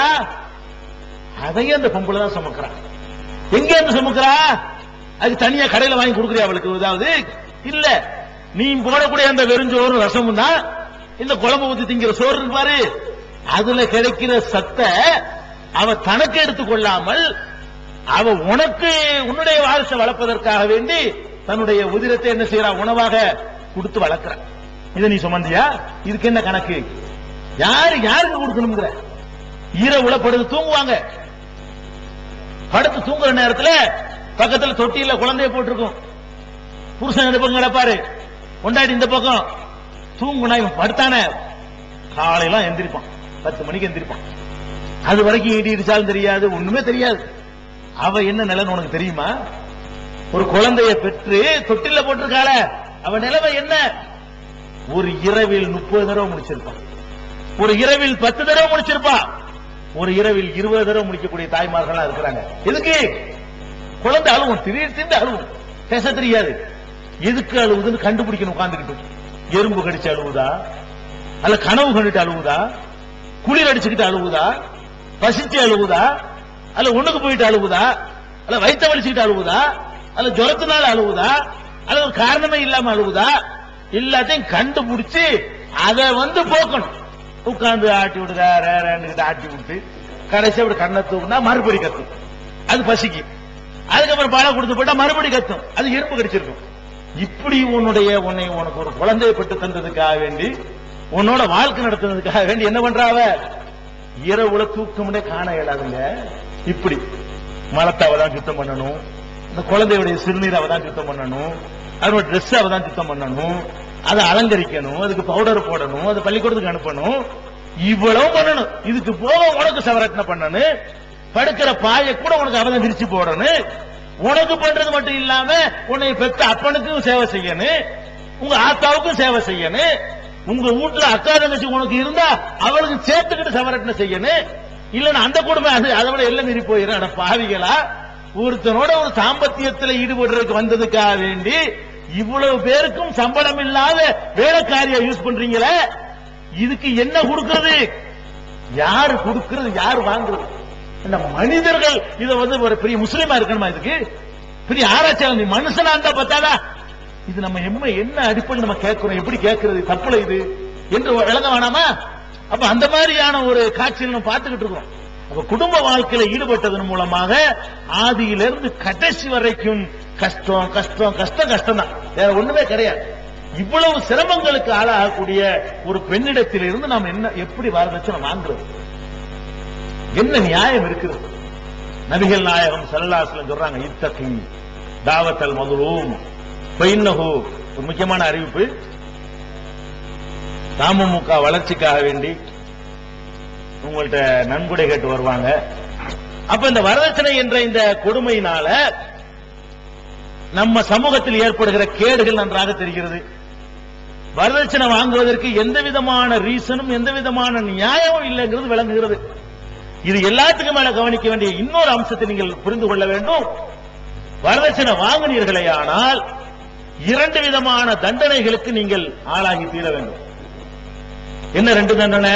அதையும் அந்த பொம்பளை தான் சுமக்கிறா எங்க இருந்து சுமக்கிறா அதுக்கு தனியா கடையில வாங்கி கொடுக்குறியா அவளுக்கு ஏதாவது இல்ல நீ போடக்கூடிய அந்த வெறுஞ்சோறு ரசமும் தான் இந்த குழம்பு ஊத்தி திங்கிற சோறு இருக்கு பாரு அதுல கிடைக்கிற சத்தை அவ தனக்கு எடுத்துக் கொள்ளாமல் அவ உனக்கு உன்னுடைய வாரிசை வளர்ப்பதற்காக வேண்டி தன்னுடைய உதிரத்தை என்ன செய்யறா உணவாக கொடுத்து வளர்க்கிற இதை நீ சுமந்தியா இதுக்கு என்ன கணக்கு யாரு யாருக்கு கொடுக்கணுங்கிற இரவுல படுத்து தூங்குவாங்க படுத்து தூங்குற நேரத்துல பக்கத்துல தொட்டியில குழந்தைய போட்டிருக்கும் புருஷன் இந்த பக்கம் கிடப்பாரு கொண்டாடி இந்த பக்கம் தூங்குனா இவன் படுத்தானே காலையெல்லாம் எந்திரிப்பான் பத்து மணிக்கு எந்திரிப்பான் அது வரைக்கும் இடி இடிச்சாலும் தெரியாது ஒண்ணுமே தெரியாது அவ என்ன நிலைன்னு உனக்கு தெரியுமா ஒரு குழந்தைய பெற்று தொட்டில போட்டிருக்காள அவ நிலைமை என்ன ஒரு இரவில் முப்பது தடவை முடிச்சிருப்பான் ஒரு இரவில் பத்து தடவை முடிச்சிருப்பான் ஒரு இரவில் இருபது தடவை முடிக்கக்கூடிய தாய்மார்கள்லாம் இருக்கிறாங்க எதுக்கு குழந்தை அழுவும் திடீர் திடீர்னு அழுவும் பேச தெரியாது எதுக்கு அழுவுதுன்னு கண்டுபிடிக்கணும் உட்கார்ந்துக்கிட்டு எறும்பு கடிச்சு அழுவுதா அல்ல கனவு கண்டுட்டு அழுவுதா குளிர் அடிச்சுக்கிட்டு அழுவுதா பசிச்சு அழுவுதா அல்ல ஒண்ணுக்கு போயிட்டு அழுவுதா அல்ல வயித்த வலிச்சுக்கிட்டு அழுவுதா அல்ல ஜுரத்தினால அழுவுதா அல்ல ஒரு காரணமே இல்லாம அழுவுதா எல்லாத்தையும் கண்டுபிடிச்சு அதை வந்து போக்கணும் உட்கார்ந்து ஆட்டி விடுதா ரேரேன்னு ஆட்டி விட்டு கடைசி அப்படி கண்ணை தூக்குனா மறுபடி கத்தும் அது பசிக்கு அதுக்கப்புறம் பாலை கொடுத்து போட்டா மறுபடி கத்தும் அது எறும்பு கடிச்சிருக்கும் இப்படி உன்னுடைய உன்னை உனக்கு ஒரு குழந்தையை பெற்று தந்ததுக்காக வேண்டி உன்னோட வாழ்க்கை நடத்துனதுக்காக வேண்டி என்ன பண்றாவ இரவுல தூக்கமுடே காண இயலாதுங்க இப்படி மலத்தை அவ தான் சுத்தம் பண்ணணும் இந்த குழந்தையுடைய சிறுநீர் அவ தான் சுத்தம் பண்ணணும் அதோட ட்ரெஸ் அவ தான் சுத்தம் பண்ணணும் அதை அலங்கரிக்கணும் அதுக்கு பவுடர் போடணும் அதை பள்ளிக்கூடத்துக்கு அனுப்பணும் இவ்வளவு பண்ணணும் இதுக்கு போக உனக்கு சவரட்னை பண்ணணும் படுக்கிற பாயை கூட உனக்கு அவதான் விரிச்சு போடணும் உனக்கு பண்றது மட்டும் இல்லாம உன்னை பெத்த அப்பனுக்கும் சேவை செய்யணும் உங்க ஆத்தாவுக்கும் சேவை செய்யணும் உங்க வீட்டுல அக்கா தங்கச்சி உனக்கு இருந்தா அவளுக்கு சேர்த்துக்கிட்டு சவரட்னை செய்யணும் இல்லன்னா அந்த குடும்பம் அது அதை விட எல்லாம் மீறி போயிடும் அட பாவிகளா ஒருத்தனோட ஒரு சாம்பத்தியத்துல ஈடுபடுறதுக்கு வந்ததுக்காக வேண்டி இவ்வளவு பேருக்கும் சம்பளம் இல்லாத வேலைக்காரியா யூஸ் பண்றீங்களே இதுக்கு என்ன கொடுக்கிறது யாரு கொடுக்கிறது யாரு வாங்குறது இந்த மனிதர்கள் இத வந்து ஒரு பெரிய முஸ்லீமா இருக்கணுமா இதுக்கு பெரிய ஆராய்ச்சியாளர் நீ மனுஷனா இருந்தா பார்த்தாதா இது நம்ம எம்ம என்ன அடிப்படை நம்ம கேட்கிறோம் எப்படி கேட்கறது தப்புல இது என்று விளங்க வேணாமா அப்ப அந்த மாதிரியான ஒரு காட்சியில் நம்ம பார்த்துக்கிட்டு இருக்கோம் அப்ப குடும்ப வாழ்க்கையில ஈடுபட்டதன் மூலமாக ஆதியிலிருந்து கடைசி வரைக்கும் கஷ்டம் கஷ்டம் கஷ்டம் கஷ்டம் தான் வேற ஒண்ணுமே கிடையாது இவ்வளவு சிரமங்களுக்கு ஆளாகக்கூடிய ஒரு பெண்ணிடத்தில் இருந்து நாம் என்ன எப்படி வரதட்சணை வாங்குறது என்ன நியாயம் இருக்குது நபிகள் நாயகம் சல்லாஸ்லம் சொல்றாங்க இத்தகி தாவத்தல் மதுரூம் பைன்னஹு ஒரு முக்கியமான அறிவிப்பு தமுமுக வளர்ச்சிக்காக வேண்டி உங்கள்ட்ட நன்கொடை கேட்டு வருவாங்க அப்ப இந்த வரதட்சணை என்ற இந்த கொடுமையினால நம்ம சமூகத்தில் ஏற்படுகிற கேடுகள் நன்றாக தெரிகிறது வரதட்சணை வாங்குவதற்கு எந்த விதமான ரீசனும் எந்த விதமான நியாயமும் இல்லைங்கிறது விளங்குகிறது இது எல்லாத்துக்கும் மேல கவனிக்க வேண்டிய இன்னொரு அம்சத்தை நீங்கள் புரிந்து கொள்ள வேண்டும் வரதட்சணை வாங்கினீர்களே ஆனால் இரண்டு விதமான தண்டனைகளுக்கு நீங்கள் ஆளாகி தீர வேண்டும் என்ன ரெண்டு தண்டனை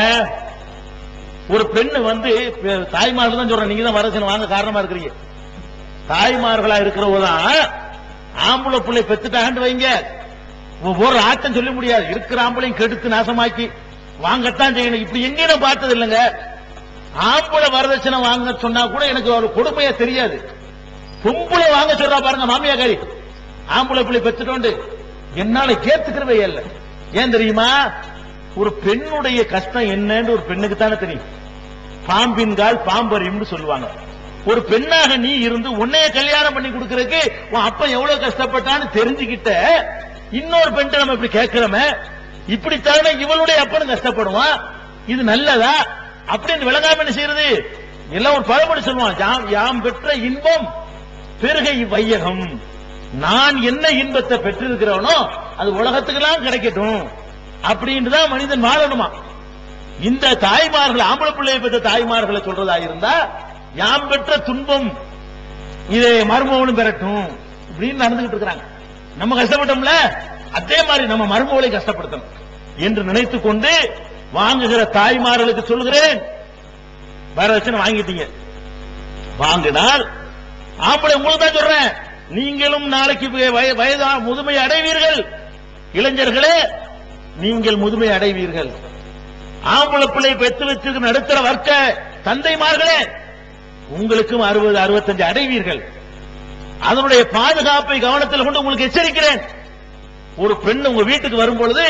ஒரு பெண்ணு வந்து தாய்மார்கள் தான் சொல்றேன் நீங்க தான் வரதட்சணை வாங்க காரணமா இருக்கிறீங்க தாய்மார்களா இருக்கிறவங்க தான் ஆம்பளை பிள்ளை பெத்துட்டாண்டு வைங்க ஒரு ஆட்டம் சொல்ல முடியாது இருக்கிற ஆம்பளையும் கெடுத்து நாசமாக்கி வாங்கத்தான் செய்யணும் இப்படி எங்கேயும் நான் பார்த்தது இல்லைங்க ஆம்பளை வரதட்சணை வாங்க சொன்னா கூட எனக்கு ஒரு கொடுமையா தெரியாது பொம்பளை வாங்க சொல்றா பாருங்க மாமியாக்காரி ஆம்பளை பிள்ளை பெற்றுட்டோண்டு என்னால கேத்துக்கிறவே இல்ல ஏன் தெரியுமா ஒரு பெண்ணுடைய கஷ்டம் என்னன்னு ஒரு பெண்ணுக்கு தானே தெரியும் பாம்பின் கால் பாம்பறியும்னு சொல்லுவாங்க ஒரு பெண்ணாக நீ இருந்து உன்னைய கல்யாணம் பண்ணி கொடுக்கறதுக்கு உன் அப்பா எவ்வளவு கஷ்டப்பட்டான்னு தெரிஞ்சுக்கிட்ட இன்னொரு பெண் நம்ம இப்படி கேட்கிறோமே இப்படித்தானே இவளுடைய அப்பனும் கஷ்டப்படுவான் இது நல்லதா அப்படின்னு விளங்காம என்ன செய்யறது எல்லாம் ஒரு பழமொழி சொல்லுவான் யாம் யாம் பெற்ற இன்பம் பெருகை வையகம் நான் என்ன இன்பத்தை பெற்றிருக்கிறவனோ அது உலகத்துக்கெல்லாம் கிடைக்கட்டும் அப்படின்ட்டு தான் மனிதன் வாழணுமா இந்த தாய்மார்கள் ஆம்பளை பிள்ளையை பெற்ற தாய்மார்களை சொல்றதா இருந்தா யாம் பெற்ற துன்பம் இதை மருமகனும் பெறட்டும் இப்படின்னு நடந்துகிட்டு இருக்கிறாங்க நம்ம கஷ்டப்பட்டோம்ல அதே மாதிரி நம்ம மருமகளை கஷ்டப்படுத்தணும் என்று நினைத்துக் கொண்டு வாங்குகிற தாய்மார்களுக்கு சொல்கிறேன் வரதட்சணை வாங்கிட்டீங்க வாங்கினால் ஆம்பளை உங்களுக்கு தான் சொல்றேன் நீங்களும் நாளைக்கு வய- வயதா முதுமை அடைவீர்கள் இளைஞர்களே நீங்கள் முதுமை அடைவீர்கள் ஆம்பளை பிள்ளை பெற்று வச்சிருக்கிற நடுத்தர வர்க்க தந்தைமார்களே உங்களுக்கும் அறுபது அறுபத்தஞ்சு அடைவீர்கள் அதனுடைய பாதுகாப்பை கவனத்தில் கொண்டு உங்களுக்கு எச்சரிக்கிறேன் ஒரு பெண் உங்க வீட்டுக்கு வரும் பொழுது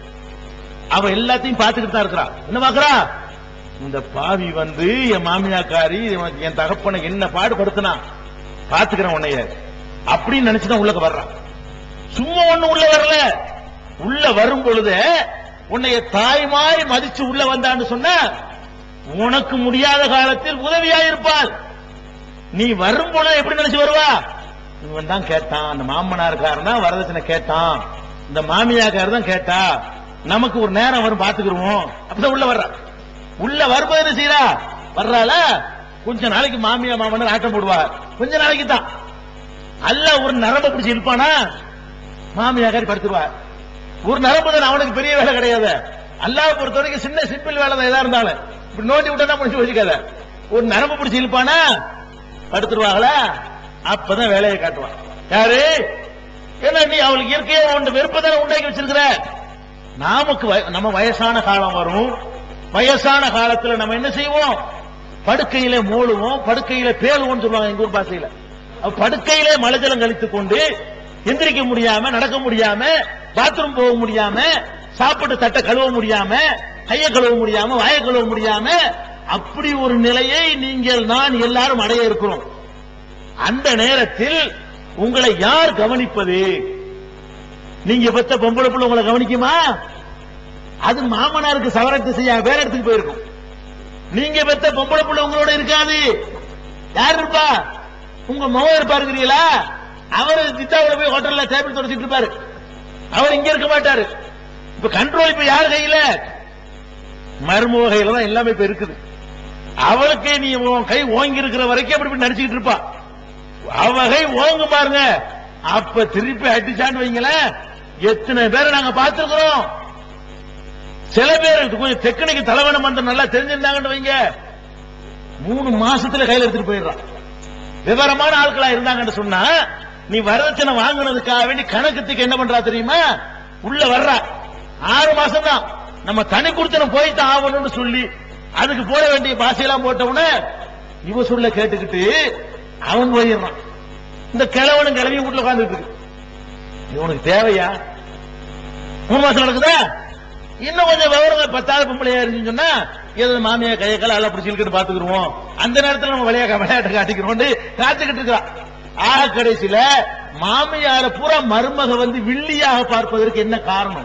அவ எல்லாத்தையும் பார்த்துக்கிட்டு தான் இருக்கிறா என்ன பாக்குறா இந்த பாவி வந்து என் மாமியாக்காரி இவன் என் தகப்பனை என்ன பாடுபடுத்தினா பாத்துக்கிறேன் உன்னைய அப்படின்னு நினைச்சுதான் உள்ளக்க வர்றான் சும்மா ஒண்ணு உள்ள வரல உள்ள வரும் பொழுது உன்னைய தாய்மாய் மதிச்சு உள்ள வந்தான்னு சொன்ன உனக்கு முடியாத காலத்தில் உதவியாயிருப்பாள் நீ வரும் பொழுது எப்படி நினைச்சு வருவா இவன் தான் கேட்டான் அந்த மாமனார்காரன் தான் வரதட்சணை கேட்டான் இந்த மாமியாக்காரர் தான் கேட்டா நமக்கு ஒரு நேரம் வரும் பாத்துக்கிருவோம் அப்படிதான் உள்ள வர்றா உள்ள வரும்போது என்ன செய்யறா வர்றால கொஞ்ச நாளைக்கு மாமியா மாமனார் ஆட்டம் போடுவா கொஞ்ச நாளைக்கு தான் அல்ல ஒரு நரம்பை பிடிச்சி இழுப்பானா மாமியாக்காரி படுத்துருவா ஒரு நரம்பு தானே அவனுக்கு பெரிய வேலை கிடையாது அல்லாஹ் பொறுத்த வரைக்கும் சின்ன சிம்பிள் வேலை தான் எதா இருந்தாலும் இப்படி நோண்டி விட்டா முடிச்சு வச்சுக்காத ஒரு நரம்பு பிடிச்சி இழுப்பானா படுத்துருவாங்களா அப்பதான் வேலையை காட்டுவான் யாரு ஏன்னா நீ அவளுக்கு இயற்கையா ஒன்று வெறுப்பதான உண்டாக்கி வச்சிருக்கிற நமக்கு வய- நம்ம வயசான காலம் வரும் வயசான காலத்துல நம்ம என்ன செய்வோம் படுக்கையில மூழுவோம் படுக்கையில பேலுவோம்னு சொல்லுவாங்க எங்க ஊர் பாஷையில அப்ப படுக்கையிலே மலஜலம் கழித்துக் கொண்டு எந்திரிக்க முடியாம நடக்க முடியாம பாத்ரூம் போக முடியாம சாப்பிட்டு தட்டை கழுவ முடியாம கைய கழுவ முடியாம வாய கழுவ முடியாம அப்படி ஒரு நிலையை நீங்கள் நான் எல்லாரும் அடைய இருக்கிறோம் அந்த நேரத்தில் உங்களை யார் கவனிப்பது நீங்க பெத்த பொம்பளை புள்ள உங்களை கவனிக்குமா அது மாமனாருக்கு சவரத்து செய்ய வேற இடத்துக்கு போயிருக்கும் நீங்க பெத்த பொம்பளை புள்ள உங்களோட இருக்காது யார் இருப்பா உங்க மகன் இருப்பாருங்கிறீங்களா அவர் திட்டாவில போய் ஹோட்டல்ல டேபிள் தொடச்சிட்டு இருப்பாரு அவர் இங்க இருக்க மாட்டாரு இப்ப கண்ட்ரோல் இப்ப யார் கையில மருமக கையில தான் எல்லாமே இப்ப இருக்குது அவளுக்கு நீ உன் கை ஓங்கி இருக்கிற வரைக்கும் அப்படி இப்படி நடிச்சுக்கிட்டு இருப்பா அவகை ஓங்க பாருங்க அப்ப திருப்பி அடிச்சான்னு வைங்களேன் எத்தனை பேரை நாங்க பார்த்திருக்கிறோம் சில பேர் இது கொஞ்சம் தெக்கனிக்கு தலைவன மந்திரம் நல்லா தெரிஞ்சிருந்தாங்கன்னு வைங்க மூணு மாசத்துல கையில எடுத்துட்டு போயிடுறான் விவரமான ஆட்களா இருந்தாங்கன்னு சொன்னா நீ வரதட்சணை வாங்குனதுக்காக வேண்டி கணக்குத்துக்கு என்ன பண்றா தெரியுமா உள்ள வர்றா ஆறு மாசம் தான் நம்ம தனி கொடுத்தனம் போய்தான் ஆகணும்னு சொல்லி அதுக்கு போட வேண்டிய பாசையெல்லாம் போட்ட உடனே இவ சொல்ல கேட்டுக்கிட்டு அவன் போயிடுறான் இந்த கிழவனும் கிழவியும் வீட்டுல உட்கார்ந்துட்டு இருக்கு இவனுக்கு தேவையா மூணு மாசம் நடக்குதா இன்னும் கொஞ்சம் விவரம் பத்தாவது பொம்பளையா இருந்துன்னு சொன்னா ஏதோ மாமியா கையை கால எல்லாம் பிடிச்சி இழுக்கிட்டு பாத்துக்கிருவோம் அந்த நேரத்துல நம்ம விளையாட விளையாட்டு காட்டிக்கிறோம் காத்துக்கிட்டு இருக்கிறான் ஆக கடைசியில மாமியார பூரா மருமக வந்து வில்லியாக பார்ப்பதற்கு என்ன காரணம்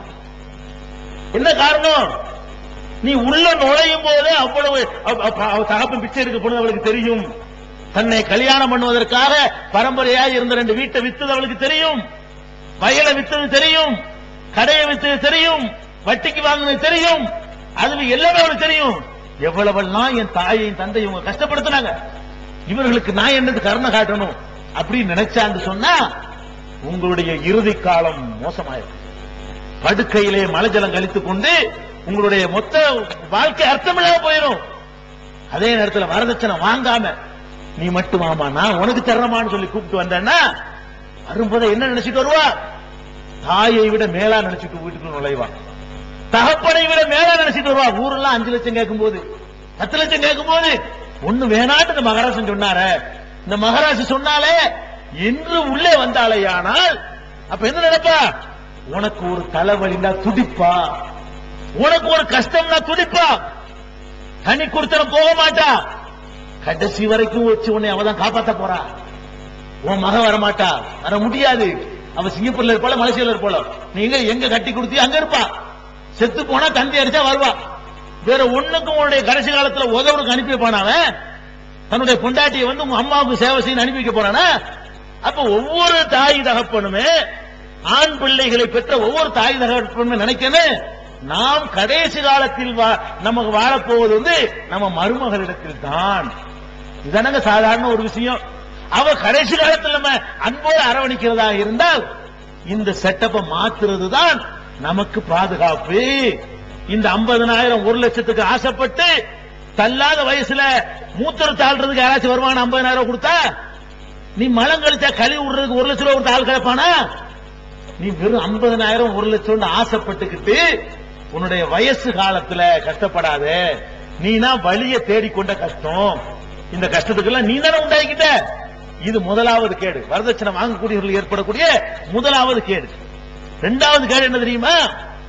என்ன காரணம் நீ உள்ள நுழையும் போதே அவ்வளவு அவ- அவ- அவ தகப்பன் பிச்சை எடுக்க போனது அவளுக்கு தெரியும் தன்னை கல்யாணம் பண்ணுவதற்காக பரம்பரையா இருந்த ரெண்டு வீட்டை வித்தது அவளுக்கு தெரியும் வயலை வித்தது தெரியும் கடையை வித்தது தெரியும் வட்டிக்கு வாங்கினது தெரியும் அதுல எல்லாமே அவளுக்கு தெரியும் எவ்வளவெல்லாம் என் தாயையும் தந்தை இவங்க கஷ்டப்படுத்தினாங்க இவர்களுக்கு நான் என்னது கருணை காட்டணும் அப்படின்னு நினைச்சான்னு சொன்னா உங்களுடைய இறுதி காலம் மோசமாயிருக்கும் படுக்கையிலே மலஜலம் கழித்துக் கொண்டு உங்களுடைய மொத்த வாழ்க்கை அர்த்தமில்லாம போயிடும் அதே நேரத்தில் வரதட்சணை வாங்காம நீ மட்டும் ஆமா நான் உனக்கு தர்றமான்னு சொல்லி கூப்பிட்டு வந்தேன்னா வரும்போது என்ன நினைச்சிட்டு வருவா தாயை விட மேலா நினைச்சிட்டு வீட்டுக்கு நுழைவா தகப்பனை விட மேலா நினைச்சிட்டு வருவா ஊரெல்லாம் அஞ்சு லட்சம் கேட்கும் போது பத்து லட்சம் கேட்கும் போது ஒண்ணு வேணாட்டு இந்த மகராசன் சொன்னாரே இந்த மகராசி சொன்னாலே என்று உள்ளே வந்தாலேயானால் அப்ப என்ன நினைப்பா உனக்கு ஒரு தலைவலினா துடிப்பா உனக்கு ஒரு கஷ்டம்னா துடிப்பா தனி கொடுத்தன போக மாட்டா கடைசி வரைக்கும் வச்சு உன்னை அவதான் காப்பாத்த போறா உன் மகன் வர மாட்டா வர முடியாது அவ சிங்கப்பூர்ல இருப்பாள மலேசியால இருப்பாள நீங்க எங்க கட்டி கொடுத்தி அங்க இருப்பா செத்து போனா தந்தி அடிச்சா வருவா வேற ஒண்ணுக்கும் உன்னுடைய கடைசி காலத்துல உதவுக்கு அனுப்பி வைப்பானா அவன் தன்னுடைய பொண்டாட்டியை வந்து உங்க அம்மாவுக்கு சேவை செய்ய அனுப்பி வைக்க போறானா அப்ப ஒவ்வொரு தாய் தகப்பனுமே ஆண் பிள்ளைகளை பெற்ற ஒவ்வொரு தாய் தகப்பனுமே நினைக்கணும் நாம் கடைசி காலத்தில் வா- நமக்கு வாழப்போவது வந்து நம்ம மருமகளிடத்தில் தான் இதானங்க சாதாரண ஒரு விஷயம் அவ கடைசி காலத்தில் நம்ம அன்போடு அரவணைக்கிறதா இருந்தால் இந்த செட்டப்பை மாத்துறது தான் நமக்கு பாதுகாப்பு இந்த 50000 ஒரு லட்சத்துக்கு ஆசைப்பட்டு தள்ளாத வயசுல மூத்தர் தாழ்றதுக்கு யாராச்சும் வருவானா 50000 ரூபாய் கொடுத்தா நீ மலம் கழிச்சா கழுவி விடுறதுக்கு ஒரு லட்ச ரூபாய் கொடுத்த ஆள் கிடப்பானா நீ வெறும் 50000 ஒரு லட்சம் ஆசைப்பட்டுக்கிட்டு உன்னுடைய வயசு காலத்துல கஷ்டப்படாத நீனா வழிய தேடிக்கொண்ட கஷ்டம் இந்த கஷ்டத்துக்கெல்லாம் நீ தானே உண்டாக்கிட்ட இது முதலாவது கேடு வரதட்சணை வாங்கக்கூடியவர்கள் ஏற்படக்கூடிய முதலாவது கேடு இரண்டாவது கேடு என்ன தெரியுமா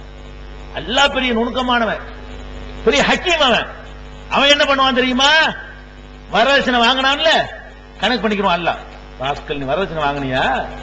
அல்லாஹ் பெரிய நுணுக்கமானவன் பெரிய ஹக்கீம் அவன் அவன் என்ன பண்ணுவான் தெரியுமா வரதட்சணை வாங்கினான்ல கணக்கு பண்ணிக்கிறான் அல்ல ராஸ்கல் நீ வரதட்சணை வாங்கினியா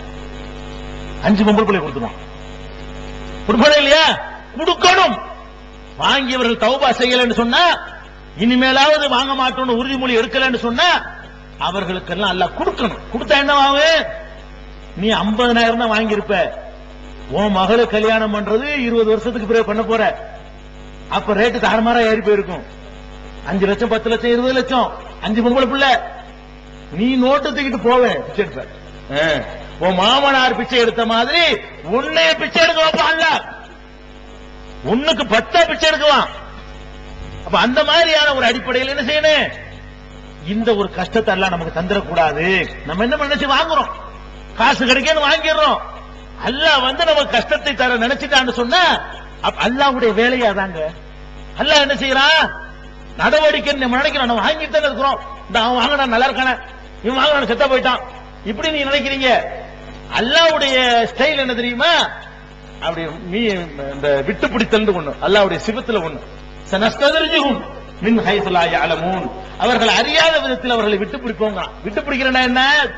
அஞ்சு பொம்பளை பிள்ளை கொடுத்துருவான் கொடுப்பதே இல்லையா கொடுக்கணும் வாங்கியவர்கள் தௌபா செய்யலன்னு சொன்னா இனிமேலாவது வாங்க மாட்டோம்னு உறுதிமொழி எடுக்கலன்னு சொன்னா அவர்களுக்கெல்லாம் அல்லாஹ் கொடுக்கணும் கொடுத்தா என்ன ஆகும் நீ 50000 தான் வாங்கியிருப்ப உன் மகளை கல்யாணம் பண்றது இருபது வருஷத்துக்கு பிறகு பண்ண போற அப்ப ரேட்டு தாறுமாறா ஏறி போயிருக்கும் அஞ்சு லட்சம் பத்து லட்சம் இருபது லட்சம் அஞ்சு பொம்பளை பிள்ளை நீ நோட்டு தூக்கிட்டு போவேன் பிச்சை எடுப்ப ஆ. உன் மாமனார் பிச்சை எடுத்த மாதிரி உன்னைய பிச்சை எடுக்க வைப்பான்ல உன்னுக்கு பத்தா பிச்சை எடுக்குவான் அப்ப அந்த மாதிரியான ஒரு அடிப்படையில் என்ன செய்யணும் இந்த ஒரு கஷ்டத்தை எல்லாம் நமக்கு தந்துடக்கூடாது நம்ம என்ன நினைச்சு வாங்குறோம் காசு கிடைக்கன்னு வாங்கிடுறோம் அல்லாஹ் வந்து நமக்கு கஷ்டத்தை தர நினைச்சிட்டான்னு சொன்னா அப்ப அல்லாஹ்வுடைய வேலையா தாங்க அல்லாஹ் என்ன செய்யறான் நடவடிக்கை நம்ம நினைக்கிறோம் நம்ம வாங்கிட்டு தானே இருக்கிறோம் இந்த அவன் வாங்கினா நல்லா இருக்கானே இவன் வாங்கினா செத்த போயிட்டான் இப்படி நீங்க நினைக்கிறீங்க அல்லாஹ்வுடைய ஸ்டைல் என்ன தெரியுமா அப்படி நீ இந்த விட்டு பிடித்தல் ஒண்ணு அல்லாஹ்வுடைய சிவத்துல ஒண்ணு சனஸ்ததர்ஜுஹும் மின் ஹைசுலா யாலமூன் அவர்கள் அறியாத விதத்தில் அவர்களை விட்டு பிடிப்போங்க விட்டு பிடிக்கிறேன்னா என்ன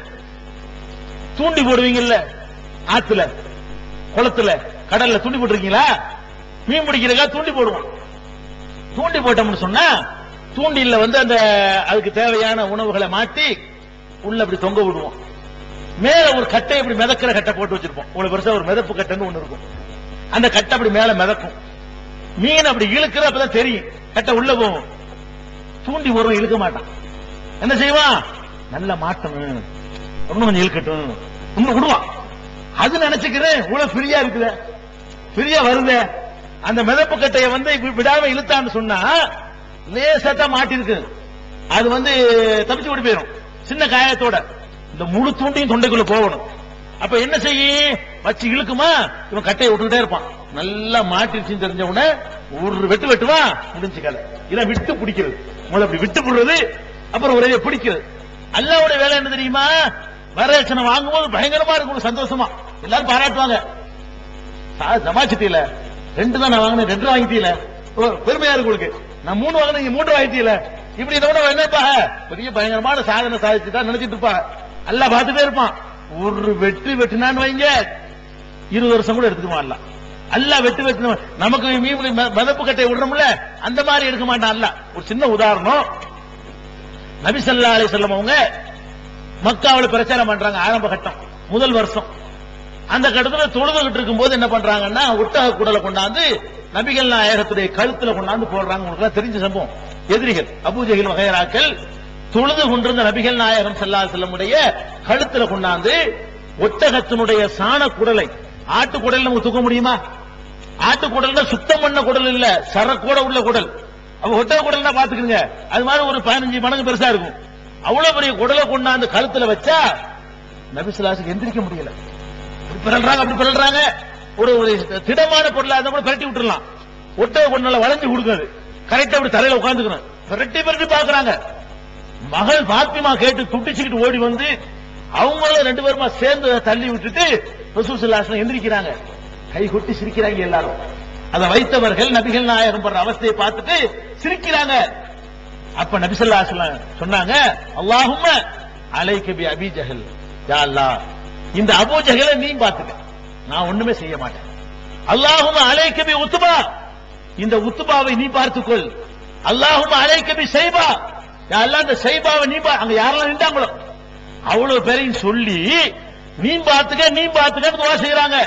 தூண்டி போடுவீங்கல்ல ஆத்துல குளத்துல கடல்ல தூண்டி போட்டிருக்கீங்களா மீன் பிடிக்கிறதுக்கா தூண்டி போடுவோம் தூண்டி போட்டோம்னு சொன்னா தூண்டில்ல வந்து அந்த அதுக்கு தேவையான உணவுகளை மாட்டி உள்ள அப்படி தொங்க விடுவோம் மேல ஒரு கட்டை இப்படி மிதக்கிற கட்டை போட்டு வச்சிருப்போம் இவ்வளவு பெருசா ஒரு மிதப்பு கட்டைன்னு ஒண்ணு இருக்கும் அந்த கட்டை அப்படி மேல மிதக்கும் மீன் அப்படி இழுக்கிற அப்பதான் தெரியும் கட்டை உள்ள போகும் தூண்டி ஒருவன் இழுக்க மாட்டான் என்ன செய்வான் நல்ல மாட்டணும் இன்னும் கொஞ்சம் இழுக்கட்டும் இன்னும் விடுவான் அது நினைச்சுக்கிறேன் இவ்வளவு ஃப்ரீயா இருக்குதே ஃப்ரீயா வருதே அந்த மிதப்பு கட்டையை வந்து இப்படி விடாம இழுத்தான்னு சொன்னா லேசா தான் மாட்டிருக்கு அது வந்து தப்பிச்சு ஓடி போயிடும் சின்ன காயத்தோட இந்த முழு தூண்டியும் தொண்டைக்குள்ள போகணும் அப்ப என்ன செய்யும் வச்சு இழுக்குமா இவன் கட்டையை விட்டுக்கிட்டே இருப்பான் நல்லா மாட்டிருச்சுன்னு தெரிஞ்ச உடனே ஒரு வெட்டு வெட்டுவான் முடிஞ்சு கதை இதை விட்டு பிடிக்கிறது முதல்ல அப்படி விட்டு விடுறது அப்புறம் ஒரே பிடிக்கிறது அல்லாவுடைய வேலை என்ன தெரியுமா வரதட்சணை வாங்கும்போது பயங்கரமா இருக்கும் சந்தோஷமா எல்லாரும் பாராட்டுவாங்க ஜமாச்சிட்டியில ரெண்டு தான் நான் வாங்கினேன் ரெண்டு வாங்கிட்டீல ஓ, பெருமையா இருக்கு உங்களுக்கு நான் மூணு வாங்கினேன் நீங்க மூன்று வாங்கிட்டீல இப்படி இந்த விட என்னப்பா பெரிய பயங்கரமான சாதனை சாதிச்சுட்டா நினைச்சிட்டு இருப்பா எல்லாம் பார்த்துட்டே இருப்பான் ஒரு வெட்டு வெட்டுனான்னு வைங்க இருபது வருஷம் கூட எடுத்துக்க மாட்டலாம் அல்ல வெட்டு வெட்டு நமக்கு மீன் மதப்பு கட்டை விடுறோம்ல அந்த மாதிரி எடுக்க மாட்டான் அல்ல ஒரு சின்ன உதாரணம் நபி ஸல்லல்லாஹு அலைஹி வஸல்லம் அவங்க மக்காவுல பிரச்சாரம் பண்றாங்க ஆரம்ப கட்டம் முதல் வருஷம் அந்த கட்டத்துல தொழுதுகிட்டு இருக்கும்போது என்ன பண்றாங்கன்னா ஒட்டக குடலை கொண்டாந்து நபிகள் நாயகத்துடைய கழுத்துல கொண்டாந்து போடுறாங்க உங்களுக்கு எல்லாம் தெரிஞ்ச சம்பவம் எதிரிகள் அபூஜகில் வகையராக்கள் தொழுது கொண்டிருந்த நபிகள் நாயகம் ஸல்லல்லாஹு அலைஹி வஸல்லமுடைய கழுத்துல கொண்டாந்து ஒட்டகத்தினுடைய சாண குடலை ஆட்டு குடல் நமக்கு தூக்க முடியுமா ஆட்டு குடல்னா சுத்தம் பண்ண குடல் இல்ல சரக்கூட உள்ள குடல் அப்ப ஒட்டக குடல்னா பாத்துக்கங்க அது மாதிரி ஒரு பதினஞ்சு மடங்கு பெருசா இருக்கும் அவ்வளவு பெரிய குடலை கொண்டாந்து கழுத்துல வச்சா நபிசுலாசுக்கு எந்திரிக்க முடியல இப்படி பிறல்றாங்க அப்படி பிறல்றாங்க ஒரு ஒரு திடமான பொருளா இருந்தா கூட பரட்டி விட்டுறலாம் ஒட்டக பொண்ணல வளைஞ்சு கொடுக்காது கரெக்டா அப்படி தலையில உட்காந்துக்கணும் பிரட்டி பிரட்டி பாக்குறாங்க மகள் பாத்திமா கேட்டு துட்டிச்சுக்கிட்டு ஓடி வந்து அவங்களும் ரெண்டு பேருமா சேர்ந்து அதை தள்ளி விட்டுட்டு ரசூல் ஸல்லல்லாஹு எந்திரிக்கிறாங்க கை கொட்டி சிரிக்கிறாங்க எல்லாரும் அதை வைத்தவர்கள் நபிகள் நாயகம் படுற அவஸ்தையை பார்த்துட்டு சிரிக்கிறாங்க அப்ப நபி ஸல்லல்லாஹு அலைஹி வஸல்லம் சொன்னாங்க அல்லாஹும்ம அலைக பி அபி ஜஹல் யா அல்லாஹ் இந்த அபூ ஜஹலை நீ பாத்துக்க நான் ஒண்ணுமே செய்ய மாட்டேன் அல்லாஹும்ம அலைக பி உத்பா இந்த உத்பாவை நீ பார்த்துக்கொள் அல்லாஹும்ம அலைக பி சைபா யா அல்லாஹ் இந்த சைபாவை நீ பா அங்க யாரெல்லாம் நின்றாங்களோ அவ்வளவு பேரையும் சொல்லி நீ பாத்துக்க நீ பாத்துக்க துவா செய்யறாங்க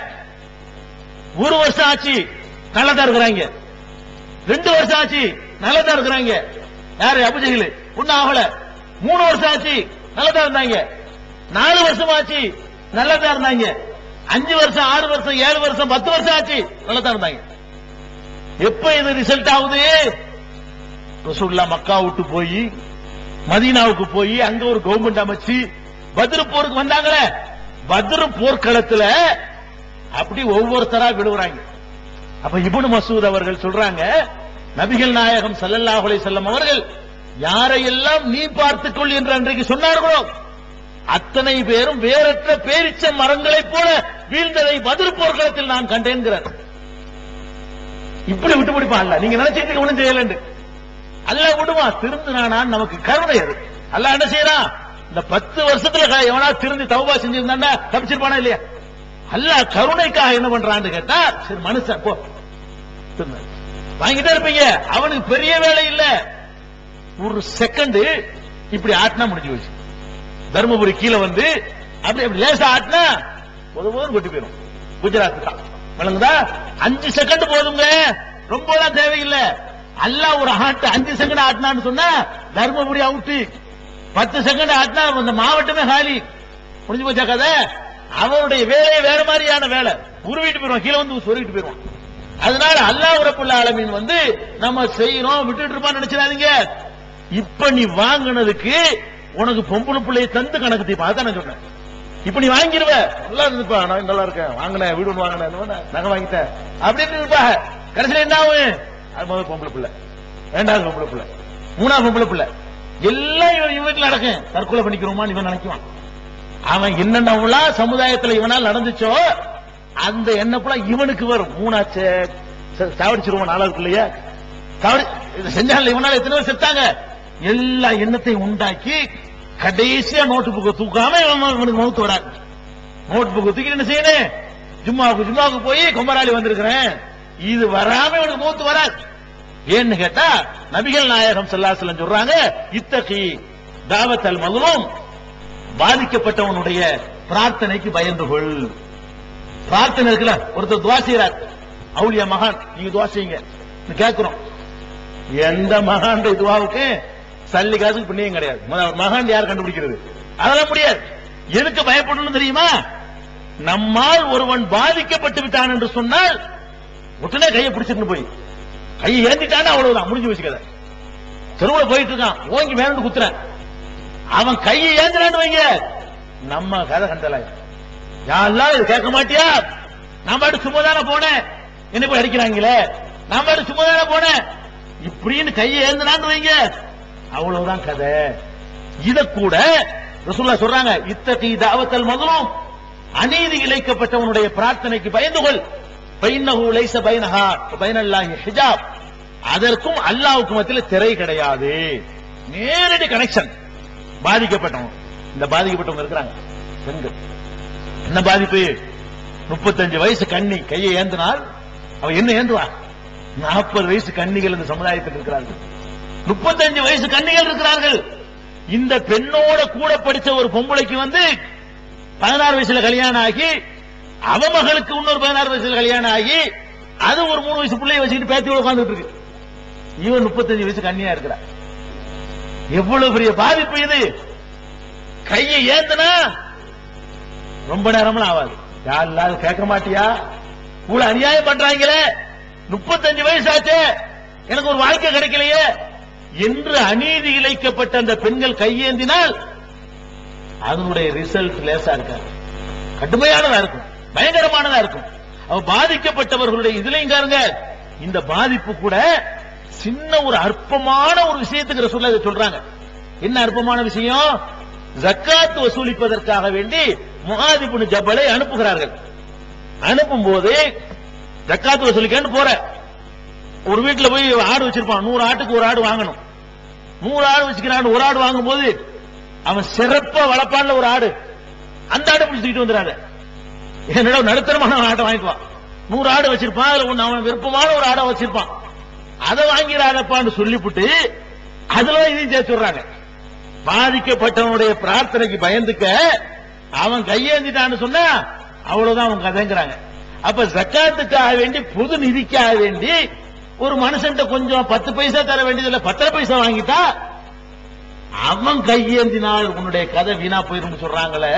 ஒரு வருஷம் ஆச்சு நல்லதா இருக்கிறாங்க ரெண்டு வருஷம் ஆச்சு நல்லதா இருக்கிறாங்க யாரு அபுஜகில் ஒன்னும் ஆகல மூணு வருஷம் ஆச்சு நல்லதா இருந்தாங்க நாலு வருஷம் ஆச்சு நல்லதா இருந்தாங்க அஞ்சு வருஷம் ஆறு வருஷம் ஏழு வருஷம் பத்து வருஷம் ஆச்சு நல்லதா இருந்தாங்க எப்ப இது ரிசல்ட் ஆகுது ரசூல்லா மக்கா விட்டு போய் மதீனாவுக்கு போய் அங்க ஒரு கவர்மெண்ட் அமைச்சு பத்ரு போருக்கு வந்தாங்களே பத்ரு போர்க்களத்துல அப்படி ஒவ்வொருத்தரா விழுவுறாங்க அப்ப இப்னு மசூத் அவர்கள் சொல்றாங்க நபிகள் நாயகம் ஸல்லல்லாஹு அலைஹி வஸல்லம் அவர்கள் யாரையெல்லாம் நீ பார்த்துக்கொள் என்று அன்றைக்கு சொன்னார்களோ அத்தனை பேரும் வேறற்ற பேரிச்ச மரங்களைப் போல வீழ்ந்ததை பதில் போர்க்களத்தில் நான் கண்டேன்கிறார் இப்படி விட்டு பிடிப்பான் அல்ல நீங்க நினைச்சிட்டு ஒண்ணும் செய்யலண்டு அல்ல விடுவான் திருந்தினானான்னு நமக்கு கருணை அது அல்ல என்ன செய்யறான் இந்த பத்து வருஷத்துல க- எவனா திருந்தி தௌபா செஞ்சிருந்தாண்டா தப்பிச்சிருப்பானா இல்லையா அல்ல கருணைக்காக என்ன பண்றான்னு கேட்டா சரி மனுஷன் போ திருந்த. வாங்கிட்டே இருப்பீங்க அவனுக்கு பெரிய வேலை இல்ல ஒரு செகண்ட் இப்படி ஆட்டினா முடிஞ்சு போச்சு தர்மபுரி கீழே வந்து அப்படி அப்படி லேசா ஆட்டினா போதும் போதும் கொட்டி போயிடும் குஜராத் தான் விளங்குதா அஞ்சு செகண்ட் போதுங்க ரொம்ப எல்லாம் தேவையில்லை அல்லாஹ் ஒரு ஆட்டு அஞ்சு செகண்ட் ஆட்டினான்னு சொன்னா தர்மபுரி அவுட்டு பத்து செகண்ட் ஆட்டினா அந்த மாவட்டமே காலி முடிஞ்சு போச்சா கதை அவருடைய வேலையே வேற மாதிரியான வேலை உருவிட்டு போயிடுவான் கீழே வந்து சொருவிட்டு போயிடுவான் அதனால அல்லாஹ் ரப்புல் ஆலமீன் வந்து நம்ம செய்யறோம் விட்டுட்டு இருப்பான்னு நினைச்சிடாதீங்க இப்ப நீ வாங்குனதுக்கு உனக்கு பொம்பளை பிள்ளையை தந்து கணக்கு தீப்பா அதான் நான் சொல்றேன் இப்ப நீ வாங்கிருவ நல்லா இருந்துப்பா நான் நல்லா இருக்கேன் வாங்கினேன் வீடு ஒண்ணு வாங்கினேன் என்ன பண்ண? நகை வாங்கிட்டேன் அப்படின்னு இருப்பா கடைசியில என்ன ஆகும் அது முதல் பொம்பளை பிள்ளை ரெண்டாவது பொம்பளை பிள்ளை மூணாவது பொம்பளை பிள்ளை எல்லாம் இவன் இவன் வீட்டுல நடக்கும் தற்கொலை பண்ணிக்கிறோமான்னு இவன் நினைக்குவான் அவன் என்னென்னலாம் சமுதாயத்துல இவனால் நடந்துச்சோ அந்த எண்ணப்பெல்லாம் இவனுக்கு வரும் மூணாச்சு சாவடிச்சிருவான் நாளாவுக்கு இல்லையா சாவடி இது செஞ்சால இவனால எத்தனை பேர் செத்தாங்க எல்லா எண்ணத்தையும் உண்டாக்கி கடைசியா நோட்டு புக்கை தூக்காம இவன் இவனுக்கு மவுத்து வராது நோட் புக்கு தூக்கி என்ன செய்யணும் ஜும்மாவுக்கு ஜும்மாவுக்கு போய் கொம்பராளி வந்திருக்கிறேன் இது வராம இவனுக்கு மூத்து வராது ஏன்னு கேட்டா நபிகள் நாயகம் ஸல்லல்லாஹு சொல்றாங்க இத்தகி தாவத்தல் மதுலும் பாதிக்கப்பட்டவனுடைய பிரார்த்தனைக்கு பயந்து கொள் பிரார்த்தனை இருக்குல்ல ஒருத்தர் துவா செய்யறார் அவுலியா மகான் நீங்க துவா செய்யுங்க கேட்கிறோம் எந்த மகான் துவாவுக்கு சல்லி காசுக்கு புண்ணியம் கிடையாது ம- மகான் யார் கண்டுபிடிக்கிறது அதெல்லாம் முடியாது எதுக்கு பயப்படணும் தெரியுமா நம்மால் ஒருவன் பாதிக்கப்பட்டு விட்டான் என்று சொன்னால் உடனே கையை பிடிச்சிட்டு போய் கையை ஏந்திட்டானா அவ்வளவுதான் முடிஞ்சு வச்சுக்கத தெருவுல போயிட்டு இருக்கான் ஓங்கி மேல குத்துறேன் அவன் கையை ஏந்திரான்னு வைங்க நம்ம கதை கண்டல யாரெல்லாம் இது கேட்க மாட்டியா நான் பாட்டு சும்மா தானே போனேன் என்ன போய் அடிக்கிறாங்களே நான் பாட்டு சும்மா தானே போனேன் இப்படின்னு கையை ஏந்தினான்னு வைங்க அவ்வளவுதான் கதை இத கூட ரசூல்லா சொல்றாங்க இத்தகைய தாவத்தல் முதலும் அநீதி இழைக்கப்பட்டவனுடைய பிரார்த்தனைக்கு பயந்து கொள் பைன்னஹு லைஸ பைனஹா பைனல்லாஹி ஹிஜாப் அதற்கும் அல்லாஹ்வுக்கும் மத்தியில் திரை கிடையாது நேரடி கனெக்ஷன் பாதிக்கப்பட்டவங்க இந்த பாதிக்கப்பட்டவங்க இருக்கிறாங்க பெண்கள் என்ன பாதிப்பு முப்பத்தஞ்சு வயசு கண்ணி கையை ஏந்தினால் அவ என்ன ஏந்துவா நாற்பது வயசு கன்னிகள் இந்த சமுதாயத்தில் இருக்கிறார்கள் முப்பத்தஞ்சு வயசு கன்னிகள் இருக்கிறார்கள் இந்த பெண்ணோட கூட படிச்ச ஒரு பொம்பளைக்கு வந்து பதினாறு வயசுல கல்யாணம் ஆகி அவ மகளுக்கு இன்னொரு பதினாறு வயசுல கல்யாணம் ஆகி அது ஒரு மூணு வயசு பிள்ளைய வச்சுக்கிட்டு பேத்தி உட்கார்ந்துட்டு இருக்கு இவன் முப்பத்தஞ்சு வயசு கன்னியா இருக்கிறா எவ்வளவு பெரிய பாதிப்பு இது கையை ஏந்தனா ரொம்ப நேரம்லாம் ஆகாது யார் இல்லாத கேட்க மாட்டியா இவ்வளவு அநியாயம் பண்றாங்களே முப்பத்தஞ்சு வயசு ஆச்சே எனக்கு ஒரு வாழ்க்கை கிடைக்கலையே என்று அநீதி இழைக்கப்பட்ட அந்த பெண்கள் கையேந்தினால் அதனுடைய ரிசல்ட் லேசா இருக்காது கடுமையானதா இருக்கும் பயங்கரமானதா இருக்கும் அவ பாதிக்கப்பட்டவர்களுடைய இதுலயும் பாருங்க இந்த பாதிப்பு கூட சின்ன ஒரு அற்பமான ஒரு விஷயத்துக்கு ரசூலுல்லாஹ் இதை சொல்றாங்க என்ன அற்பமான விஷயம் ஜக்காத் வசூலிப்பதற்காக வேண்டி முஹாதிபுன் ஜபலை அனுப்புகிறார்கள் அனுப்பும் போது ஜக்காத் வசூலிக்கன்னு போற ஒரு வீட்டுல போய் ஆடு வச்சிருப்பான் நூறு ஆட்டுக்கு ஒரு ஆடு வாங்கணும் நூறு ஆடு வச்சுக்கிறான் ஒரு ஆடு வாங்கும் போது அவன் சிறப்பா வளர்ப்பான்ல ஒரு ஆடு அந்த ஆடை பிடிச்சிட்டு வந்துடாத என்னோட நடுத்தரமான ஆட்டை வாங்கிக்குவான் நூறு ஆடு வச்சிருப்பான் அதுல ஒண்ணு அவன் விருப்பமான ஒரு ஆடை வச்சிருப்பான் அதை வாங்கிறாதப்பான்னு சொல்லிவிட்டு அதுல இதையும் சேர்த்து விடுறாங்க பாதிக்கப்பட்டவனுடைய பிரார்த்தனைக்கு பயந்துக்க அவன் கையேந்திட்டான்னு சொன்னா அவ்வளவுதான் அவன் கதைங்கிறாங்க அப்ப ஜக்காத்துக்காக வேண்டி பொது நிதிக்காக வேண்டி ஒரு மனுஷன்ட்ட கொஞ்சம் பத்து பைசா தர வேண்டியதுல பத்தரை பைசா வாங்கிட்டா அவன் கையேந்தினால் உன்னுடைய கதை வீணா போயிரும் சொல்றாங்களே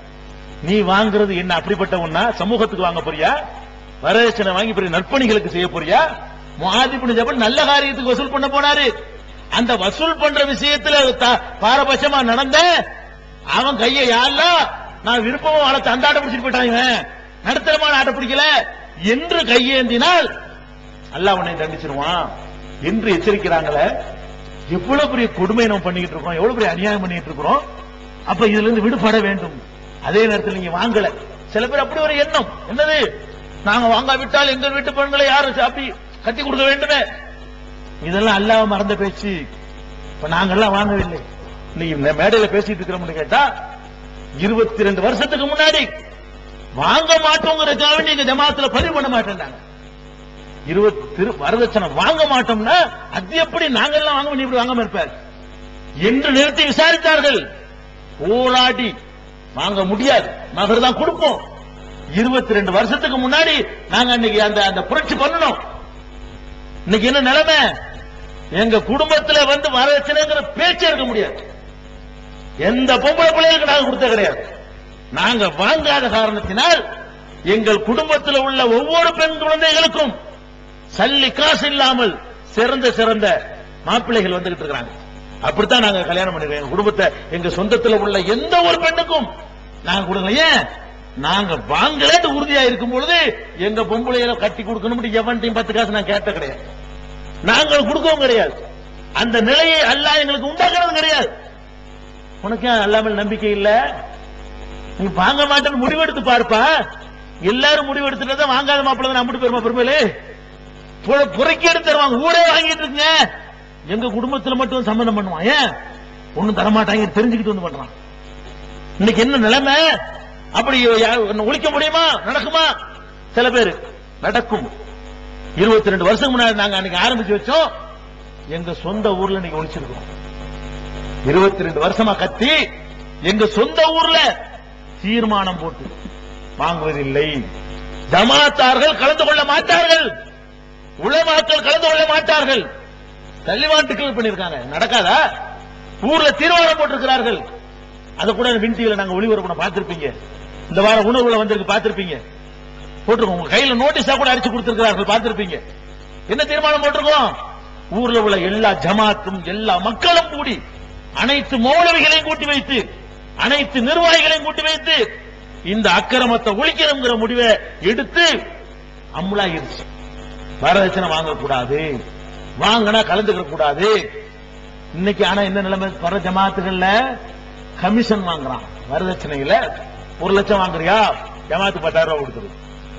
நீ வாங்குறது என்ன அப்படிப்பட்ட ஒண்ணா சமூகத்துக்கு வாங்க போறியா வரதட்சணை வாங்கி பெரிய நற்பணிகளுக்கு செய்ய போறியா முஹாதிபுன் ஜபல் நல்ல காரியத்துக்கு வசூல் பண்ண போனாரு அந்த வசூல் பண்ற விஷயத்துல த- பாரபட்சமா நடந்த அவன் கையை யாரெல்லாம் நான் விருப்பமா வளர்த்து அந்த ஆட்டை பிடிச்சிட்டு போயிட்டான் இவன் நடுத்தரமான ஆட்டை பிடிக்கல என்று கையேந்தினால் அல்லாஹ் உன்னை தண்டிச்சிருவான் என்று எச்சரிக்கிறாங்களே எவ்வளவு பெரிய கொடுமை நம்ம பண்ணிக்கிட்டு இருக்கோம் எவ்வளவு பெரிய அநியாயம் பண்ணிட்டு இருக்கிறோம் அப்ப இதுல இருந்து விடுபட வேண்டும் அதே நேரத்தில் நீங்க வாங்கல சில பேர் அப்படி ஒரு எண்ணம் என்னது நாங்க வாங்காவிட்டால் எங்கள் வீட்டு பெண்களை யாரும் சாப்பி கட்டி கொடுக்க வேண்டுமே இதெல்லாம் அல்லாஹ் மறந்த பேச்சு இப்ப நாங்கெல்லாம் வாங்கவில்லை இன்னைக்கு இந்த மேடையில பேசிட்டு இருக்கிறோம்னு கேட்டா இருபத்தி ரெண்டு வருஷத்துக்கு முன்னாடி வாங்க மாட்டோங்கிறதுக்காக வேண்டி எங்க ஜமாத்துல பதிவு பண்ண மாட்டேன்டாங்க இருபத்தி திரு- வரதட்சணை வாங்க மாட்டோம்னா அது எப்படி நாங்கெல்லாம் வாங்க நீ இப்படி வாங்காம இருப்பார் என்று நிறுத்தி விசாரித்தார்கள் போராடி வாங்க முடியாது மகர் தான் கொடுப்போம் இருபத்தி ரெண்டு வருஷத்துக்கு முன்னாடி நாங்க அன்னைக்கு அந்த அந்த புரட்சி பண்ணணும் இன்னைக்கு என்ன நிலைமை எங்க குடும்பத்துல வந்து வரதட்சணைங்கிற பேச்சே இருக்க முடியாது எந்த பொம்பளை பிள்ளைகளுக்கு நாங்க கொடுத்த கிடையாது நாங்க வாங்காத காரணத்தினால் எங்கள் குடும்பத்தில் உள்ள ஒவ்வொரு பெண் குழந்தைகளுக்கும் சல்லி காசு இல்லாமல் சிறந்த சிறந்த மாப்பிள்ளைகள் வந்துகிட்டு இருக்காங்க அப்படித்தான் நாங்க கல்யாணம் பண்ணிருக்கோம் எங்க குடும்பத்தை எங்க சொந்தத்துல உள்ள எந்த ஒரு பெண்ணுக்கும் நாங்க கொடுக்கல ஏன் நாங்க வாங்கலன்னு உறுதியா இருக்கும் பொழுது எங்க பொம்பளையில கட்டி கொடுக்கணும் எவன்ட்டையும் பத்து காசு நான் கேட்ட கிடையாது நாங்கள் கொடுக்கவும் கிடையாது அந்த நிலையை அல்லாஹ் எங்களுக்கு உண்டாக்குறது கிடையாது உனக்கு ஏன் அல்லாஹ் மேல நம்பிக்கை இல்ல நீ வாங்க மாட்டேன்னு முடிவெடுத்து பார்ப்பா எல்லாரும் முடிவெடுத்துட்டு தான் வாங்காத மாப்பிள்ளை நம்பிட்டு போயிருமா பெருமையிலே பு- புறக்கி எடுத்து தருவாங்க ஊரே வாங்கிட்டு இருக்குங்க எங்க குடும்பத்துல மட்டும் சம்பந்தம் பண்ணுவான் ஏன் ஒண்ணும் தரமாட்டாங்க தெரிஞ்சுக்கிட்டு வந்து பண்றான் இன்னைக்கு என்ன நிலைமை அப்படி யா- ஒழிக்க முடியுமா நடக்குமா சில பேர் நடக்கும் இருபத்தி ரெண்டு வருஷம் முன்னாடி நாங்க அன்னைக்கு ஆரம்பிச்சு வச்சோம் எங்க சொந்த ஊர்ல இன்னைக்கு ஒழிச்சிருக்கோம் இருபத்தி ரெண்டு வருஷமா கத்தி எங்க சொந்த ஊர்ல தீர்மானம் போட்டு வாங்குவதில்லை ஜமாத்தார்கள் கலந்து கொள்ள மாட்டார்கள் உலமாக்கள் கலந்து கொள்ள மாட்டார்கள் தள்ளிவான் டிக்ளேர் பண்ணிருக்காங்க நடக்காதா ஊர்ல தீர்மானம் போட்டிருக்கிறார்கள் அதை கூட வின் டிவில நாங்க ஒளிபரப்பு பார்த்திருப்பீங்க இந்த வாரம் உணவுல வந்திருக்கு பார்த்திருப்பீங்க போட்டிருக்கோம் உங்க கையில நோட்டீஸா கூட அடிச்சு கொடுத்திருக்கிறார்கள் பார்த்திருப்பீங்க என்ன தீர்மானம் போட்டிருக்கோம் ஊர்ல உள்ள எல்லா ஜமாத்தும் எல்லா மக்களும் கூடி அனைத்து மௌலவிகளையும் கூட்டி வைத்து அனைத்து நிர்வாகிகளையும் கூட்டி வைத்து இந்த அக்கிரமத்தை ஒழிக்கணுங்கிற முடிவை எடுத்து அமுலாயிருச்சு வரதட்சணை வாங்கக்கூடாது வாங்கினா கலந்துக்க கூடாது இன்னைக்கு ஆனா என்ன நிலைமை வர ஜமாத்துகள்ல கமிஷன் வாங்குறான் வரதட்சணையில ஒரு லட்சம் வாங்குறியா ஜமாத்து பத்தாயிரம் ரூபாய் கொடுக்குது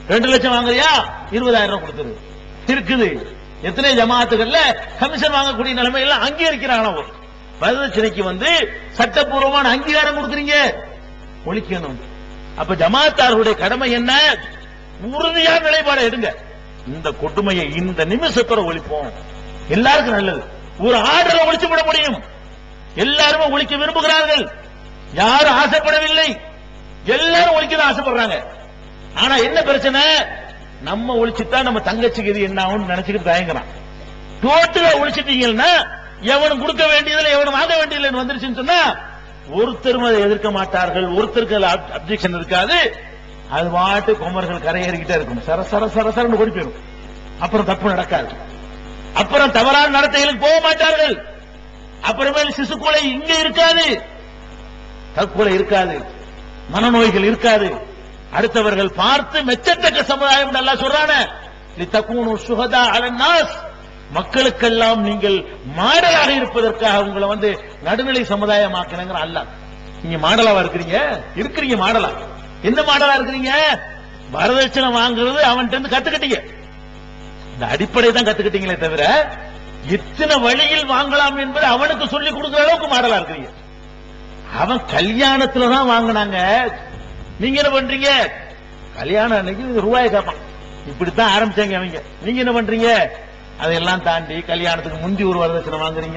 ரெண்டு லட்சம் வாங்குறியா இருபதாயிரம் ரூபாய் கொடுத்துரு இருக்குது எத்தனை ஜமாத்துகள்ல கமிஷன் வாங்கக்கூடிய நிலைமையில அங்கீகரிக்கிறாங்க அவங்க. வரதட்சணைக்கு வந்து சட்டப்பூர்வமான அங்கீகாரம் கொடுக்குறீங்க ஒழிக்கணும் அப்ப ஜமாத்தார்களுடைய கடமை என்ன உறுதியான நிலைப்பாடை எடுங்க இந்த கொடுமையை இந்த நிமிஷத்தோட ஒழிப்போம் எல்லாருக்கும் நல்லது ஒரு ஆர்டரை ஒழிச்சு விட முடியும் எல்லாருமே ஒழிக்க விரும்புகிறார்கள் யாரும் ஆசைப்படவில்லை எல்லாரும் ஒழிக்க தான் ஆசைப்படுறாங்க ஆனா என்ன பிரச்சனை நம்ம ஒழிச்சுட்டா நம்ம தங்கச்சிக்கு இது என்ன ஆகும்னு நினைச்சுக்கிட்டு தயங்குறான் டோட்டலா ஒழிச்சிட்டீங்கன்னா எவனும் கொடுக்க வேண்டியதுல எவனும் வாங்க வேண்டியதுல வந்துருச்சுன்னு சொன்னா ஒருத்தரும் அதை எதிர்க்க மாட்டார்கள் ஒருத்தருக்கு அப்ஜெக்ஷன் இருக்காது அது பாட்டு குமர்கள் கரையேறிக்கிட்டே இருக்கும் சர சர சர சரன்னு ஓடி போயிடும் அப்புறம் தப்பு நடக்காது அப்புறம் தவறான நடத்தைகளுக்கு போக மாட்டார்கள் அப்புறமேல் சிசு கொலை இங்க இருக்காது தற்கொலை இருக்காது மனநோய்கள் இருக்காது அடுத்தவர்கள் பார்த்து மெச்சத்தக்க சமுதாயம் நல்லா சொல்றானே தக்கூணு சுகதா அலன்னாஸ் மக்களுக்கெல்லாம் நீங்கள் மாடலாக இருப்பதற்காக உங்களை வந்து நடுநிலை சமுதாயம் ஆக்கணுங்கிற அல்ல நீங்க மாடலாவா இருக்கிறீங்க இருக்கிறீங்க மாடலா என்ன மாடலா இருக்கிறீங்க வரதட்சணை வாங்குறது அவன்கிட்ட இருந்து கத்துக்கிட்டீங்க இந்த அடிப்படை தான் கத்துக்கிட்டீங்களே தவிர எத்தனை வழியில் வாங்கலாம் என்பது அவனுக்கு சொல்லி கொடுக்கிற அளவுக்கு மாடலா இருக்கிறீங்க அவன் கல்யாணத்துல தான் வாங்கினாங்க நீங்க என்ன பண்றீங்க கல்யாணம் அன்னைக்கு ரூபாய் கேட்பான் இப்படித்தான் ஆரம்பிச்சாங்க அவங்க நீங்க என்ன பண்றீங்க அதையெல்லாம் தாண்டி கல்யாணத்துக்கு முந்தி ஒரு வரதட்சணை வாங்குறீங்க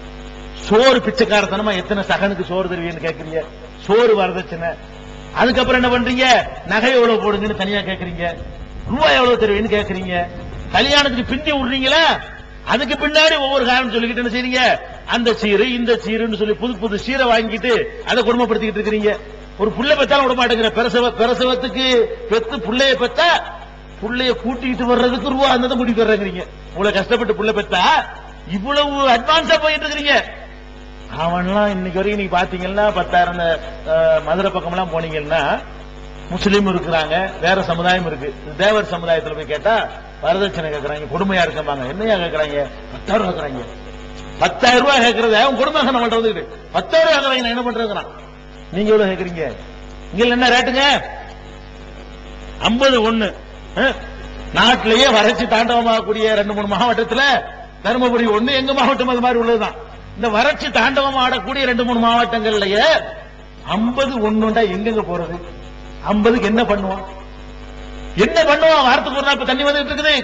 சோறு பிச்சைக்காரத்தனமா எத்தனை சகனுக்கு சோறு தருவீங்கன்னு கேக்குறீங்க சோறு வரதட்சணை அதுக்கப்புறம் என்ன பண்றீங்க நகை எவ்வளவு போடுங்கன்னு தனியா கேக்குறீங்க ரூபாய் எவ்வளவு தருவீங்கன்னு கேக்குறீங்க கல்யாணத்துக்கு பிந்தி விடுறீங்களா அதுக்கு பின்னாடி ஒவ்வொரு காரணம் சொல்லிக்கிட்டு என்ன செய்றீங்க அந்த சீரு இந்த சீருன்னு சொல்லி புது புது சீரை வாங்கிட்டு அதை குடும்பப்படுத்திக்கிட்டு இருக்கிறீங்க ஒரு புள்ள பெத்தாலும் விட மாட்டேங்கிற பிரசவ பிரசவத்துக்கு பெத்து புள்ளைய பெத்தா புள்ளைய கூட்டிட்டு வர்றதுக்கு ரூபா அந்த முடி பெறங்கிறீங்க இவ்வளவு கஷ்டப்பட்டு புள்ள பெத்தா இவ்வளவு அட்வான்ஸா போயிட்டு இருக்கிறீங்க அவன்லாம் இன்னைக்கு வரைக்கும் நீங்க பாத்தீங்கன்னா பத்தாயிரம் இந்த, அஹ், மதுரை பக்கம் எல்லாம் போனீங்கன்னா முஸ்லீம் இருக்கிறாங்க வேற சமுதாயம் இருக்கு தேவர் சமுதாயத்துல போய் கேட்டா வரதட்சணை கேக்குறாங்க கொடுமையா இருக்கம்பாங்க என்னையா கேக்குறாங்க பத்தாயிரம் ரூபாய் கேக்குறாங்க பத்தாயிரம் ரூபாய் கேக்குறது அவன் குடும்பம் நம்மள்ட்ட வந்துக்கிட்டு பத்தாயிரம் ரூபாய் கேக்குறாங்க நான் என்ன பண்றதுங்கிறான் நீங்க எவ்வளவு கேக்குறீங்க இங்க என்ன ரேட்டுங்க ஐம்பது ஒண்ணு அஹ், நாட்டிலேயே வறட்சி தாண்டவமாகக்கூடிய ரெண்டு மூணு மாவட்டத்துல தருமபுரி ஒண்ணு எங்க மாவட்டம் அது மாதிரி உள்ளதுதான் இந்த வறட்சி தாண்டவம் ஆடக்கூடிய ரெண்டு மூணு மாவட்டங்கள்லயே ஐம்பது ஒண்ணுண்டா எங்கெங்க போறது ஐம்பதுக்கு என்ன பண்ணுவான் என்ன பண்ணுவான் வாரத்துக்கு ஒரு நாள் இப்ப தண்ணி வந்துட்டு இருக்குது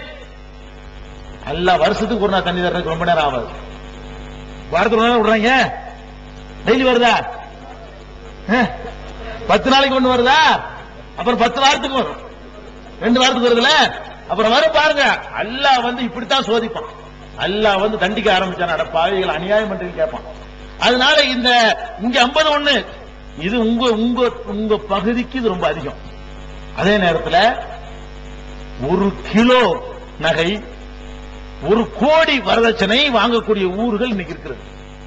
அல்ல வருஷத்துக்கு ஒரு நாள் தண்ணி தர்றதுக்கு ரொம்ப நேரம் ஆகாது வாரத்துக்கு ஒரு நாள் விடுறாங்க டெய்லி வருதா அஹ், பத்து நாளைக்கு ஒண்ணு வருதா அப்புறம் பத்து வாரத்துக்கு வரும் ரெண்டு வாரத்துக்கு வருதுல அப்புறம் வரும் பாருங்க அல்லாஹ் வந்து இப்படித்தான் சோதிப்பான் அல்லாஹ் வந்து தண்டிக்க ஆரம்பிச்சான் அட பாவிகள் அநியாயம் பண்றீங்க கேட்பான் அதனால இந்த இங்க 51 ஒண்ணு இது உங்க உங்க உங்க பகுதிக்கு இது ரொம்ப அதிகம் அதே நேரத்துல ஒரு கிலோ நகை ஒரு கோடி வரதட்சணை வாங்கக்கூடிய ஊர்கள் இன்னைக்கு இருக்கிறது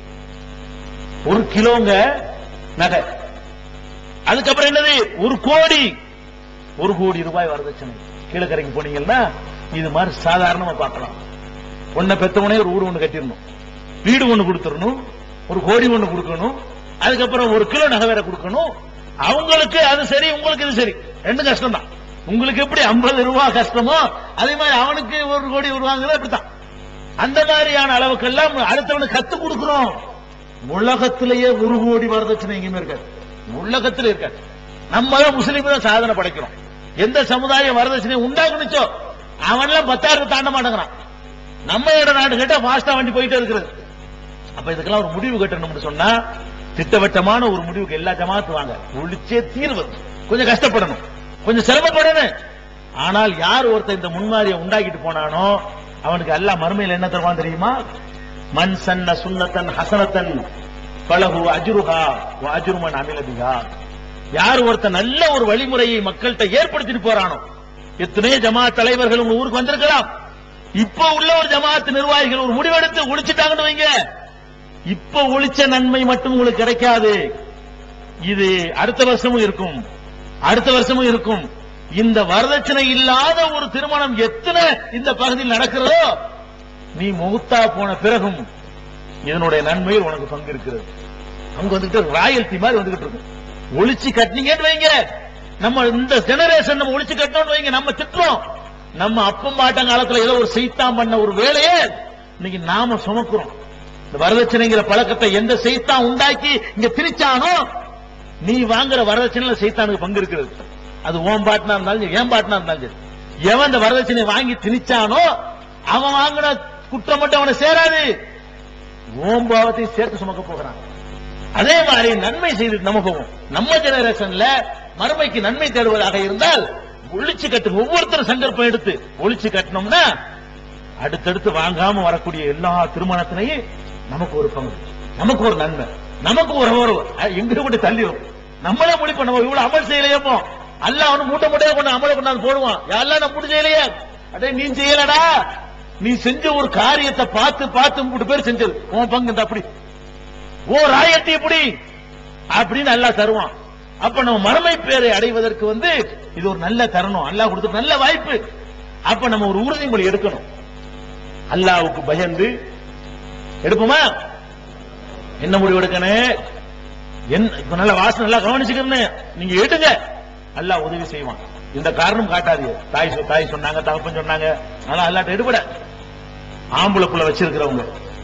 ஒரு கிலோங்க நகை அதுக்கப்புறம் என்னது ஒரு கோடி ஒரு கோடி ரூபாய் வரதட்சணை கீழக்கரைக்கு போனீங்கன்னா இது மாதிரி சாதாரணமா பார்க்கலாம் ஒன்ன பெத்தவனே ஒரு ஊடு ஒண்ணு கட்டிடணும் வீடு ஒண்ணு கொடுத்துடணும் ஒரு கோடி ஒண்ணு கொடுக்கணும் அதுக்கப்புறம் ஒரு கிலோ நகை வேற கொடுக்கணும் அவங்களுக்கு அது சரி உங்களுக்கு இது சரி ரெண்டும் கஷ்டம் தான் உங்களுக்கு எப்படி 50 ரூபாய் கஷ்டமோ அதே மாதிரி அவனுக்கு ஒரு கோடி வருவாங்கிறது அப்படித்தான் அந்த மாதிரியான அளவுக்கெல்லாம் அடுத்தவனுக்கு கத்து கொடுக்கிறோம் உலகத்திலேயே ஒரு கோடி வரதட்சணை எங்கேயுமே இருக்காது உலகத்துல இருக்காது நம்ம தான் முஸ்லீம் தான் சாதனை படைக்கிறோம் எந்த சமுதாயம் வரதட்சணை உண்டாக்குனுச்சோ அவன்லாம் பத்தாயிரம் தாண்ட மாட்டேங்கிறான் நம்ம இட நாடு கேட்டா ஃபாஸ்டா வண்டி போயிட்டே இருக்கிறது அப்ப இதுக்கெல்லாம் ஒரு முடிவு கட்டணும்னு சொன்னா திட்டவட்டமான ஒரு முடிவுக்கு எல்லா ஜமாத்து வாங்க ஒழிச்சே தீர்வு கொஞ்சம் கஷ்டப்படணும் கொஞ்சம் சிரமப்படணும் ஆனால் யார் ஒருத்தன் இந்த முன்மாதிரியை உண்டாக்கிட்டு போனானோ அவனுக்கு எல்லாம் மறுமையில் என்ன தருவான் தெரியுமா மண் சன்ன சுன்னத்தன் ஹசனத்தன் பலகு அஜுருஹா அஜுருமன் அமிலபிகா யார் ஒருத்தன் நல்ல ஒரு வழிமுறையை மக்கள்கிட்ட ஏற்படுத்திட்டு போறானோ எத்தனையோ ஜமாத் தலைவர்கள் உங்க ஊருக்கு வந்திருக்கலாம் இப்ப உள்ள ஒரு ஜமாத் நிர்வாகிகள் ஒரு முடிவெடுத்து ஒழிச்சிட்டாங்கன்னு வைங்க இப்ப ஒழிச்ச நன்மை மட்டும் உங்களுக்கு கிடைக்காது இது அடுத்த வருஷமும் இருக்கும் அடுத்த வருஷமும் இருக்கும் இந்த வரதட்சணை இல்லாத ஒரு திருமணம் எத்தனை இந்த பகுதியில் நடக்கிறதோ நீ முகுத்தா போன பிறகும் இதனுடைய நன்மையில் உனக்கு பங்கு இருக்கிறது அங்க வந்துட்டு ராயல்டி மாதிரி வந்துகிட்டு இருக்கும் ஒளிச்சு கட்டினீங்கன்னு வைங்க நம்ம இந்த ஜெனரேஷன் நம்ம ஒழிச்சு கட்டணும் வைங்க நம்ம திட்டுறோம் நம்ம அப்பம் பாட்டம் காலத்துல ஏதோ ஒரு செய்தான் பண்ண ஒரு வேலையை இன்னைக்கு நாம சுமக்கிறோம் இந்த வரதட்சணைங்கிற பழக்கத்தை எந்த செய்தான் உண்டாக்கி இங்க திரிச்சானோ நீ வாங்குற வரதட்சணையில செய்தானுக்கு பங்கு இருக்கிறது அது ஓம் பாட்டினா இருந்தாலும் சரி ஏன் பாட்டினா இருந்தாலும் சரி எவன் இந்த வரதட்சணை வாங்கி திணிச்சானோ அவன் வாங்கின குற்றம் மட்டும் அவனை சேராது ஓம் பாவத்தையும் சேர்த்து சுமக்க போகிறான் அதே மாதிரி நன்மை செய்து நம்ம போவோம் நம்ம ஜெனரேஷன்ல மறுமைக்கு நன்மை தேடுவதாக இருந்தால் ஒளிச்சு கட்டு ஒவ்வொருத்தரும் சங்கல்பம் எடுத்து ஒளிச்சு கட்டினோம்னா அடுத்தடுத்து வாங்காம வரக்கூடிய எல்லா திருமணத்தினையும் நமக்கு ஒரு பங்கு நமக்கு ஒரு நன்மை நமக்கு ஒரு உறவு எங்க கூட தள்ளிடும் நம்மளே முடிப்போம் நம்ம இவ்வளவு அமல் செய்யலையப்போ அல்ல அவனு மூட்டை மூட்டையா கொண்டு அமலை கொண்டாந்து போடுவான் யாரெல்லாம் நம்ம முடி செய்யலையே அடே நீ செய்யலடா நீ செஞ்ச ஒரு காரியத்தை பார்த்து பார்த்து மூணு பேர் செஞ்சது உன் பங்கு இந்த அப்படி ஓ ராயத்தை எப்படி அப்படின்னு நல்லா தருவான் அப்ப நம்ம மறுமை பேரை அடைவதற்கு வந்து இது ஒரு நல்ல தருணம் அல்லாஹ் கொடுத்த நல்ல வாய்ப்பு அப்ப நம்ம ஒரு உறுதிமொழி எடுக்கணும் அல்லாவுக்கு பயந்து எடுப்போமா என்ன முடிவு எடுக்கணும் என்ன இப்ப நல்ல வாசனை நல்லா கவனிச்சுக்கணும் நீங்க எடுங்க அல்லாஹ் உதவி செய்வான் இந்த காரணம் காட்டாதீங்க தாய் சொ- தாய் சொன்னாங்க தகப்பன் சொன்னாங்க அதெல்லாம் அல்லாட்ட எடுபட ஆம்பளை புள்ள வச்சிருக்கிறவங்க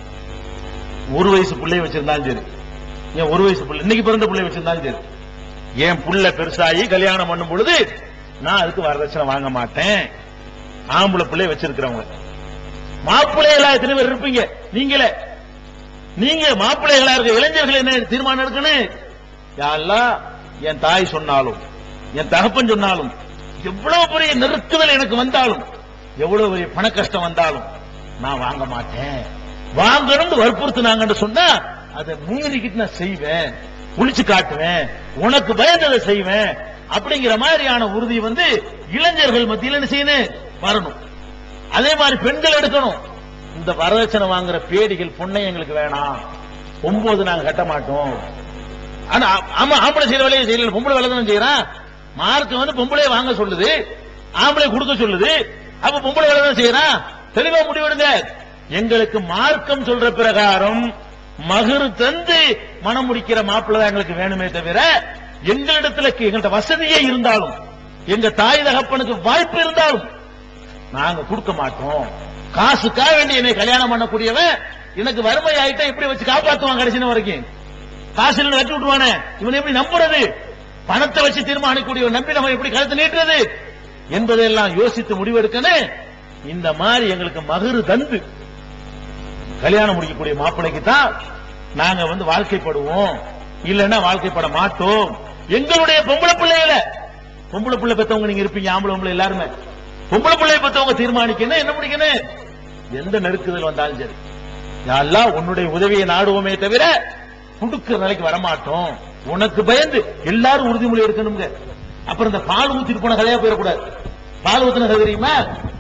ஒரு வயசு பிள்ளைய வச்சிருந்தாலும் சரி ஏன் ஒரு வயசு பிள்ளை இன்னைக்கு பிறந்த பிள்ளை வச்சிருந்தாலும் சரி என் புள்ள பெருசாகி கல்யாணம் பண்ணும் பொழுது நான் அதுக்கு வரதட்சணை வாங்க மாட்டேன் ஆம்பளை பிள்ளை வச்சிருக்கிறவங்க மாப்பிள்ளைகளா எத்தனை பேர் இருப்பீங்க நீங்களே நீங்க மாப்பிள்ளைகளா இருக்க இளைஞர்கள் என்ன தீர்மானம் எடுக்கணும் யாரெல்லாம் என் தாய் சொன்னாலும் என் தகப்பன் சொன்னாலும் எவ்வளவு பெரிய நெருக்குதல் எனக்கு வந்தாலும் எவ்வளவு பெரிய பண கஷ்டம் வந்தாலும் நான் வாங்க மாட்டேன் வாங்கணும்னு வற்புறுத்தினாங்கன்னு சொன்னா அதை மீறிக்கிட்டு நான் செய்வேன் புளிச்சு காட்டுவேன் உனக்கு பயந்ததை செய்வேன் அப்படிங்கிற மாதிரியான உறுதி வந்து இளைஞர்கள் மத்தியில் என்ன செய்யணும் வரணும் அதே மாதிரி பெண்கள் எடுக்கணும் இந்த வரதட்சணை வாங்குற பேடிகள் பொண்ணை எங்களுக்கு வேணாம் ஒன்பது நாங்க கட்ட மாட்டோம் ஆனா ஆமா ஆம்பளை செய்யற வேலையை செய்யல பொம்பளை வேலை தானே செய்யறான் மார்க் வந்து பொம்பளை வாங்க சொல்லுது ஆம்பளை கொடுக்க சொல்லுது அப்ப பொம்பளை வேலை தான் செய்யறான் தெளிவா முடிவெடுங்க எங்களுக்கு மார்க்கம் சொல்ற பிரகாரம் மகரு தந்து மனம் முடிக்கிற மாப்பிள்ளை தான் எங்களுக்கு வேணுமே தவிர எங்களிடத்துல எங்கள்கிட்ட வசதியே இருந்தாலும் எங்க தாய் தகப்பனுக்கு வாய்ப்பு இருந்தாலும் நாங்க கொடுக்க மாட்டோம் காசுக்காக வேண்டி என்னை கல்யாணம் பண்ணக்கூடியவன் எனக்கு வறுமை ஆயிட்டா எப்படி வச்சு காப்பாத்துவான் கடைசி வரைக்கும் காசு இல்லைன்னு வெட்டி விட்டுருவானே இவனை எப்படி நம்புறது பணத்தை வச்சு தீர்மானிக்கக்கூடிய நம்பி நம்ம எப்படி கழுத்து நீட்டுறது என்பதையெல்லாம் யோசித்து முடிவெடுக்கணும் இந்த மாதிரி எங்களுக்கு மகரு தந்து கல்யாணம் முடிக்கக்கூடிய மாப்பிள்ளைக்கு தான் நாங்க வந்து வாழ்க்கைப்படுவோம் இல்லைன்னா வாழ்க்கைப்பட மாட்டோம் எங்களுடைய பொம்பளை பிள்ளைகள பொம்பளை பிள்ளை பெத்தவங்க நீங்க இருப்பீங்க ஆம்பளை பொம்பளை எல்லாருமே பொம்பளை பிள்ளைய பெத்தவங்க தீர்மானிக்கணும் என்ன முடிக்கணும் எந்த நெருக்குதல் வந்தாலும் சரி யாரெல்லாம் உன்னுடைய உதவியை நாடுவோமே தவிர குடுக்கிற நிலைக்கு வரமாட்டோம் உனக்கு பயந்து எல்லாரும் உறுதிமொழி எடுக்கணுங்க அப்புறம் இந்த பால் ஊத்திட்டு போன கதையா போயிடக்கூடாது பால் ஊத்தின கதை தெரியுமா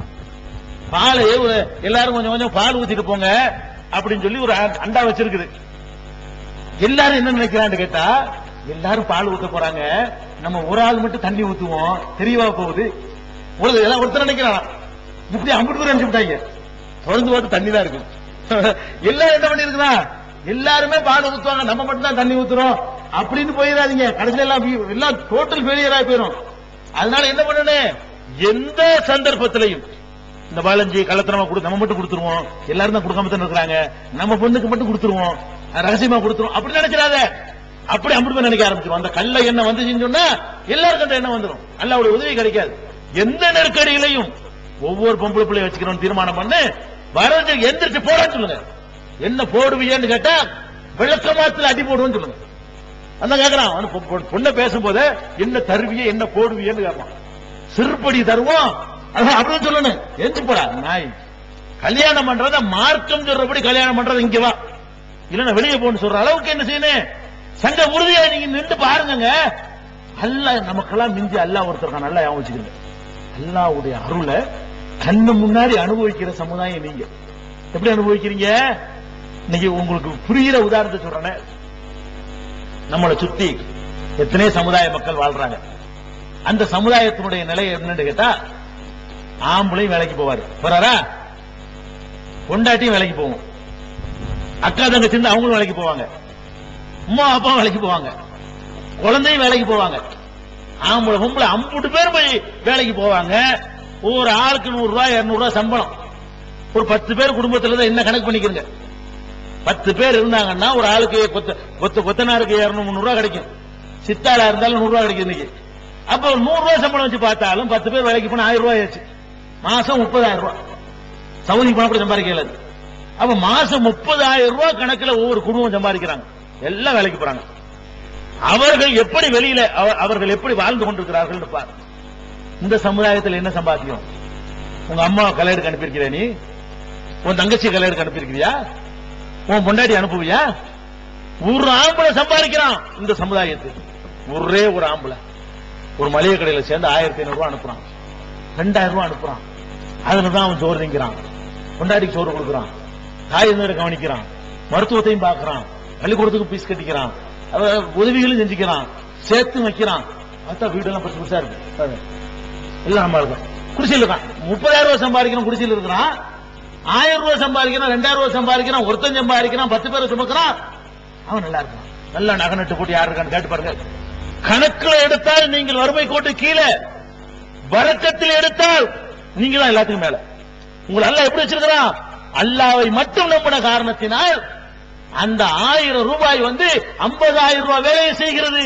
பாலை ஒரு- எல்லாரும் கொஞ்சம் கொஞ்சம் பால் ஊத்திட்டு போங்க அப்படின்னு சொல்லி ஒரு அ- அண்டா வச்சிருக்குது எல்லாரும் என்ன நினைக்கிறான்னு கேட்டா எல்லாரும் பால் ஊத்த போறாங்க நம்ம ஒரு ஆள் மட்டும் தண்ணி ஊத்துவோம் தெரியவா போகுது ஒரு எல்லாம் ஒருத்தர் நினைக்கிறான் இப்படி அம்புட்டு பேர் நினைச்சுட்டாங்க தொடர்ந்து பார்த்து தண்ணி தான் இருக்கு எல்லாரும் என்ன பண்ணிருக்கிறான் எல்லாருமே பால் ஊத்துவாங்க நம்ம மட்டும் தான் தண்ணி ஊத்துறோம் அப்படின்னு போயிடாதீங்க கடைசியில எல்லாம் வீ- எல்லாம் டோட்டல் ஃபெயிலியர் ஆகி போயிடும் அதனால என்ன பண்ணணும் எந்த சந்தர்ப்பத்திலையும் இந்த பாலஞ்சி கள்ளத்தனமா கொடு நம்ம மட்டும் கொடுத்துருவோம் எல்லாரும் தான் கொடுக்காம தானே இருக்கிறாங்க நம்ம பொண்ணுக்கு மட்டும் கொடுத்துருவோம் ரகசியமா கொடுத்துருவோம் அப்படி நினைச்சிடாத அப்படி அம்புட்டு நினைக்க ஆரம்பிச்சிடும் அந்த கல்ல எண்ணெய் வந்துச்சுன்னு சொன்னா எல்லாருக்கும் அந்த எண்ணெய் வந்துடும் அல்லாவுடைய உதவி கிடைக்காது எந்த நெருக்கடியிலையும் ஒவ்வொரு பொம்பளை பிள்ளைய வச்சுக்கிறோம் தீர்மானம் பண்ணு வரது எந்திரிச்சு போடான்னு சொல்லுங்க என்ன போடுவீங்கன்னு கேட்டா விளக்கமாத்துல அடி போடுவோம்னு சொல்லுங்க அதான் கேக்குறான் அவன் பொ- பொ- பொண்ணை பேசும்போது என்ன தருவியே என்ன போடுவியன்னு கேட்பான் சிறுபடி தருவோம் அதான் அப்படின்னு சொல்லணும் எந்திரிச்சு போடா நாய் கல்யாணம் பண்றத மார்க்கம் சொல்றபடி கல்யாணம் பண்றது இங்க வா இல்லன்னா வெளியே போன்னு சொல்ற அளவுக்கு என்ன செய்யணும் சங்க உறுதியா நீங்க நின்று பாருங்க அல்லாஹ் நமக்கெல்லாம் மிஞ்சி அல்லாஹ் ஒருத்தர் நல்லா ஞாபகம் வச்சுக்கோங்க அல்லாஹ்வுடைய அருளை கண்ணு முன்னாடி அனுபவிக்கிற சமுதாயம் நீங்க எப்படி அனுபவிக்கிறீங்க இன்னைக்கு உங்களுக்கு புரியுற உதாரணத்தை சொல்றேன் நம்மளை சுத்தி எத்தனை சமுதாய மக்கள் வாழ்றாங்க அந்த சமுதாயத்தினுடைய நிலை என்னன்னு கேட்டா ஆம்பளையும் வேலைக்கு போவாரு போறாரா பொண்டாட்டியும் வேலைக்கு போவோம் அக்கா தங்கச்சி இருந்தா அவங்களும் வேலைக்கு போவாங்க அம்மா அப்பாவும் வேலைக்கு போவாங்க குழந்தையும் வேலைக்கு போவாங்க ஆம்பளை பொம்பளை அம்புட்டு பேர் போய் வேலைக்கு போவாங்க ஒரு ஆளுக்கு நூறு ரூபாய் இருநூறு ரூபாய் சம்பளம் ஒரு பத்து பேர் குடும்பத்துல தான் என்ன கணக்கு பண்ணிக்கிறங்க பத்து பேர் இருந்தாங்கன்னா ஒரு ஆளுக்கு கொத்த கொத்த கொத்தனாருக்கு இருநூறு முந்நூறு ரூபாய் கிடைக்கும் சித்தாளா இருந்தாலும் நூறு ரூபாய் கிடைக்கும் இன்னைக்கு அப்ப ஒரு நூறு ரூபாய் சம்பளம் வச்சு பார்த்தாலும் பத்து பேர் வேலைக்கு போனா ஆயிரம் ரூபாய் ஆச்சு மாசம் முப்பதாயிரம் ரூபாய் சவுதி பணம் கூட சம்பாதிக்கல அது. அப்ப மாசம் முப்பதாயிரம் ரூபாய் கணக்குல ஒவ்வொரு குடும்பம் சம்பாதிக்கிறாங்க எல்லாம் வேலைக்கு போறாங்க அவர்கள் எப்படி வெளியில அவ- அவர்கள் எப்படி வாழ்ந்து கொண்டிருக்கிறார்கள் பாரு இந்த சமுதாயத்தில் என்ன சம்பாத்தியம் உங்க அம்மா கல்யாணத்துக்கு அனுப்பியிருக்கிற நீ உன் தங்கச்சி கல்யாணத்துக்கு அனுப்பியிருக்கிறியா உன் பொண்டாட்டி அனுப்புவியா ஒரு ஆம்பளை சம்பாதிக்கிறான் இந்த சமுதாயத்துக்கு ஒரே ஒரு ஆம்பளை ஒரு மளிகை கடையில சேர்ந்து ஆயிரத்தி ஐநூறு ரூபாய் அனுப்புறான் ரெண்டாயிரம் ரூபாய் அனுப்புறான் அதுலதான் அவன் சோறு திங்கிறான் பொண்டாட்டிக்கு சோறு கொடுக்குறான் தாய் இருந்தவரை கவனிக்கிறான் மருத்துவத்தையும் பார்க்கறான் பள்ளிக்கூடத்துக்கு பீஸ் கட்டிக்கிறான் அவ உதவிகளும் செஞ்சுக்கிறான் சேர்த்து வைக்கிறான் பார்த்தா வீடெல்லாம் பெருசு பெருசா இருக்கு பாரு. எல்லாம் நம்ம இருக்கும் குடிசையில் இருக்கான் முப்பதாயிரம் ரூபாய் சம்பாதிக்கிறான் குடிசையில் இருக்கிறான் ஆயிரம் ரூபாய் சம்பாதிக்கிறான் ரெண்டாயிரம் ரூபாய் சம்பாதிக்கிறான் ஒருத்தன் சம்பாதிக்கிறான் பத்து பேரை சுமக்கிறான் அவன் நல்லா இருக்கான் நல்லா நகை நட்டு போட்டு யாரு இருக்கான்னு கேட்டு பாருங்க கணக்குல எடுத்தால் நீங்கள் வறுமை கோட்டு கீழே வரக்கத்தில் எடுத்தால் நீங்க தான் எல்லாத்துக்கும் மேல உங்களை அல்லாஹ் எப்படி வச்சிருக்கிறான் அல்லாவை மட்டும் நம்பின காரணத்தினால் அந்த ஆயிரம் ரூபாய் வந்து ஐம்பதாயிரம் ரூபாய் வேலையை செய்கிறது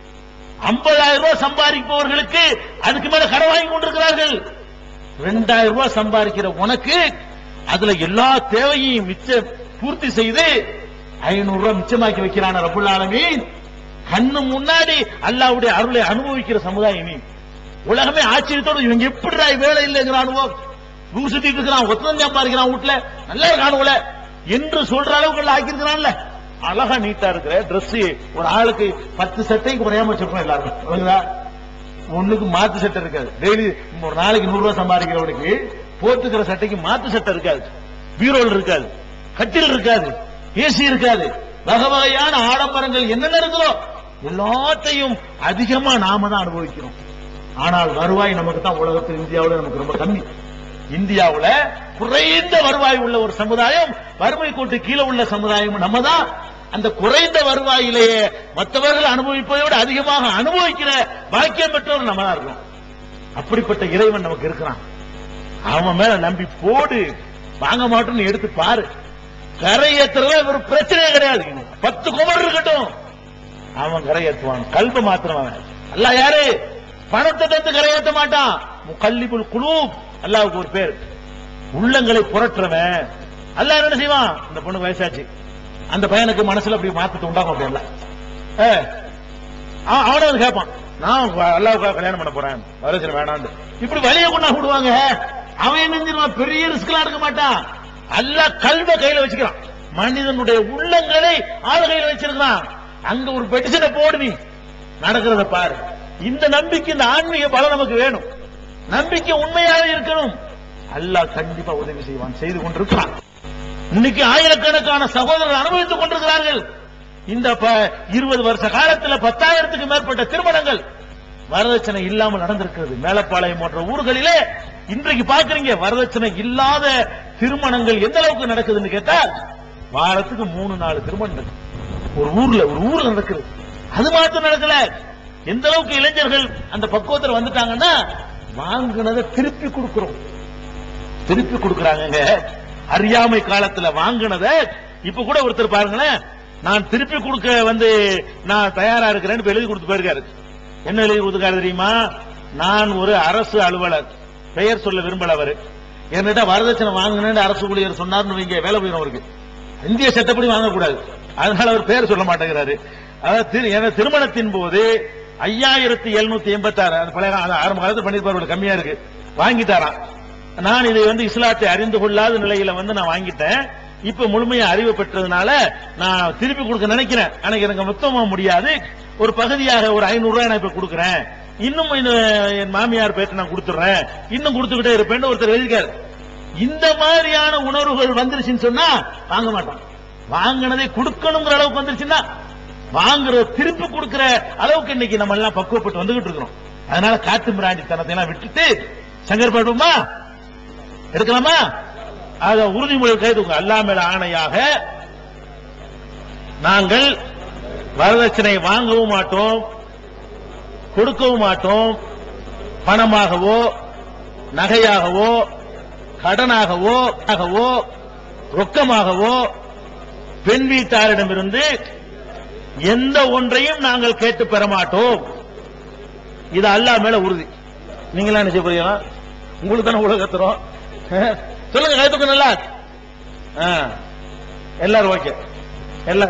ஐம்பதாயிரம் ரூபாய் சம்பாதிப்பவர்களுக்கு அதுக்கு மேல கடன் வாங்கி கொண்டிருக்கிறார்கள் ரெண்டாயிரம் ரூபாய் சம்பாதிக்கிற உனக்கு அதுல எல்லா தேவையும் மிச்ச பூர்த்தி செய்து ஐநூறு ரூபாய் மிச்சமாக்கி வைக்கிறான ரபுல் ஆலமீன் கண்ணு முன்னாடி அல்லாவுடைய அருளை அனுபவிக்கிற சமுதாயம் நீ உலகமே ஆச்சரியத்தோடு இவங்க எப்படிடா வேலை இல்லைங்கிறானுவோ ஊர் சுத்திட்டு இருக்கிறான் ஒத்தனம் சம்பாதிக்கிறான் வீட்டுல நல்லா இருக்கானுவல என்று சொல்ற அளவுக்கு எல்லாம் ஆக்கியிருக்கிறான்ல அழகா நீட்டா இருக்கிற Dress ஒரு ஆளுக்கு பத்து சட்டைக்கு குறையாம வச்சிருக்கோம் எல்லாரும் புரியுதா? ஒண்ணுக்கு மாத்து சட்டை இருக்காது டெய்லி ஒரு நாளைக்கு நூறு ரூபாய் சம்பாதிக்கிறவனுக்கு போட்டுக்கிற சட்டைக்கு மாத்து சட்டை இருக்காது பீரோல் இருக்காது கட்டில் இருக்காது ஏசி இருக்காது வகை வகையான ஆடம்பரங்கள் என்னென்ன இருக்குதோ எல்லாத்தையும் அதிகமா நாம தான் அனுபவிக்கிறோம் ஆனால் வருவாய் நமக்கு தான் உலகத்தில் இந்தியாவுல நமக்கு ரொம்ப கம்மி இந்தியாவுல குறைந்த வருவாய் உள்ள ஒரு சமுதாயம் வறுமை கோட்டு கீழே உள்ள சமுதாயம் நம்ம தான் அந்த குறைந்த வருவாயிலேயே மற்றவர்கள் அனுபவிப்பதை விட அதிகமாக அனுபவிக்கிற பாக்கியம் பெற்றவர் நம்ம தான் இருக்கோம் அப்படிப்பட்ட இறைவன் நமக்கு இருக்கிறான் அவன் மேல நம்பி போடு வாங்க மாட்டோம்னு எடுத்து பாரு கரையேத்துறதுல ஒரு பிரச்சனையே கிடையாது பத்து குமர் இருக்கட்டும் அவன் கரையேற்றுவான் கல்ப மாத்திரம் அவன் அல்லாஹ் யாரு பணத்தை தந்து கரையேற்ற மாட்டான் முகல்லிபுல் குழு அல்லாவுக்கு ஒரு பேர் உள்ளங்களை புரட்டுறவன் அல்லாஹ் என்ன செய்வான் இந்த பொண்ணு வயசாச்சு அந்த பையனுக்கு மனசுல அப்படி மாத்தத்தை உண்டாகும் அப்படி எல்லாம் ஏ, அவன் அவனை வந்து கேட்பான் நான் அல்லாவுக்காக கல்யாணம் பண்ண போறேன் வரதட்சணை வேணான்னு இப்படி வழிய கொண்டா விடுவாங்க அவன் என்ன செஞ்சிருவான் பெரிய ரிஸ்க்லாம் எடுக்க மாட்டான் அல்லாஹ் கல்வ கையில வச்சுக்கிறான் மனிதனுடைய உள்ளங்களை ஆள் கையில வச்சிருக்கான் அங்க ஒரு பெட்டிஷனை போடு நீ நடக்கிறத பாரு இந்த நம்பிக்கை இந்த ஆன்மீக பலம் நமக்கு வேணும் நம்பிக்கை உண்மையாக இருக்கணும் அல்லாஹ் கண்டிப்பா உதவி செய்வான் செய்து கொண்டிருக்கிறான் இன்னைக்கு ஆயிரக்கணக்கான சகோதரர்கள் அனுபவித்துக் கொண்டிருக்கிறார்கள் இந்த ப- இருபது வருஷ காலத்துல பத்தாயிரத்துக்கு மேற்பட்ட திருமணங்கள் வரதட்சணை இல்லாமல் நடந்திருக்கிறது மேலப்பாளையம் போன்ற ஊர்களிலே இன்றைக்கு பாக்குறீங்க வரதட்சணை இல்லாத திருமணங்கள் எந்த அளவுக்கு நடக்குதுன்னு கேட்டா வாரத்துக்கு மூணு நாலு திருமணம் நடக்குது. ஒரு ஊர்ல ஒரு ஊர்ல நடக்குது அது மாத்திரம் நடக்கல எந்த அளவுக்கு இளைஞர்கள் அந்த பக்குவத்துல வந்துட்டாங்கன்னா வாங்குனதை திருப்பி கொடுக்கிறோம் திருப்பி கொடுக்கறாங்க அறியாமை காலத்துல வாங்குனத இப்ப கூட ஒருத்தர் பாருங்களேன் நான் திருப்பி கொடுக்க வந்து நான் தயாரா இருக்கிறேன்னு இப்ப எழுதி கொடுத்து போயிருக்காரு என்ன எழுதி கொடுத்துருக்காரு தெரியுமா நான் ஒரு அரசு அலுவலர் பெயர் சொல்ல விரும்பல அவரு என்கிட்ட வரதட்சணை வாங்கினேன்னு அரசு ஊழியர் சொன்னார்னு வைங்க வேலை போயிடும் அவருக்கு இந்திய சட்டப்படி வாங்கக்கூடாது அதனால அவர் பேர் சொல்ல மாட்டேங்கிறாரு அதாவது திரு- எனது திருமணத்தின் போது ஐயாயிரத்தி எழுநூத்தி எண்பத்தி ஆறு அது பழைய கா- அது ஆரம்ப காலத்தில் பண்ணிருப்பாரு கம்மியா இருக்கு வாங்கிட்டாராம் நான் இதை வந்து இஸ்லாத்தை அறிந்து கொள்ளாத நிலையில வந்து நான் வாங்கிட்டேன் இப்ப முழுமையா அறிவு பெற்றதுனால நான் திருப்பி கொடுக்க நினைக்கிறேன் ஆனா எனக்கு மொத்தமா முடியாது ஒரு பகுதியாக ஒரு ஐநூறு ரூபாய் நான் இப்ப கொடுக்கறேன் இன்னும் இந்த என் மாமியார் பேர்ட்ட நான் கொடுத்துறேன் இன்னும் கொடுத்துக்கிட்டே இருப்பேன்னு ஒருத்தர் எழுதிக்காரு இந்த மாதிரியான உணர்வுகள் வந்துருச்சுன்னு சொன்னா வாங்க மாட்டான் வாங்கினதை கொடுக்கணுங்கிற அளவுக்கு வந்துருச்சுன்னா வாங்குற திருப்பி கொடுக்கிற அளவுக்கு இன்னைக்கு நம்ம எல்லாம் பக்குவப்பட்டு வந்துகிட்டு இருக்கிறோம் அதனால காட்டு மிராண்டித்தனத்தை எல்லாம் விட்டுட்டு சங்கர் பாடுமா எடுக்கலாமா அத உறுதிமொழி கைதுங்க அல்லா மேல ஆணையாக நாங்கள் வரதட்சணை வாங்கவும் மாட்டோம் கொடுக்கவும் மாட்டோம் பணமாகவோ நகையாகவோ கடனாகவோ ஆகவோ ரொக்கமாகவோ பெண் வீட்டாரிடமிருந்து எந்த ஒன்றையும் நாங்கள் கேட்டு பெற மாட்டோம் இது அல்லாஹ் மேல உறுதி நீங்களா என்ன செய்ய போறீங்களா உங்களுக்கு தானே உலகத்துறோம் சொல்லுங்க கைத்துக்கு நல்லா ஆ. எல்லாரும் ஓகே எல்லாம்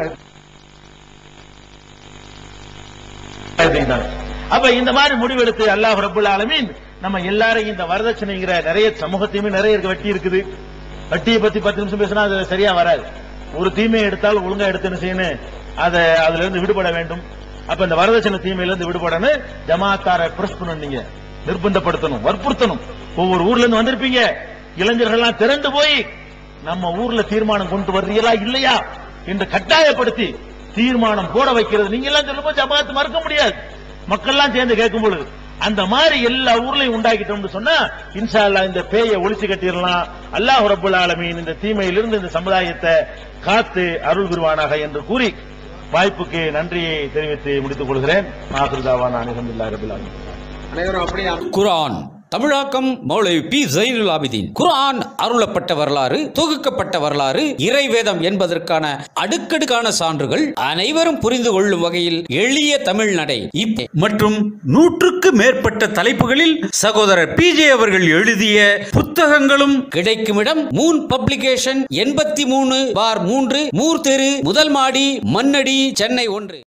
கைத்துக்கிட்டாங்க. அப்ப இந்த மாதிரி முடிவெடுத்து அல்லாஹ் ரப்புல் ஆலமீன் நம்ம எல்லாரையும் இந்த வரதட்சணைங்கிற நிறைய சமூகத்தையுமே நிறைய இருக்கு வட்டி இருக்குது வட்டியை பத்தி பத்து நிமிஷம் பேசினா அது சரியா வராது ஒரு தீமையை எடுத்தால் ஒழுங்கா எடுத்து என்ன செய்யணும் அதை அதுல இருந்து விடுபட வேண்டும் அப்ப இந்த வரதட்சணை தீமையில இருந்து விடுபடணும் ஜமாத்தார பிரஸ் பண்ணணும் நீங்க நிர்பந்தப்படுத்தணும் வற்புறுத்தணும் ஒவ்வொரு ஊர்ல இருந்து வந்திருப்பீங்க இளைஞர்கள்லாம் திரண்டு போய் நம்ம ஊர்ல தீர்மானம் கொண்டு வர்றீங்களா இல்லையா என்று கட்டாயப்படுத்தி தீர்மானம் போட வைக்கிறது நீங்க எல்லாம் சொல்லும்போது ஜமாத்து மறுக்க முடியாது மக்கள்லாம் சேர்ந்து கேட்கும் பொழுது அந்த மாதிரி எல்லா ஊர்லயும் உண்டாக்கிட்டோம்னு சொன்னா இன்ஷா அல்லாஹ் இந்த பேயை ஒழிச்சு கட்டிடலாம் அல்லாஹ் ரப்புல் ஆலமீன் இந்த தீமையிலிருந்து இந்த சமுதாயத்தை காத்து அருள் புரிவானாக என்று கூறி வாய்ப்புக்கு நன்றியை தெரிவித்து முடித்துக் கொள்கிறேன் ஆகிருதாவான அனிகமில்லா ரபில் ஆலமீன் அனைவரும் அப்படியே குர்ஆன் தமிழாக்கம் மௌலை பி ஜைனுல் ஆபிதீன் குர்ஆன் அருளப்பட்ட வரலாறு தொகுக்கப்பட்ட வரலாறு இறைவேதம் என்பதற்கான அடுக்கடுக்கான சான்றுகள் அனைவரும் புரிந்து கொள்ளும் வகையில் எளிய தமிழ் நடை இப் மற்றும் நூற்றுக்கு மேற்பட்ட தலைப்புகளில் சகோதரர் பிஜே அவர்கள் எழுதிய புத்தகங்களும் கிடைக்கும் இடம் மூன் பப்ளிகேஷன் எண்பத்தி மூணு பார் மூன்று மூர் தெரு முதல் மாடி மண்ணடி சென்னை ஒன்று